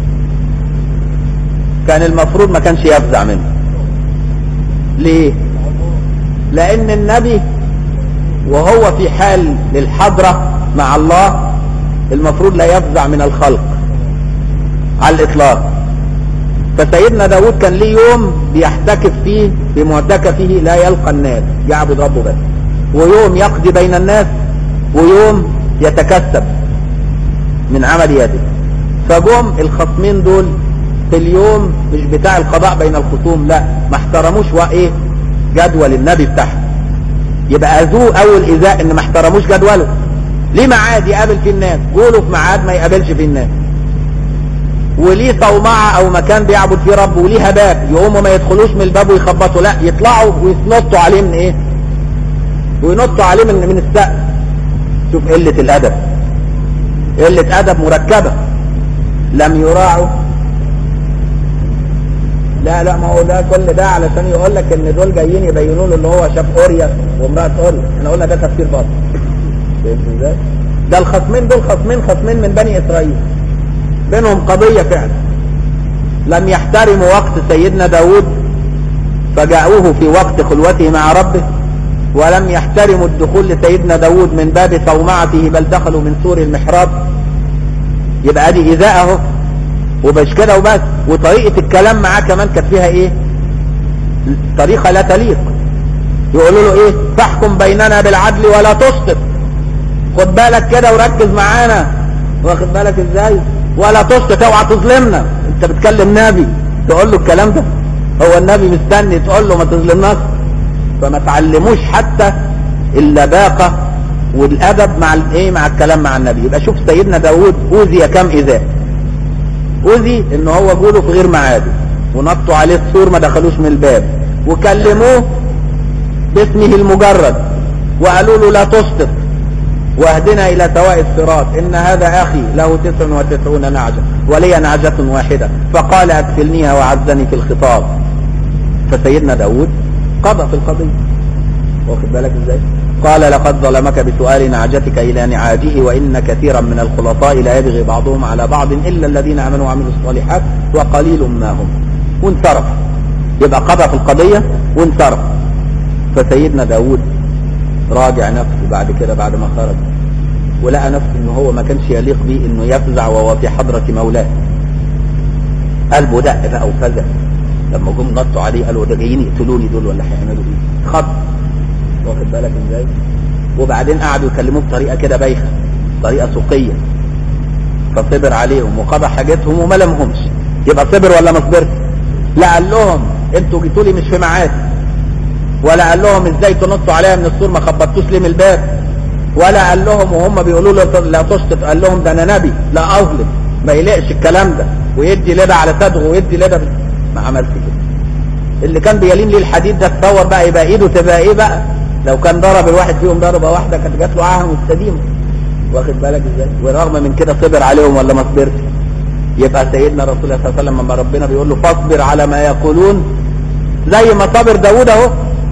كان المفروض ما كانش يفزع منهم ليه لأن النبي وهو في حال للحضرة مع الله المفروض لا يفزع من الخلق على الإطلاق فسيدنا داود كان ليه يوم بيحتكف فيه بمعتكفه لا يلقى الناس يعبد ربه بس ويوم يقضي بين الناس ويوم يتكسب من عمل يده فجم الخصمين دول في اليوم مش بتاع القضاء بين الخصوم لا ما احترموش وايه جدول النبي بتاعهم يبقى اذوه اول ايذاء ان ما احترموش جدوله ليه ميعاد يقابل فيه الناس قولوا في ميعاد ما يقابلش فيه الناس وليه صومعة او مكان بيعبد فيه رب وليها باب يقوموا ما يدخلوش من الباب ويخبطوا لا يطلعوا وينطوا عليه من ايه وينطوا عليه من من السقف شوف قلة الادب قلة ادب مركبة لم يراعوا لا لا ما هو ده كل ده علشان يقول لك ان دول جايين يبينوا له ان هو شاف اوريا وامراه اوريا احنا قلنا ده تفسير باطل فهمت ازاي؟ ده الخصمين دول خصمين خصمين من بني اسرائيل بينهم قضية فعلا لم يحترموا وقت سيدنا داود فجاءوه في وقت خلوته مع ربه ولم يحترموا الدخول لسيدنا داود من باب صومعته بل دخلوا من سور المحراب يبقى ادي ايذاء اهو ومش كده وبس وطريقة الكلام معاه كمان كانت فيها ايه طريقة لا تليق يقولوا له ايه تحكم بيننا بالعدل ولا تسقط خد بالك كده وركز معانا واخد بالك ازاي ولا تسقط اوعى تظلمنا انت بتكلم نبي تقول له الكلام ده هو النبي مستني تقول له ما تظلمناش فما تعلموش حتى اللباقة والادب مع الايه مع الكلام مع النبي يبقى شوف سيدنا داود اوذي كم ايذاء اوذي ان هو جوله في غير ميعاده ونطوا عليه السور ما دخلوش من الباب وكلموه باسمه المجرد وقالوا له لا تسقط واهدنا الى سواء الصراط ان هذا اخي له تسع وتسعون نعجة ولي نعجة واحدة فقال اكفلنيها وعزني في الخطاب فسيدنا داود قضى في القضية واخد بالك ازاي قال لقد ظلمك بسؤال نعجتك الى نعاجه وان كثيرا من الخلطاء لا يبغي بعضهم على بعض الا الذين امنوا وعملوا الصالحات وقليل ما هم وانصرف يبقى قضى في القضية وانصرف فسيدنا داود راجع نفسه بعد كده بعد ما خرج ولقى نفسه ان هو ما كانش يليق به انه يفزع وهو في حضرة مولاه قلبه دق بقى وفزع لما جم نطوا عليه قالوا ده جايين يقتلوني دول ولا هيعملوا ايه خض واخد بالك ازاي وبعدين قعدوا يكلموه بطريقه كده بايخه طريقه سوقيه فصبر عليهم وقضى حاجتهم وما لمهمش يبقى صبر ولا ما صبرش لا قال لهم انتوا جيتوا لي مش في ميعاد ولا قال لهم ازاي تنطوا عليا من السور ما خبطتوش ليه من الباب ولا قال لهم وهم بيقولوا له لا تسقط قال لهم ده انا نبي لا اظلم ما يلقش الكلام ده ويدي لده على صدغه ويدي لده ما عملش كده اللي كان بيلين لي الحديد ده تصور بقى يبقى ايده تبقى ايه بقى لو كان ضرب الواحد فيهم ضربه واحده كانت جات له عاهه مستديمه واخد بالك ازاي ورغم من كده صبر عليهم ولا ما صبرش يبقى سيدنا رسول الله صلى الله عليه وسلم لما ربنا بيقول له فاصبر على ما يقولون زي ما صبر داوود اهو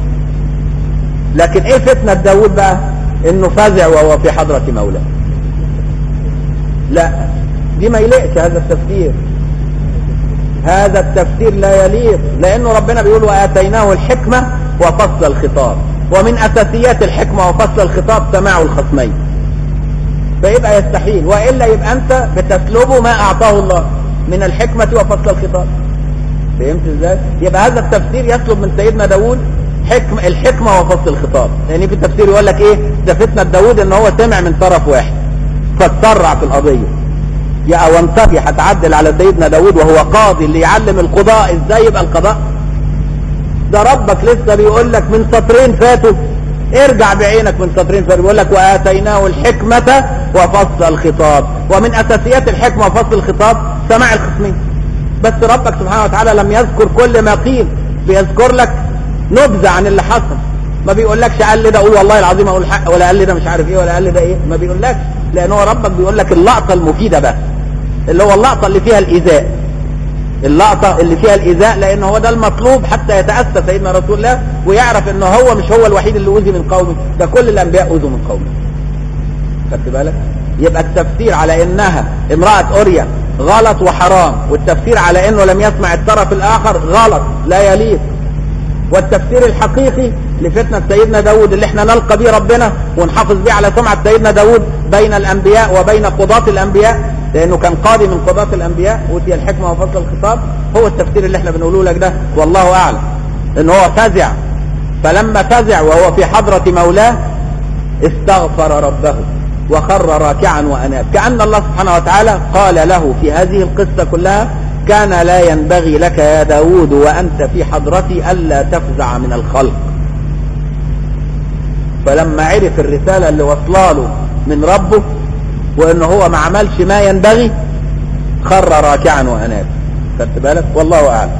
لكن ايه فتنة داوود بقى انه فزع وهو في حضرة مولاه لا دي ما يلقش هذا التفكير هذا التفسير لا يليق لانه ربنا بيقول واتيناه الحكمة وفصل الخطاب ومن اساسيات الحكمة وفصل الخطاب سماع الخصمين فيبقى يستحيل والا يبقى انت بتسلبه ما اعطاه الله من الحكمة وفصل الخطاب فهمت ازاي يبقى هذا التفسير يطلب من سيدنا داود حكم الحكمة وفصل الخطاب يعني في التفسير يقول لك ايه ده فتنة داود ان هو سمع من طرف واحد فتسرع في القضية يا وانتبه هتعدل على سيدنا داود وهو قاضي اللي يعلم القضاء ازاي يبقى القضاء ده ربك لسه بيقول لك من سطرين فاتوا ارجع بعينك من سطرين فاتوا بيقول لك واتيناه الحكمة وفصل الخطاب ومن اساسيات الحكمة وفصل الخطاب سماع الخصمين بس ربك سبحانه وتعالى لم يذكر كل ما قيل بيذكر لك نبذة عن اللي حصل ما بيقولكش قال لي ده اقول والله العظيم اقول حق ولا قال لي ده مش عارف ايه ولا قال لي ده ايه ما بيقولكش لان هو ربك بيقول لك اللقطة المفيدة بس اللي هو اللقطة اللي فيها الايذاء اللقطة اللي فيها الايذاء لان هو ده المطلوب حتى يتأسى سيدنا رسول الله ويعرف ان هو مش هو الوحيد اللي اوذي من قومه ده كل الانبياء اوذوا من قومه خدت بالك يبقى التفسير على انها امرأة اوريا غلط وحرام والتفسير على انه لم يسمع الطرف الاخر غلط لا يليق والتفسير الحقيقي لفتنة سيدنا داود اللي احنا نلقى به ربنا ونحافظ به على سمعة سيدنا داود بين الانبياء وبين قضاة الانبياء لانه كان قاضي من قضاة الانبياء اوتي الحكمة وفصل الخطاب هو التفسير اللي احنا بنقوله لك ده والله اعلم ان هو فزع فلما فزع وهو في حضرة مولاه استغفر ربه وخر راكعا واناب كأن الله سبحانه وتعالى قال له في هذه القصة كلها كان لا ينبغي لك يا داود وأنت في حضرتي ألا تفزع من الخلق فلما عرف الرسالة اللي وصلاله من ربه وأنه هو ما عملش ما ينبغي خر راكعا وأناب خدت بالك والله أعلم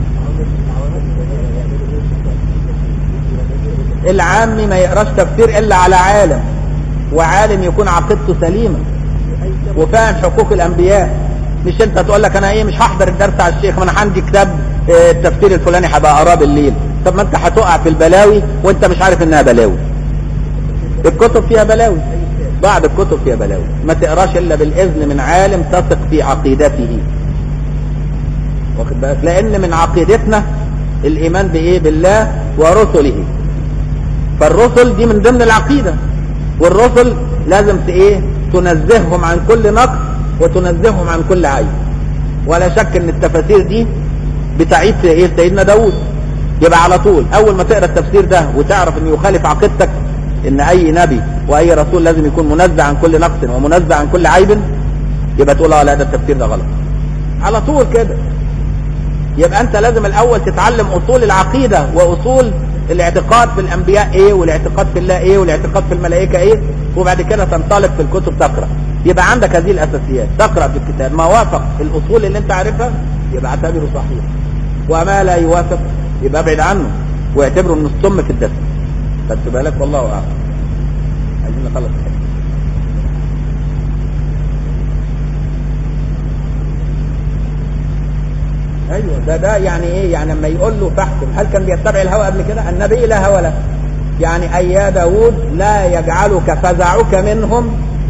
العام ما يقراش تفسير إلا على عالم وعالم يكون عقيدته سليمة وفاهم حقوق الأنبياء مش انت تقول لك انا ايه مش هحضر الدرس على الشيخ ما انا عندي كتاب اه التفسير الفلاني هبقى اقراه بالليل طب ما انت هتقع في البلاوي وانت مش عارف انها بلاوي الكتب فيها بلاوي بعض الكتب فيها بلاوي ما تقراش الا بالاذن من عالم تثق في عقيدته واخد بالك لان من عقيدتنا الايمان بايه بالله ورسله فالرسل دي من ضمن العقيده والرسل لازم ايه تنزههم عن كل نقص وتنزههم عن كل عيب ولا شك ان التفاسير دي بتعيد ايه سيدنا داود يبقى على طول اول ما تقرا التفسير ده وتعرف انه يخالف عقيدتك ان اي نبي واي رسول لازم يكون منزه عن كل نقص ومنزه عن كل عيب يبقى تقول اه لا ده التفسير ده غلط على طول كده يبقى انت لازم الاول تتعلم اصول العقيدة واصول الاعتقاد في الانبياء ايه والاعتقاد في الله ايه والاعتقاد في الملائكة ايه وبعد كده تنطلق في الكتب تقرأ يبقى عندك هذه الاساسيات تقرأ في الكتاب ما وافق الاصول اللي انت عارفها يبقى اعتبره صحيح وما لا يوافق يبقى ابعد عنه واعتبره من السم في الدسم خدت بالك والله اعلم عايزين نخلص الحديث ايوه ده ده يعني ايه يعني لما يقول له فاحكم هل كان بيتبع الهوى قبل كده النبي لا هوى له يعني اي يا داود لا يجعلك فزعك منهم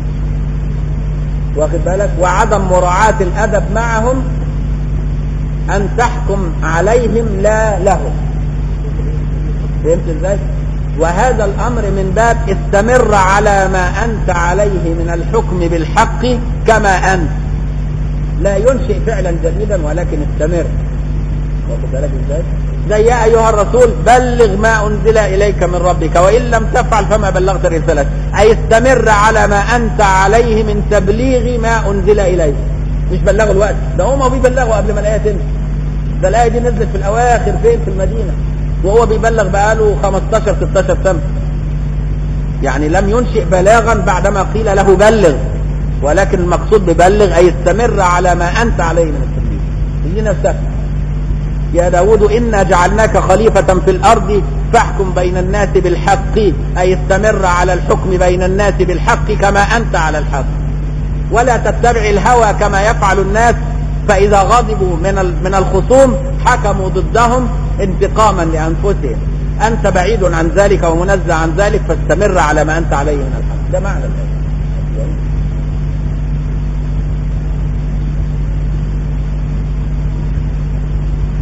واخد بالك وعدم مراعاة الادب معهم ان تحكم عليهم لا لهم فهمت ازاي وهذا الامر من باب استمر على ما انت عليه من الحكم بالحق كما انت لا ينشئ فعلا جديدا ولكن استمر واخد بالك ازاي زي يا ايها الرسول بلغ ما انزل اليك من ربك وان لم تفعل فما بلغت الرساله اي استمر على ما انت عليه من تبليغ ما انزل اليك مش بلغوا الوقت ده هم بيبلغوا قبل ما الايه تنزل ده الايه دي نزلت في الاواخر فين في المدينه وهو بيبلغ بقاله 15 16 سنه يعني لم ينشئ بلاغا بعدما قيل له بلغ ولكن المقصود ببلغ أي استمر على ما أنت عليه من التبليغ هي نفسها يا داود إنا جعلناك خليفة في الأرض فاحكم بين الناس بالحق أي استمر على الحكم بين الناس بالحق كما أنت على الحق ولا تتبع الهوى كما يفعل الناس فإذا غضبوا من من الخصوم حكموا ضدهم انتقاما لأنفسهم أنت بعيد عن ذلك ومنزه عن ذلك فاستمر على ما أنت عليه من الحق ده معنى الآية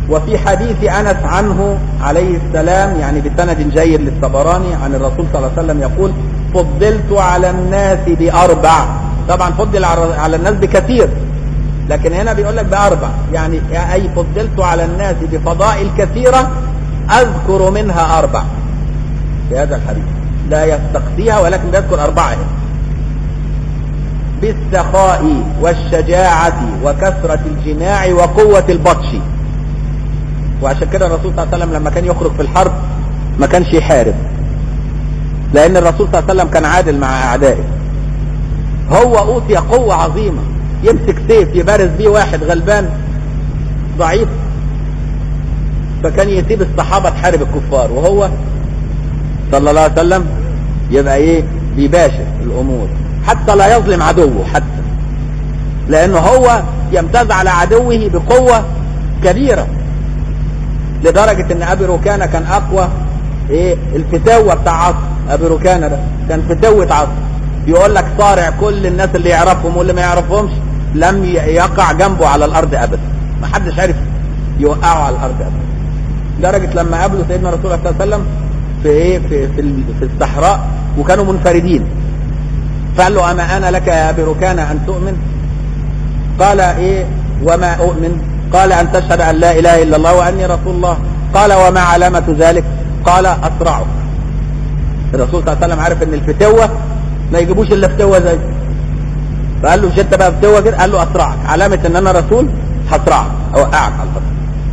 وفي حديث أنس عنه عليه السلام يعني بسند جيد للطبراني عن الرسول صلى الله عليه وسلم يقول فضلت على الناس بأربع طبعا فضل على الناس بكثير لكن هنا بيقول لك بأربع يعني أي فضلت على الناس بفضائل كثيرة أذكر منها أربع في هذا الحديث لا يستقصيها ولكن بيذكر أربعة هنا بالسخاء والشجاعة وكثرة الجماع وقوة البطش وعشان كده الرسول صلى الله عليه وسلم لما كان يخرج في الحرب ما كانش يحارب لأن الرسول صلى الله عليه وسلم كان عادل مع أعدائه هو أوتي قوة عظيمة يمسك سيف يبارز بيه واحد غلبان ضعيف فكان يسيب الصحابة تحارب الكفار وهو صلى الله عليه وسلم يبقى ايه بيباشر الامور حتى لا يظلم عدوه حتى لانه هو يمتاز على عدوه بقوة كبيرة لدرجة ان ابي ركانة كان اقوى ايه الفتاوة بتاع عصر ابي ركانة ده كان فتوة عصر يقول لك صارع كل الناس اللي يعرفهم واللي ما يعرفهمش لم يقع جنبه على الارض ابدا ما حدش عارف يوقعه على الارض ابدا لدرجة لما قابله سيدنا رسول الله صلى الله عليه وسلم في ايه في في, في الصحراء وكانوا منفردين فقال له اما انا لك يا ابي ركانة ان تؤمن قال ايه وما اؤمن قال ان تشهد ان لا اله الا الله واني رسول الله قال وما علامة ذلك قال اسرعك الرسول صلى الله عليه وسلم عارف ان الفتوة ما يجيبوش الا فتوة زي فقال له مش انت بقى فتوة كده قال له اسرعك علامة ان انا رسول هسرعك اوقعك على الخط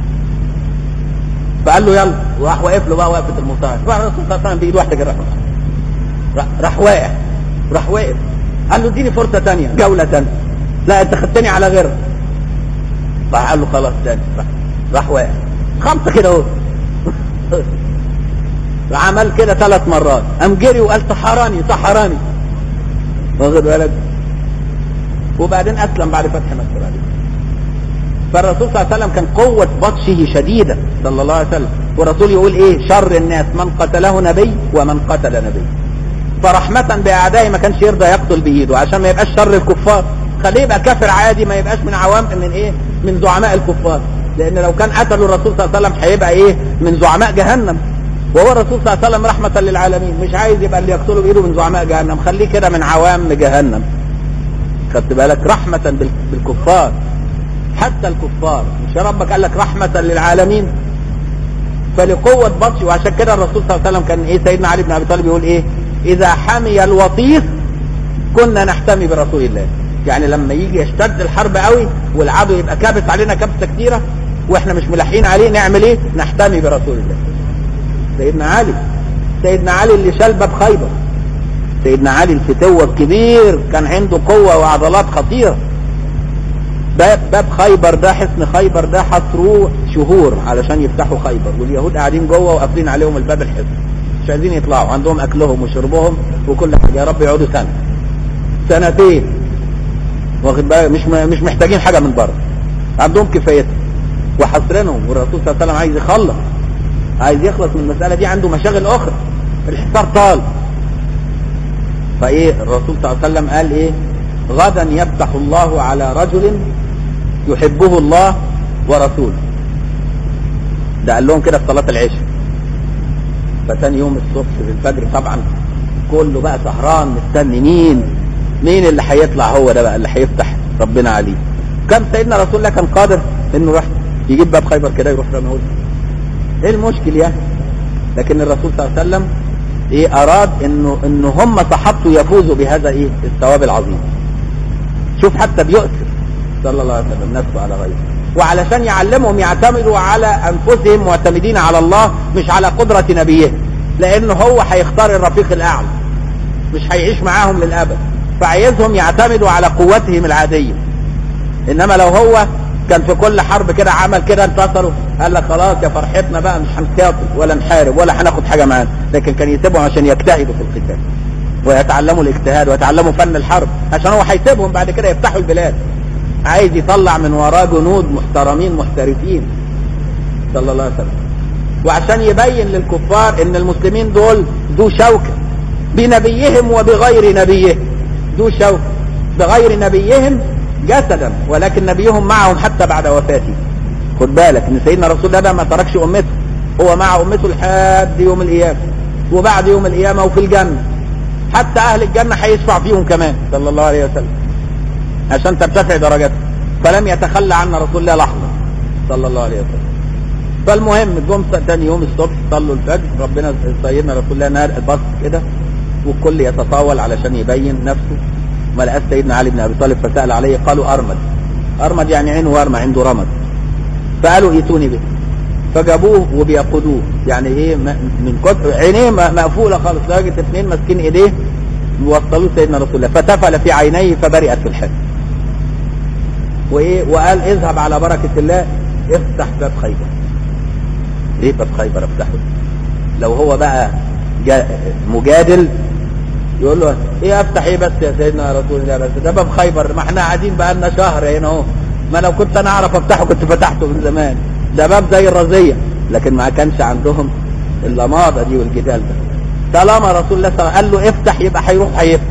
فقال له يلا وراح واقف له بقى وقفه المنتهى راح الرسول صلى الله عليه وسلم بايد واحده كده راح راح واقع راح واقف قال له اديني فرصه ثانيه جوله ثانيه لا انت خدتني على غيرها راح قال له خلاص ثاني راح, راح واقع خمسه كده اهو عمل كده ثلاث مرات قام جري وقال سحراني سحراني واخد بالك وبعدين اسلم بعد فتح مكه بعد فالرسول صلى الله عليه وسلم كان قوة بطشه شديدة صلى الله عليه وسلم والرسول يقول ايه شر الناس من قتله نبي ومن قتل نبي فرحمة بأعدائه ما كانش يرضى يقتل بإيده عشان ما يبقاش شر الكفار خليه يبقى كافر عادي ما يبقاش من عوام من ايه من زعماء الكفار لان لو كان قتلوا الرسول صلى الله عليه وسلم هيبقى ايه من زعماء جهنم وهو الرسول صلى الله عليه وسلم رحمة للعالمين مش عايز يبقى اللي يقتله بإيده من زعماء جهنم خليه كده من عوام جهنم خدت بالك رحمة بالكفار حتى الكفار مش ربك قال لك رحمة للعالمين فلقوة بطش وعشان كده الرسول صلى الله عليه وسلم كان ايه سيدنا علي بن ابي طالب يقول ايه اذا حمي الوطيس كنا نحتمي برسول الله يعني لما يجي يشتد الحرب قوي والعدو يبقى كابس علينا كبسه كتيره واحنا مش ملاحقين عليه نعمل ايه نحتمي برسول الله سيدنا علي سيدنا علي اللي شال باب خيبر سيدنا علي الفتوة الكبير كان عنده قوة وعضلات خطيرة باب باب خيبر ده حصن خيبر ده حصروه شهور علشان يفتحوا خيبر واليهود قاعدين جوه وقافلين عليهم الباب الحصن مش عايزين يطلعوا عندهم اكلهم وشربهم وكل حاجه يا رب يقعدوا سنه سنتين واخد بالك مش مش محتاجين حاجه من بره عندهم كفايتهم وحاصرينهم والرسول صلى الله عليه وسلم عايز يخلص عايز يخلص من المساله دي عنده مشاغل اخرى الحصار طال فايه الرسول صلى الله عليه وسلم قال ايه غدا يفتح الله على رجل يحبه الله ورسوله ده قال لهم كده في صلاة العشاء فتاني يوم الصبح في الفجر طبعا كله بقى سهران مستني مين مين اللي هيطلع هو ده بقى اللي هيفتح ربنا عليه كان سيدنا رسول الله كان قادر انه يروح يجيب باب خيبر كده يروح رميه ايه المشكل يعني لكن الرسول صلى الله عليه وسلم ايه اراد انه انه هم صحابته يفوزوا بهذا ايه الثواب العظيم شوف حتى بيؤثر صلى الله عليه وسلم نفسه على غيره وعلشان يعلمهم يعتمدوا على انفسهم معتمدين على الله مش على قدرة نبيهم لانه هو هيختار الرفيق الاعلى مش هيعيش معاهم للابد فعايزهم يعتمدوا على قوتهم العادية انما لو هو كان في كل حرب كده عمل كده انتصروا قال لك خلاص يا فرحتنا بقى مش هنقاتل ولا نحارب ولا هناخد حاجة معانا لكن كان يسيبهم عشان يجتهدوا في القتال ويتعلموا الاجتهاد ويتعلموا فن الحرب عشان هو هيسيبهم بعد كده يفتحوا البلاد عايز يطلع من وراه جنود محترمين محترفين صلى الله عليه وسلم وعشان يبين للكفار ان المسلمين دول ذو شوكة بنبيهم وبغير نبيهم ذو شوكة بغير نبيهم جسدا ولكن نبيهم معهم حتى بعد وفاته خد بالك ان سيدنا رسول الله ده ما تركش امته هو مع امته لحد يوم القيامه وبعد يوم القيامه وفي الجنه حتى اهل الجنه هيشفع فيهم كمان صلى الله عليه وسلم عشان ترتفع درجاته فلم يتخلى عنا رسول الله لحظه صلى الله عليه وسلم فالمهم جم تاني يوم الصبح صلوا الفجر ربنا سيدنا رسول الله نار بص كده والكل يتطاول علشان يبين نفسه ما لقاش سيدنا علي بن ابي طالب فسال عليه قالوا ارمد ارمد يعني عينه ورمه عنده رمد فقالوا ائتوني به فجابوه وبيقودوه يعني ايه من كتر عينيه مقفوله خالص لدرجه اثنين ماسكين ايديه ووصلوه سيدنا رسول الله فتفل في عينيه فبرئت في الحج وايه وقال اذهب على بركه الله افتح باب خيبر ليه باب خيبر افتحه لو هو بقى مجادل يقول له ايه افتح ايه بس يا سيدنا رسول الله بس ده باب خيبر ما احنا قاعدين بقى لنا شهر هنا اهو ما لو كنت انا اعرف افتحه كنت فتحته من زمان ده باب زي الرزيه لكن ما كانش عندهم اللماضه دي والجدال ده طالما رسول الله صلى الله عليه وسلم قال له افتح يبقى هيروح هيفتح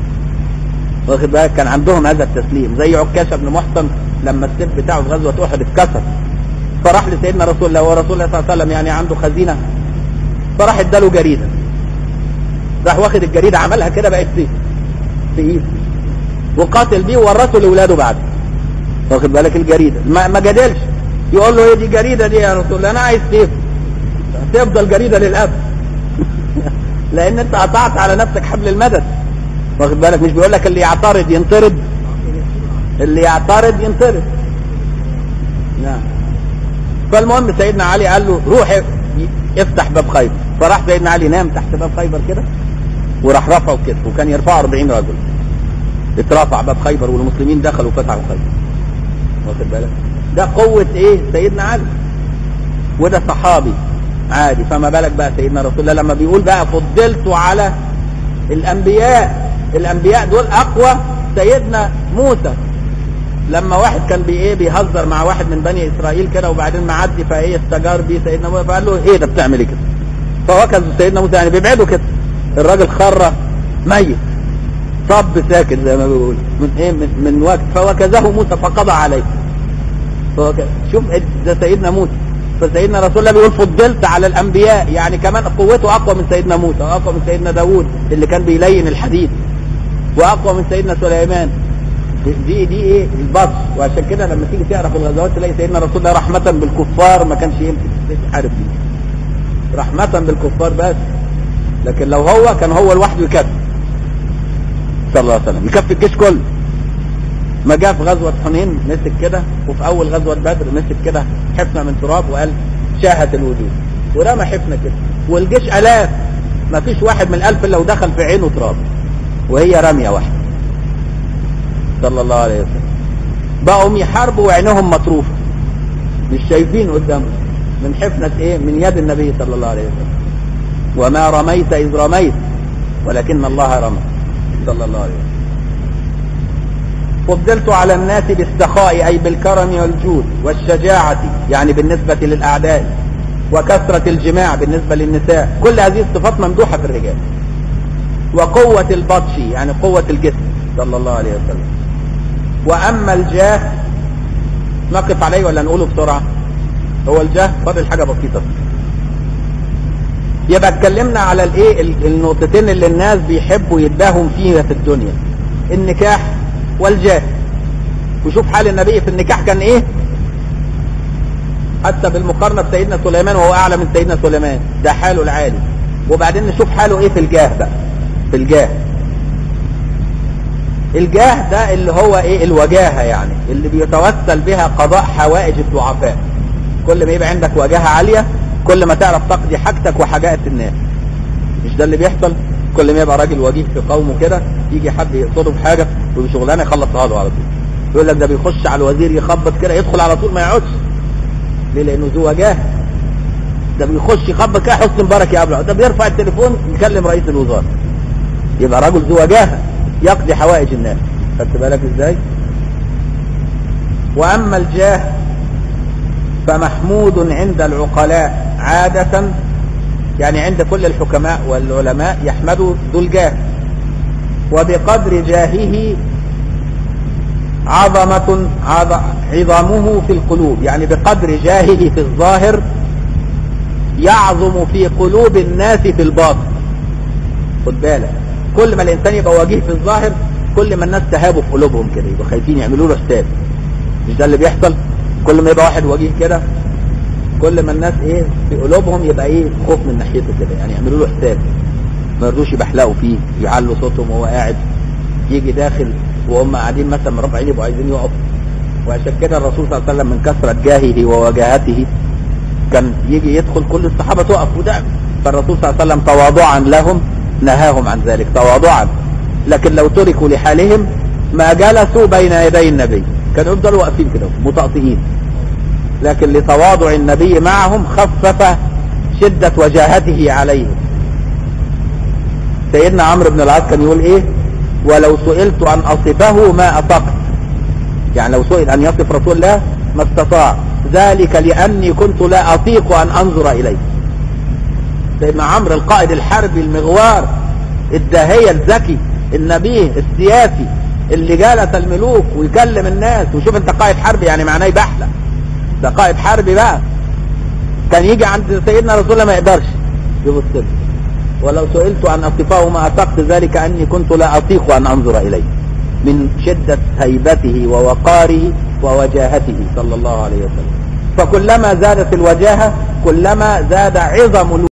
واخد بالك كان عندهم هذا التسليم زي عكاشه بن محصن لما السيف بتاعه في غزوه احد اتكسر فراح لسيدنا رسول الله ورسول الله صلى الله عليه وسلم يعني عنده خزينه فراح اداله جريده راح واخد الجريده عملها كده بقت سيف في ايده وقاتل بيه وورثه لاولاده بعد واخد بالك الجريده ما, ما جادلش يقول له ايه دي جريده دي يا رسول الله انا عايز سيف تفضل جريده للابد لان انت قطعت على نفسك حبل المدد واخد بالك مش بيقول لك اللي يعترض ينطرد اللي يعترض ينطرد نعم فالمهم سيدنا علي قال له روح افتح باب خيبر فراح سيدنا علي نام تحت باب خيبر كده وراح رفعه كده وكان يرفعه 40 رجل اترفع باب خيبر والمسلمين دخلوا وفتحوا خيبر واخد بالك ده قوة ايه سيدنا علي وده صحابي عادي فما بالك بقى سيدنا رسول الله لما بيقول بقى فضلت على الانبياء الانبياء دول اقوى سيدنا موسى لما واحد كان بي ايه بيهزر مع واحد من بني اسرائيل كده وبعدين معدي فايه استجار بيه سيدنا موسى فقال له ايه ده بتعمل ايه كده فوكز سيدنا موسى يعني بيبعده كده الراجل خر ميت صب ساكت زي ما بيقول من ايه من, من وقت فوكزه موسى فقضى عليه فوكز شوف ده سيدنا موسى فسيدنا رسول الله بيقول فضلت على الانبياء يعني كمان قوته اقوى من سيدنا موسى واقوى من سيدنا داوود اللي كان بيلين الحديد واقوى من سيدنا سليمان دي دي ايه البطش وعشان كده لما تيجي تقرا في الغزوات تلاقي سيدنا رسول الله رحمه بالكفار ما كانش يمسك يحارب بيه رحمه بالكفار بس لكن لو هو كان هو لوحده يكفي صلى الله عليه وسلم يكفي الجيش كله ما جاء في غزوة حنين مسك كده وفي أول غزوة بدر مسك كده حفنة من تراب وقال شاهت الوجود ورمى حفنة كده والجيش آلاف ما فيش واحد من الألف إلا ودخل في عينه تراب وهي رمية واحدة صلى الله عليه وسلم بقوا يحاربوا وعينهم مطروفة مش شايفين قدامهم من حفنة ايه من يد النبي صلى الله عليه وسلم وما رميت إذ رميت ولكن الله رمى صلى الله عليه وسلم فضلت على الناس بالسخاء أي بالكرم والجود والشجاعة يعني بالنسبة للأعداء وكثرة الجماع بالنسبة للنساء كل هذه الصفات ممدوحة في الرجال وقوة البطش يعني قوة الجسم صلى الله عليه وسلم وأما الجاه نقف عليه ولا نقوله بسرعة هو الجاه فاضل حاجة بسيطة يبقى اتكلمنا على الايه النقطتين اللي الناس بيحبوا يتباهوا فيها في الدنيا النكاح والجاه وشوف حال النبي في النكاح كان ايه حتى بالمقارنة بسيدنا سليمان وهو اعلى من سيدنا سليمان ده حاله العالي وبعدين نشوف حاله ايه في الجاه بقى في الجاه الجاه ده اللي هو ايه الوجاهة يعني اللي بيتوسل بها قضاء حوائج الضعفاء كل ما يبقى عندك وجاهة عالية كل ما تعرف تقضي حاجتك وحاجات الناس مش ده اللي بيحصل كل ما يبقى راجل وجيه في قومه كده يجي حد يقصده بحاجه وبشغلانه يخلصها له على طول يقول لك ده بيخش على الوزير يخبط كده يدخل على طول ما يقعدش ليه لانه ذو وجاه ده بيخش يخبط كده حسن مبارك يا ابو ده بيرفع التليفون يكلم رئيس الوزراء يبقى راجل ذو وجاهه يقضي حوائج الناس خدت بالك ازاي واما الجاه فمحمود عند العقلاء عادة يعني عند كل الحكماء والعلماء يحمدوا ذو الجاه وبقدر جاهه عظمة عظمه في القلوب يعني بقدر جاهه في الظاهر يعظم في قلوب الناس في الباطن خد بالك كل ما الانسان يبقى وجيه في الظاهر كل ما الناس تهابوا في قلوبهم كده يبقوا خايفين يعملوا له حساب مش ده اللي بيحصل كل ما يبقى واحد وجيه كده كل ما الناس ايه في قلوبهم يبقى ايه خوف من ناحيته كده يعني يعملوا له حساب ما يرضوش يبحلقوا فيه يعلوا صوتهم وهو قاعد يجي داخل وهم قاعدين مثلا من ربع عين يبقوا عايزين يقفوا وعشان كده الرسول صلى الله عليه وسلم من كثرة جاهه ووجاهته كان يجي يدخل كل الصحابة تقف وده فالرسول صلى الله عليه وسلم تواضعا لهم نهاهم عن ذلك تواضعا لكن لو تركوا لحالهم ما جلسوا بين يدي النبي كانوا يفضلوا واقفين كده مطأطئين لكن لتواضع النبي معهم خفف شدة وجاهته عليهم سيدنا عمرو بن العاص كان يقول ايه ولو سئلت ان اصفه ما اطقت يعني لو سئل ان يصف رسول الله ما استطاع ذلك لاني كنت لا اطيق ان انظر اليه سيدنا عمرو القائد الحربي المغوار الداهية الذكي النبيه السياسي اللي جالس الملوك ويكلم الناس وشوف انت قائد حربي يعني معناه يبحلق ده قائد حربي بقى كان يجي عند سيدنا رسول الله ما يقدرش يبص له ولو سئلت عن اصفاه ما اطقت ذلك اني كنت لا اطيق ان انظر اليه من شدة هيبته ووقاره ووجاهته صلى الله عليه وسلم فكلما زادت الوجاهة كلما زاد عظم